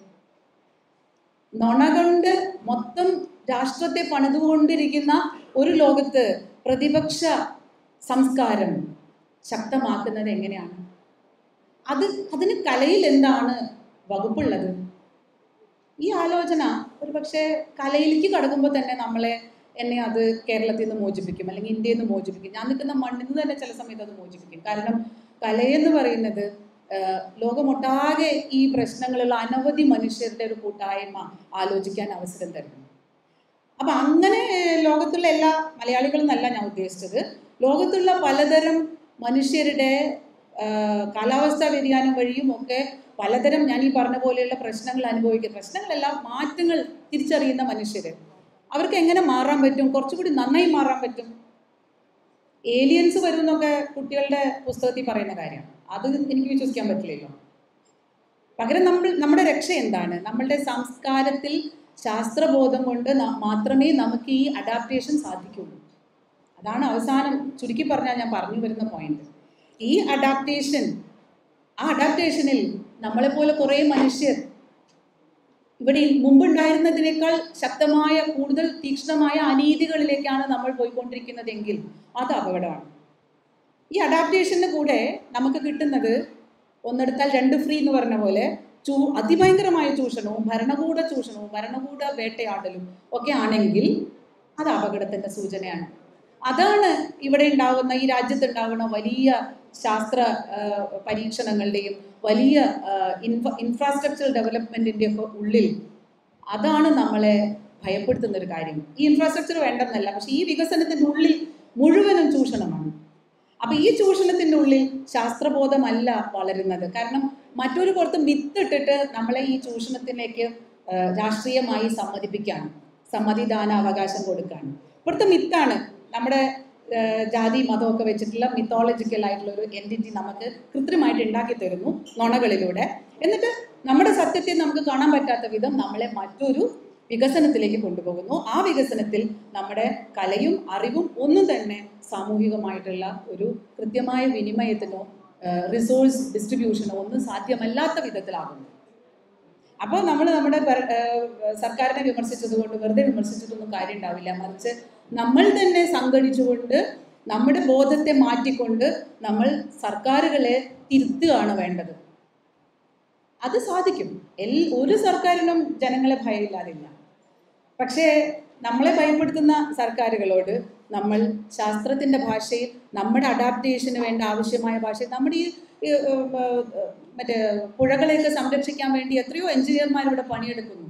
നുണ കൊണ്ട് മൊത്തം രാഷ്ട്രത്തെ പണിതുകൊണ്ടിരിക്കുന്ന ഒരു ലോകത്ത് പ്രതിപക്ഷ സംസ്കാരം ശക്തമാക്കുന്നത് എങ്ങനെയാണ് അത് അതിന് കലയിൽ എന്താണ് വകുപ്പുള്ളത് ഈ ആലോചന ഒരു പക്ഷേ കലയിലേക്ക് കടക്കുമ്പോൾ തന്നെ നമ്മളെ എന്നെ അത് കേരളത്തിൽ നിന്ന് മോചിപ്പിക്കും അല്ലെങ്കിൽ ഇന്ത്യയിൽ നിന്ന് മോചിപ്പിക്കും ഞാൻ നിൽക്കുന്ന മണ്ണിൽ നിന്ന് തന്നെ ചില സമയത്ത് അത് മോചിപ്പിക്കും കാരണം കലയെന്ന് പറയുന്നത് ആഹ്, ലോകമൊട്ടാകെ ഈ പ്രശ്നങ്ങളുള്ള അനവധി മനുഷ്യരുടെ ഒരു കൂട്ടായ്മ ആലോചിക്കാൻ അവസരം തരുന്നു അപ്പൊ അങ്ങനെ ലോകത്തുള്ള എല്ലാ മലയാളികളെന്നല്ല ഞാൻ ഉദ്ദേശിച്ചത് ലോകത്തുള്ള പലതരം മനുഷ്യരുടെ ആഹ്, കാലാവസ്ഥാ വ്യതിയാനം വഴിയും ഒക്കെ പലതരം ഞാൻ ഈ പറഞ്ഞ പോലെയുള്ള പ്രശ്നങ്ങൾ അനുഭവിക്കുന്ന പ്രശ്നങ്ങളെല്ലാം മാറ്റങ്ങൾ തിരിച്ചറിയുന്ന മനുഷ്യര് അവർക്ക് എങ്ങനെ മാറാൻ പറ്റും കുറച്ചുകൂടി നന്നായി മാറാൻ പറ്റും ഏലിയൻസ് വരും എന്നൊക്കെ കുട്ടികളുടെ പുസ്തകത്തിൽ പറയുന്ന കാര്യമാണ് അത് എനിക്ക് വിശ്വസിക്കാൻ പറ്റില്ലല്ലോ പകരം നമ്മൾ നമ്മുടെ രക്ഷ എന്താണ് നമ്മളുടെ സംസ്കാരത്തിൽ ശാസ്ത്രബോധം കൊണ്ട് ന- മാത്രമേ നമുക്ക് ഈ അഡാപ്റ്റേഷൻ സാധിക്കുള്ളൂ അതാണ് അവസാനം ചുരുക്കി പറഞ്ഞാൽ ഞാൻ പറഞ്ഞു വരുന്ന പോയിന്റ് ഈ അഡാപ്റ്റേഷൻ ആ അഡാപ്റ്റേഷനിൽ നമ്മളെപ്പോലെ കുറേ മനുഷ്യർ ഇവിടെ മുമ്പുണ്ടായിരുന്നതിനേക്കാൾ ശക്തമായ കൂടുതൽ തീക്ഷ്ണമായ അനീതികളിലേക്കാണ് നമ്മൾ പോയിക്കൊണ്ടിരിക്കുന്നതെങ്കിൽ അത് അപകടമാണ് ഈ അഡാപ്റ്റേഷന് കൂടെ നമുക്ക് കിട്ടുന്നത് ഒന്നെടുത്താൽ രണ്ട് ഫ്രീ എന്ന് പറഞ്ഞ പോലെ ചൂ അതിഭയങ്കരമായ ചൂഷണവും ഭരണകൂട ചൂഷണവും ഭരണകൂട വേട്ടയാടലും ഒക്കെ ആണെങ്കിൽ അത് അപകടത്തിന്റെ സൂചനയാണ് അതാണ് ഇവിടെ ഉണ്ടാകുന്ന ഈ രാജ്യത്ത് ഉണ്ടാകുന്ന വലിയ ശാസ്ത്ര ആ, പരീക്ഷണങ്ങളുടെയും വലിയ ഇൻഫ ഇൻഫ്രാസ്ട്രക്ചർ ഡെവലപ്മെന്റിന്റെ ഒക്കെ ഉള്ളിൽ അതാണ് നമ്മളെ ഭയപ്പെടുത്തുന്ന ഒരു കാര്യം ഈ ഇൻഫ്രാസ്ട്രക്ചർ വേണ്ടെന്നല്ല പക്ഷെ ഈ വികസനത്തിന്റെ ഉള്ളിൽ മുഴുവനും ചൂഷണമാണ് അപ്പൊ ഈ ചൂഷണത്തിന്റെ ഉള്ളിൽ ശാസ്ത്രബോധമല്ല വളരുന്നത് കാരണം മറ്റൊരു പുറത്ത് മിത്തിട്ടിട്ട് നമ്മളെ ഈ ചൂഷണത്തിലേക്ക് ആ, രാഷ്ട്രീയമായി സമ്മതിപ്പിക്കാൻ സമ്മതിദാന അവകാശം കൊടുക്കാൻ ഇവിടുത്തെ മിത്താണ് നമ്മുടെ ആ, ജാതി മതമൊക്കെ വെച്ചിട്ടുള്ള മിത്തോളജിക്കൽ ആയിട്ടുള്ള ഒരു എൻറ്റിറ്റി നമുക്ക് കൃത്രിമമായിട്ട് ഉണ്ടാക്കി തരുന്നു നുണകളിലൂടെ എന്നിട്ട് നമ്മുടെ സത്യത്തെ നമുക്ക് കാണാൻ പറ്റാത്ത വിധം നമ്മളെ മറ്റൊരു വികസനത്തിലേക്ക് കൊണ്ടുപോകുന്നു ആ വികസനത്തിൽ നമ്മുടെ കലയും അറിവും ഒന്നും തന്നെ സാമൂഹികമായിട്ടുള്ള ഒരു കൃത്യമായ വിനിമയത്തിനോ റിസോഴ്സ് ഡിസ്ട്രിബ്യൂഷനോ ഒന്നും സാധ്യമല്ലാത്ത വിധത്തിലാകുന്നു അപ്പോൾ നമ്മൾ നമ്മുടെ ഭര- ഏഹ് സർക്കാരിനെ വിമർശിച്ചത് കൊണ്ട് വെറുതെ വിമർശിച്ചിട്ടൊന്നും കാര്യം ഉണ്ടാവില്ല മറിച്ച് നമ്മൾ തന്നെ സംഘടിച്ചുകൊണ്ട് നമ്മുടെ ബോധത്തെ മാറ്റിക്കൊണ്ട് നമ്മൾ സർക്കാരുകളെ തിരുത്തുകയാണ് വേണ്ടത് അത് സാധിക്കും എൽ ഒരു സർക്കാരിനും ജനങ്ങളെ ഭയമില്ലാതില്ല പക്ഷേ നമ്മളെ ഭയപ്പെടുത്തുന്ന സർക്കാരുകളോട് നമ്മൾ ശാസ്ത്രത്തിൻ്റെ ഭാഷയിൽ നമ്മുടെ അഡാപ്റ്റേഷന് വേണ്ട ആവശ്യമായ ഭാഷയിൽ നമ്മുടെ ഈ ഈ, ഏർ, ഏർ, മറ്റേ പുഴകളെയൊക്കെ സംരക്ഷിക്കാൻ വേണ്ടി എത്രയോ എഞ്ചിനീയർമാർ ഇവിടെ പണിയെടുക്കുന്നു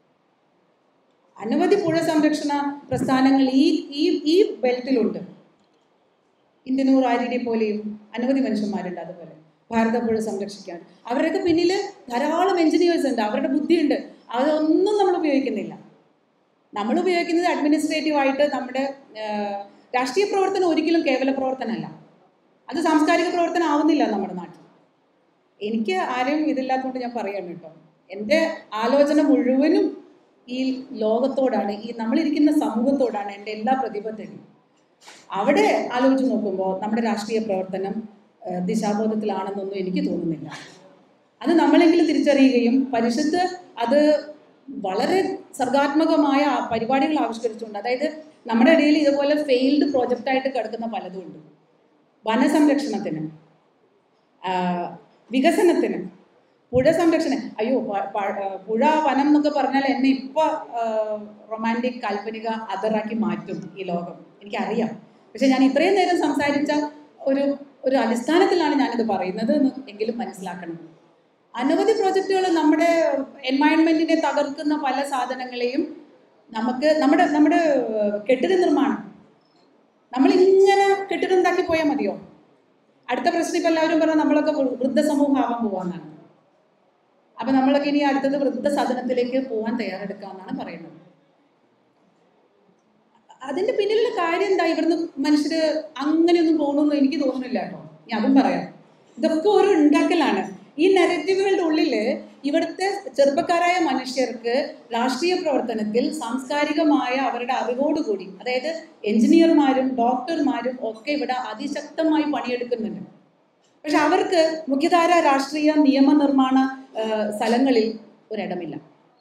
അനവധി പുഴ സംരക്ഷണ പ്രസ്ഥാനങ്ങൾ ഈ ഈ ഈ ബെൽറ്റിലുണ്ട് ഇന്ത്യനൂർ ആര്യനെ പോലെയും അനവധി മനുഷ്യന്മാരുണ്ട് അതുപോലെ ഭാരതപ്പുഴ സംരക്ഷിക്കാൻ അവരുടെയൊക്കെ പിന്നിൽ ധാരാളം എഞ്ചിനീയേഴ്സ് ഉണ്ട് അവരുടെ ബുദ്ധിയുണ്ട് അതൊന്നും നമ്മൾ ഉപയോഗിക്കുന്നില്ല നമ്മൾ ഉപയോഗിക്കുന്നത് അഡ്മിനിസ്ട്രേറ്റീവ് ആയിട്ട് നമ്മുടെ ആ, രാഷ്ട്രീയ പ്രവർത്തനം ഒരിക്കലും കേവല പ്രവർത്തനമല്ല അത് സാംസ്കാരിക പ്രവർത്തനം ആവുന്നില്ല നമ്മുടെ നാട്ടിൽ എനിക്ക് ആരെയും ഇതില്ലാത്തതുകൊണ്ട് ഞാൻ പറയാണ് കേട്ടോ എൻ്റെ ആലോചന മുഴുവനും ഈ ലോകത്തോടാണ് ഈ നമ്മളിരിക്കുന്ന സമൂഹത്തോടാണ് എൻ്റെ എല്ലാ പ്രതിബദ്ധതയും അവിടെ ആലോചിച്ച് നോക്കുമ്പോൾ നമ്മുടെ രാഷ്ട്രീയ പ്രവർത്തനം ആ, ദിശാബോധത്തിലാണെന്നൊന്നും എനിക്ക് തോന്നുന്നില്ല അത് നമ്മളെങ്കിലും തിരിച്ചറിയുകയും പരിഷത്ത് അത് വളരെ സർഗാത്മകമായ ആ പരിപാടികൾ ആവിഷ്കരിച്ചുകൊണ്ട് അതായത് നമ്മുടെ ഇടയിൽ ഇതുപോലെ ഫെയിൽഡ് പ്രോജക്റ്റായിട്ട് കിടക്കുന്ന പലതും ഉണ്ട് വനസംരക്ഷണത്തിന് ആ, വികസനത്തിന് പുഴ സംരക്ഷണം അയ്യോ പ- പ- ആ, പുഴ വനം എന്നൊക്കെ പറഞ്ഞാൽ എന്നെ ഇപ്പൊ റൊമാൻറ്റിക് കാൽപ്പനിക അതറാക്കി മാറ്റും ഈ ലോകം എനിക്കറിയാം പക്ഷെ ഞാൻ ഇത്രയും നേരം സംസാരിച്ച ഒരു ഒരു അടിസ്ഥാനത്തിലാണ് ഞാനിത് പറയുന്നത് എന്ന് എങ്കിലും മനസ്സിലാക്കണം അനവധി പ്രോജക്റ്റുകൾ നമ്മുടെ എൻവയൺമെന്റിനെ തകർക്കുന്ന പല സാധനങ്ങളെയും നമുക്ക് നമ്മുടെ നമ്മുടെ ഏഹ്, കെട്ടിട നിർമ്മാണം നമ്മൾ ഇങ്ങനെ കെട്ടിടം ഉണ്ടാക്കി പോയാൽ മതിയോ അടുത്ത പ്രശ്നം ഇപ്പം എല്ലാവരും പറഞ്ഞാൽ നമ്മളൊക്കെ വൃ- വൃദ്ധസമൂഹം ആവാൻ പോവാന്നാണ് അപ്പം നമ്മളൊക്കെ ഇനി അടുത്തത് വൃദ്ധസദനത്തിലേക്ക് പോകാൻ തയ്യാറെടുക്കാമെന്നാണ് പറയുന്നത് അതിന്റെ പിന്നിലുള്ള കാര്യം എന്താ ഇവിടുന്ന് മനുഷ്യര് അങ്ങനെയൊന്നും പോകണമെന്ന് എനിക്ക് തോന്നുന്നില്ല കേട്ടോ ഞാൻ അതും പറയാം ഇതൊക്കെ ഒരു ഉണ്ടാക്കലാണ് ഈ നെഗറ്റീവുകളുടെ ഉള്ളില് ഇവിടുത്തെ ചെറുപ്പക്കാരായ മനുഷ്യർക്ക് രാഷ്ട്രീയ പ്രവർത്തനത്തിൽ സാംസ്കാരികമായ അവരുടെ അറിവോടുകൂടി അതായത് എഞ്ചിനീയർമാരും ഡോക്ടർമാരും ഒക്കെ ഇവിടെ അതിശക്തമായി പണിയെടുക്കുന്നുണ്ട് പക്ഷെ അവർക്ക് മുഖ്യധാര രാഷ്ട്രീയ നിയമനിർമ്മാണ ആ, സ്ഥലങ്ങളിൽ ഒരിടമില്ല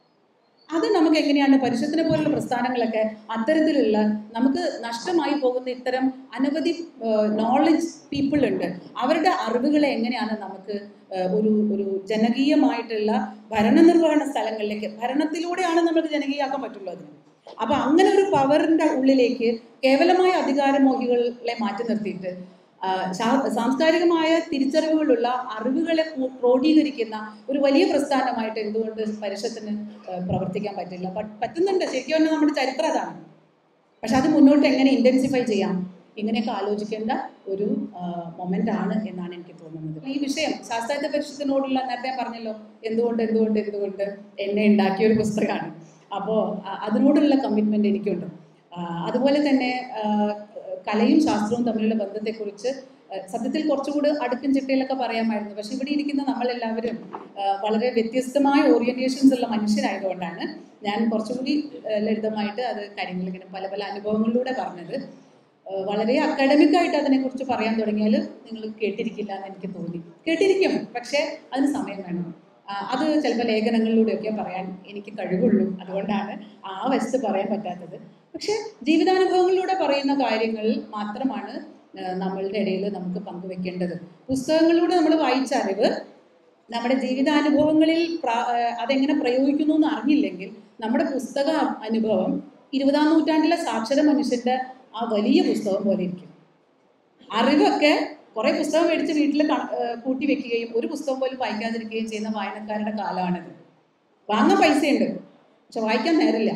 അത് നമുക്ക് എങ്ങനെയാണ് പരിഷത്തിനെ പോലുള്ള പ്രസ്ഥാനങ്ങളൊക്കെ അത്തരത്തിലുള്ള നമുക്ക് നഷ്ടമായി പോകുന്ന ഇത്തരം അനവധി നോളജ് പീപ്പിൾ ഉണ്ട് അവരുടെ അറിവുകളെ എങ്ങനെയാണ് നമുക്ക് ആ, ഒരു ഒരു ജനകീയമായിട്ടുള്ള ഭരണനിർവഹണ സ്ഥലങ്ങളിലേക്ക് ഭരണത്തിലൂടെയാണ് നമുക്ക് ജനകീയമാക്കാൻ പറ്റുള്ളൂ അതിന് അപ്പൊ അങ്ങനെ ഒരു പവറിന്റെ ഉള്ളിലേക്ക് കേവലമായ അധികാരമോഹികളെ മാറ്റി നിർത്തിയിട്ട് ആ, ശാ- സാംസ്കാരികമായ തിരിച്ചറിവുകളുള്ള അറിവുകളെ ക്രോ- ക്രോഡീകരിക്കുന്ന ഒരു വലിയ പ്രസ്ഥാനമായിട്ട് എന്തുകൊണ്ട് പരിഷത്തിന് ആ, പ്രവർത്തിക്കാൻ പറ്റില്ല പ- പറ്റുന്നുണ്ട് ശരിക്കും പറഞ്ഞാൽ നമ്മുടെ ചരിത്രം അതാണ് പക്ഷെ അത് മുന്നോട്ട് എങ്ങനെ ഇന്റൻസിഫൈ ചെയ്യാം ഇങ്ങനെയൊക്കെ ആലോചിക്കേണ്ട ഒരു മൊമെന്റ് ആണ് എന്നാണ് എനിക്ക് തോന്നുന്നത് ഈ വിഷയം ശാസ്ത്രാർത്ഥ പരിഷത്തിനോടുള്ള നേരത്തെ ഞാൻ പറഞ്ഞല്ലോ എന്തുകൊണ്ട് എന്തുകൊണ്ട് എന്തുകൊണ്ട് എന്നെ ഉണ്ടാക്കിയ ഒരു പുസ്തകമാണ് അപ്പോൾ അതിനോടുള്ള കമ്മിറ്റ്മെന്റ് എനിക്കുണ്ട് ആ, അതുപോലെ തന്നെ ആ, കലയും ശാസ്ത്രവും തമ്മിലുള്ള ബന്ധത്തെക്കുറിച്ച് ആ, സത്യത്തിൽ കുറച്ചുകൂടി അടുക്കും ചിട്ടയിലൊക്കെ പറയാമായിരുന്നു പക്ഷെ ഇവിടെ ഇരിക്കുന്ന നമ്മളെല്ലാവരും ആ, വളരെ വ്യത്യസ്തമായ ഓറിയന്റേഷൻസ് ഉള്ള മനുഷ്യരായതുകൊണ്ടാണ് ഞാൻ കുറച്ചുകൂടി ആ, ലളിതമായിട്ട് അത് കാര്യങ്ങൾ ഇങ്ങനെ പല പല അനുഭവങ്ങളിലൂടെ പറഞ്ഞത് ആ, വളരെ അക്കാഡമിക് ആയിട്ട് അതിനെക്കുറിച്ച് പറയാൻ തുടങ്ങിയാൽ നിങ്ങൾ കേട്ടിരിക്കില്ല എന്ന് എനിക്ക് തോന്നി കേട്ടിരിക്കും പക്ഷേ അതിന് സമയം വേണം ആ, അത് ചിലപ്പോൾ ലേഖനങ്ങളിലൂടെയൊക്കെ പറയാൻ എനിക്ക് കഴിവുള്ളൂ അതുകൊണ്ടാണ് ആ വശത്ത് പറയാൻ പറ്റാത്തത് പക്ഷേ ജീവിതാനുഭവങ്ങളിലൂടെ പറയുന്ന കാര്യങ്ങൾ മാത്രമാണ് ആ, നമ്മളുടെ ഇടയിൽ നമുക്ക് പങ്കുവെക്കേണ്ടത് പുസ്തകങ്ങളിലൂടെ നമ്മൾ വായിച്ച അറിവ് നമ്മുടെ ജീവിതാനുഭവങ്ങളിൽ പ്ര- ആ, അതെങ്ങനെ പ്രയോഗിക്കുന്നു എന്ന് അറിഞ്ഞില്ലെങ്കിൽ നമ്മുടെ പുസ്തക അനുഭവം ഇരുപതാം നൂറ്റാണ്ടിലെ സാക്ഷര മനുഷ്യന്റെ ആ വലിയ പുസ്തകം പോലെ ഇരിക്കും അറിവൊക്കെ കുറെ പുസ്തകം മേടിച്ച് വീട്ടിൽ കൂട്ടി വെക്കുകയും ഒരു പുസ്തകം പോലും വായിക്കാതിരിക്കുകയും ചെയ്യുന്ന വായനക്കാരുടെ കാലമാണിത് വാങ്ങാൻ പൈസയുണ്ട് പക്ഷെ വായിക്കാൻ നേരില്ല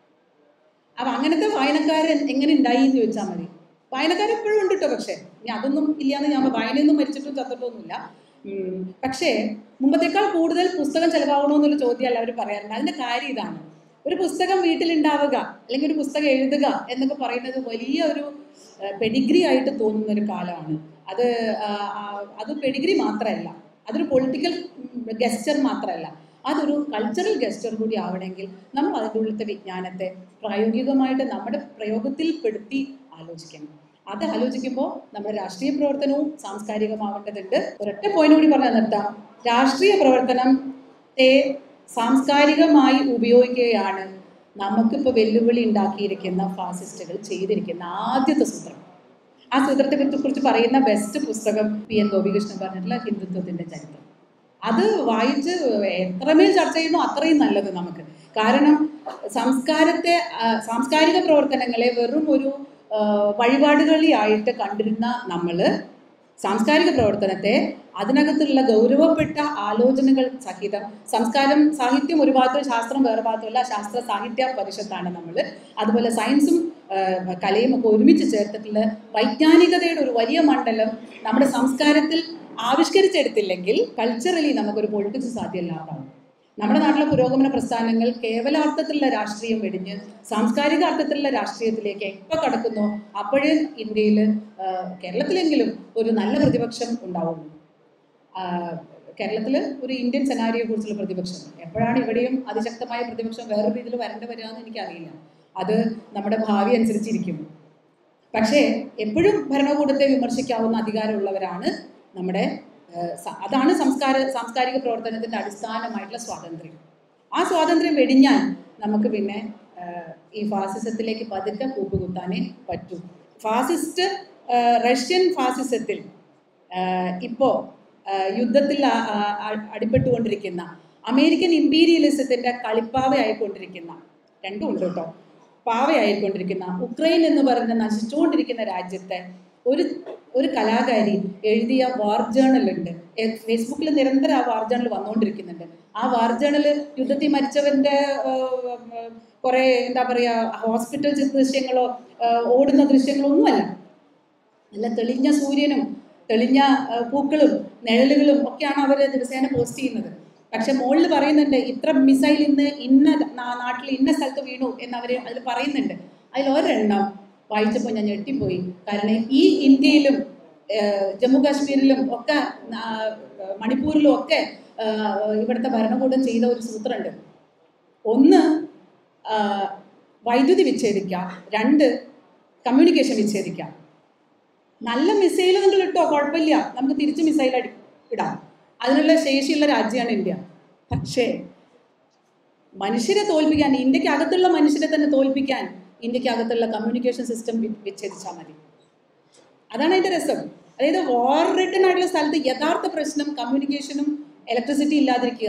അപ്പൊ അങ്ങനത്തെ വായനക്കാരൻ എങ്ങനെ ഉണ്ടായി എന്ന് ചോദിച്ചാൽ മതി വായനക്കാർ എപ്പോഴും ഉണ്ട് കേട്ടോ പക്ഷേ ഇനി അതൊന്നും ഇല്ലാന്ന് ഞാൻ വായനയൊന്നും മരിച്ചിട്ടും ചത്തിട്ടൊന്നുമില്ല ഉം, പക്ഷേ മുമ്പത്തേക്കാൾ കൂടുതൽ പുസ്തകം ചെലവാകണമെന്നുള്ള ചോദ്യം എല്ലാവരും പറയാറുണ്ട് അതിന്റെ കാര്യം ഇതാണ് ഒരു പുസ്തകം വീട്ടിലുണ്ടാവുക അല്ലെങ്കിൽ ഒരു പുസ്തകം എഴുതുക എന്നൊക്കെ പറയുന്നത് വലിയ ഒരു പെഡിഗ്രി ആയിട്ട് തോന്നുന്ന ഒരു കാലമാണ് അത് ആ, ആ, അത് പെഡിഗ്രി മാത്രമല്ല അതൊരു പൊളിറ്റിക്കൽ ഗസ്റ്റർ മാത്രമല്ല അതൊരു കൾച്ചറൽ ഗസ്റ്റർ കൂടി ആവണമെങ്കിൽ നമ്മൾ അതിൻ്റെ ഉള്ളിലത്തെ വിജ്ഞാനത്തെ പ്രായോഗികമായിട്ട് നമ്മുടെ പ്രയോഗത്തിൽ പെടുത്തി ആലോചിക്കണം അത് ആലോചിക്കുമ്പോൾ നമ്മുടെ രാഷ്ട്രീയ പ്രവർത്തനവും സാംസ്കാരികമാവേണ്ടതുണ്ട് ഒരൊറ്റ പോയിന്റ് കൂടി പറഞ്ഞാൽ നിർത്താം രാഷ്ട്രീയ പ്രവർത്തനത്തെ സാംസ്കാരികമായി ഉപയോഗിക്കുകയാണ് നമുക്കിപ്പോൾ വെല്ലുവിളി ഉണ്ടാക്കിയിരിക്കുന്ന ഫാസിസ്റ്റുകൾ ചെയ്തിരിക്കുന്ന ആദ്യത്തെ സൂത്രം ആ സൂത്രത്തെ കുറിച്ച് പറയുന്ന ബെസ്റ്റ് പുസ്തകം പി എൻ ഗോപികൃഷ്ണൻ പറഞ്ഞിട്ടുള്ള ഹിന്ദുത്വത്തിന്റെ ചരിത്രം അത് വായിച്ച് എത്രമേൽ ചർച്ച ചെയ്യുന്നു അത്രയും നല്ലത് നമുക്ക് കാരണം സംസ്കാരത്തെ ആ, സാംസ്കാരിക പ്രവർത്തനങ്ങളെ വെറും ഒരു ആ, വഴിപാടുകളിയായിട്ട് കണ്ടിരുന്ന നമ്മള് സാംസ്കാരിക പ്രവർത്തനത്തെ അതിനകത്തുള്ള ഗൗരവപ്പെട്ട ആലോചനകൾ സഹിതം സംസ്കാരം സാഹിത്യം ഒരു ഭാഗത്തും ശാസ്ത്രം വേറെ ഭാഗത്തുമല്ല ശാസ്ത്ര സാഹിത്യ പരിഷത്താണ് നമ്മൾ അതുപോലെ സയൻസും ആ, കലയും ഒക്കെ ഒരുമിച്ച് ചേർത്തിട്ടുള്ള വൈജ്ഞാനികതയുടെ ഒരു വലിയ മണ്ഡലം നമ്മുടെ സംസ്കാരത്തിൽ ആവിഷ്കരിച്ചെടുത്തില്ലെങ്കിൽ കൾച്ചറലി നമുക്കൊരു പൊളിറ്റിക്സ് സാധ്യമല്ലാതാണ് നമ്മുടെ നാട്ടിലെ പുരോഗമന പ്രസ്ഥാനങ്ങൾ കേവലാർത്ഥത്തിലുള്ള രാഷ്ട്രീയം വെടിഞ്ഞ് സാംസ്കാരിക അർത്ഥത്തിലുള്ള രാഷ്ട്രീയത്തിലേക്ക് എപ്പോൾ കടക്കുന്നോ അപ്പോഴേ ഇന്ത്യയിൽ കേരളത്തിലെങ്കിലും ഒരു നല്ല പ്രതിപക്ഷം ഉണ്ടാവുള്ളൂ കേരളത്തിൽ ഒരു ഇന്ത്യൻ സെനാരിയെ കുറിച്ചുള്ള പ്രതിപക്ഷം എപ്പോഴാണ് ഇവിടെയും അതിശക്തമായ പ്രതിപക്ഷം വേറൊരു രീതിയിൽ വരേണ്ടി വരിക എന്ന് എനിക്കറിയില്ല അത് നമ്മുടെ ഭാവി അനുസരിച്ചിരിക്കും പക്ഷേ എപ്പോഴും ഭരണകൂടത്തെ വിമർശിക്കാവുന്ന അധികാരമുള്ളവരാണ് നമ്മുടെ ഏഹ്, സ- അതാണ് സംസ്കാര സാംസ്കാരിക പ്രവർത്തനത്തിന്റെ അടിസ്ഥാനമായിട്ടുള്ള സ്വാതന്ത്ര്യം ആ സ്വാതന്ത്ര്യം വെടിഞ്ഞാൽ നമുക്ക് പിന്നെ ഏഹ്, ഈ ഫാസിസത്തിലേക്ക് പതുക്കെ കൂപ്പുകുത്താനേ പറ്റൂ ഫാസിസ്റ്റ് ഏഹ്, റഷ്യൻ ഫാസിസത്തിൽ ഏഹ്, ഇപ്പോ ഏഹ്, യുദ്ധത്തിൽ ആ- ആ- ആ- അടിപ്പെട്ടുകൊണ്ടിരിക്കുന്ന അമേരിക്കൻ ഇമ്പീരിയലിസത്തിന്റെ കളിപ്പാവയായിക്കൊണ്ടിരിക്കുന്ന രണ്ടും ഉണ്ട് കേട്ടോ പാവയായിക്കൊണ്ടിരിക്കുന്ന ഉക്രൈൻ എന്ന് പറഞ്ഞ നശിച്ചുകൊണ്ടിരിക്കുന്ന രാജ്യത്തെ ഒരു ഒരു കലാകാരി എഴുതിയ വാർ ജേണൽ ഉണ്ട് എ- ഫേസ്ബുക്കിൽ നിരന്തരം ആ വാർ ജേണൽ വന്നുകൊണ്ടിരിക്കുന്നുണ്ട് ആ വാർ ജേണൽ യുദ്ധത്തിൽ മരിച്ചവന്റെ കുറെ എന്താ പറയാ ഹോസ്പിറ്റൽ ദൃശ്യങ്ങളോ ആ, ഓടുന്ന ദൃശ്യങ്ങളോ ഒന്നുമല്ല നല്ല തെളിഞ്ഞ സൂര്യനും തെളിഞ്ഞ ആ, പൂക്കളും നിഴലുകളും ഒക്കെയാണ് അവർ ദിവസേന പോസ്റ്റ് ചെയ്യുന്നത് പക്ഷെ മുകളിൽ പറയുന്നുണ്ട് ഇത്ര മിസൈൽ ഇന്ന് ഇന്ന നാ- നാട്ടിൽ ഇന്ന സ്ഥലത്ത് വീണു എന്ന് അവർ അതിൽ പറയുന്നുണ്ട് അതിൽ ഒരെണ്ണം വായിച്ചപ്പോൾ ഞാൻ ഞെട്ടിപ്പോയി കാരണം ഈ ഇന്ത്യയിലും ഏഹ്, ജമ്മു കാശ്മീരിലും ഒക്കെ ആ, മണിപ്പൂരിലും ഒക്കെ ആ, ഇവിടുത്തെ ഭരണകൂടം ചെയ്ത ഒരു സൂത്രമുണ്ട് ഒന്ന് ആ, വൈദ്യുതി വിച്ഛേദിക്കാം രണ്ട് കമ്മ്യൂണിക്കേഷൻ വിച്ഛേദിക്കാം നല്ല മിസൈൽ നിങ്ങൾ ഇട്ടോ കുഴപ്പമില്ല നമുക്ക് തിരിച്ച് മിസൈൽ അടി ഇടാം അതിനുള്ള ശേഷിയുള്ള രാജ്യമാണ് ഇന്ത്യ പക്ഷേ മനുഷ്യരെ തോൽപ്പിക്കാൻ ഇന്ത്യക്ക് അകത്തുള്ള മനുഷ്യരെ തന്നെ തോൽപ്പിക്കാൻ ഇന്ത്യക്ക് അകത്തുള്ള കമ്മ്യൂണിക്കേഷൻ സിസ്റ്റം വിച്ഛേദിച്ചാൽ മതി അതാണ് അതിന്റെ രസം അതായത് വാർ റിട്ടൺ ആയിട്ടുള്ള സ്ഥലത്ത് യഥാർത്ഥ പ്രശ്നം കമ്മ്യൂണിക്കേഷനും ഇലക്ട്രിസിറ്റി ഇല്ലാതിരിക്കുക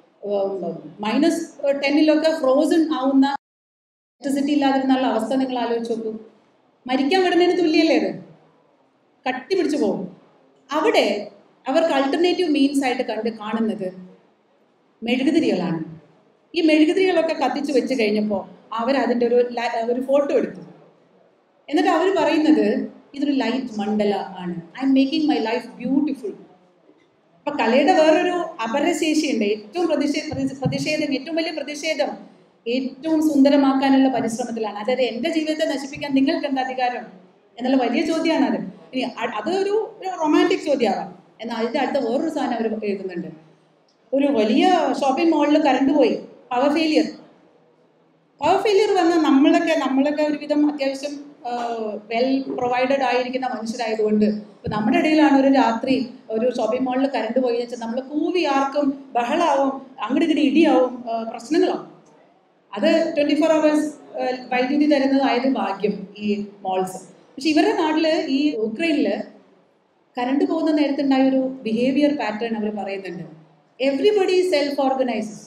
മൈനസ് ടെന്നിലൊക്കെ ഫ്രോസൺ ആവുന്ന ഇലക്ട്രിസിറ്റി ഇല്ലാതിരുന്നുള്ള അവസ്ഥ നിങ്ങൾ ആലോചിച്ച് നോക്കൂ മരിക്കാൻ വിടുന്നതിന് തുല്യല്ലേ അത് കട്ടി പിടിച്ചു പോകും അവിടെ അവർക്ക് അൾട്ടർനേറ്റീവ് മീൻസ് ആയിട്ട് കണ്ട് കാണുന്നത് മെഴുകുതിരികളാണ് ഈ മെഴുകുതിരികളൊക്കെ കത്തിച്ചു വെച്ച് കഴിഞ്ഞപ്പോൾ അവർ അതിൻ്റെ ഒരു ല- ഒരു ഫോട്ടോ എടുത്തു എന്നിട്ട് അവർ പറയുന്നത് ഇതൊരു ലൈറ്റ് മണ്ഡല ആണ് I'm making my life beautiful അപ്പൊ കലയുടെ വേറൊരു അപരശേഷിയുണ്ട് ഏറ്റവും പ്രതിഷേ പ്രതി- പ്രതിഷേധം ഏറ്റവും വലിയ പ്രതിഷേധം ഏറ്റവും സുന്ദരമാക്കാനുള്ള പരിശ്രമത്തിലാണ് അതായത് എൻ്റെ ജീവിതത്തെ നശിപ്പിക്കാൻ നിങ്ങൾക്ക് എന്താ അധികാരം എന്നുള്ള വലിയ ചോദ്യമാണ് അത് ഇനി അ- അത് ഒരു ഒരു റൊമാൻറ്റിക് ചോദ്യമാവാം എന്നാൽ അതിൻ്റെ അടുത്ത വേറൊരു സാധനം അവർ എഴുതുന്നുണ്ട് ഒരു വലിയ ഷോപ്പിംഗ് മാളിൽ കറണ്ട് പോയി പവർ ഫെയിലിയർ പവർ ഫെയിലിയർ വന്നാൽ നമ്മളൊക്കെ നമ്മളൊക്കെ ഒരുവിധം അത്യാവശ്യം വെൽ പ്രൊവൈഡഡ് ആയിരിക്കുന്ന മനുഷ്യരായതുകൊണ്ട് ഇപ്പൊ നമ്മുടെ ഇടയിലാണ് ഒരു രാത്രി ഒരു ഷോപ്പിംഗ് മാളിൽ കറണ്ട് പോയി വെച്ചാൽ നമ്മൾ കൂവി ആർക്കും ബഹളാവും അങ്ങോട്ട് ഇങ്ങോട്ട് ഇടിയാവും ആ, പ്രശ്നങ്ങളാവും അത് ട്വന്റി ഫോർ അവേഴ്സ് വൈദ്യുതി തരുന്നതായത് ഭാഗ്യം ഈ മോൾസ് പക്ഷെ ഇവരുടെ നാട്ടില് ഈ ഉക്രൈനില് കറണ്ട് പോകുന്ന നേരത്തുണ്ടായ ഒരു ബിഹേവിയർ പാറ്റേൺ അവർ പറയുന്നുണ്ട് എവ്രിബഡി സെൽഫ് ഓർഗനൈസസ്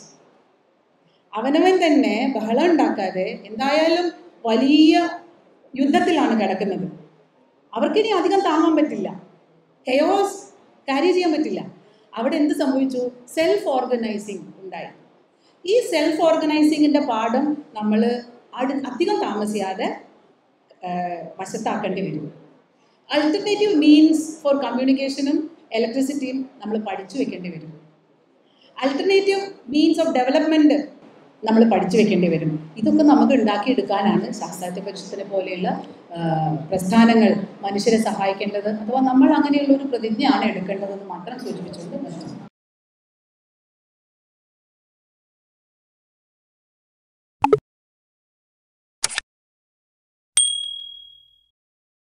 അവനവൻ തന്നെ ബഹളം ഉണ്ടാക്കാതെ എന്തായാലും വലിയ യുദ്ധത്തിലാണ് കിടക്കുന്നത് അവർക്കിനി അധികം താങ്ങാൻ പറ്റില്ല കെയോസ് കാരി ചെയ്യാൻ പറ്റില്ല അവിടെ എന്ത് സംഭവിച്ചു സെൽഫ് ഓർഗനൈസിങ് ഉണ്ടായി ഈ സെൽഫ് ഓർഗനൈസിങ്ങിന്റെ പാഠം നമ്മൾ അധികം താമസിയാതെ ആ, വശത്താക്കേണ്ടി വരും അൾട്ടർനേറ്റീവ് മീൻസ് ഫോർ കമ്മ്യൂണിക്കേഷനും ഇലക്ട്രിസിറ്റിയും നമ്മൾ പഠിച്ചു വെക്കേണ്ടി വരും അൾട്ടർനേറ്റീവ് മീൻസ് ഓഫ് ഡെവലപ്മെന്റ് നമ്മൾ പഠിച്ചു വെക്കേണ്ടി വരും ഇതൊക്കെ നമുക്ക് ഉണ്ടാക്കിയെടുക്കാനാണ് ശാസ്ത്രാർത്ഥ പരിഷത്തിനെ പോലെയുള്ള ആ, പ്രസ്ഥാനങ്ങൾ മനുഷ്യരെ സഹായിക്കേണ്ടത് അഥവാ നമ്മൾ അങ്ങനെയുള്ള ഒരു പ്രതിജ്ഞയാണ് എടുക്കേണ്ടതെന്ന് മാത്രം സൂചിപ്പിച്ചുകൊണ്ട് നിർത്തുന്നു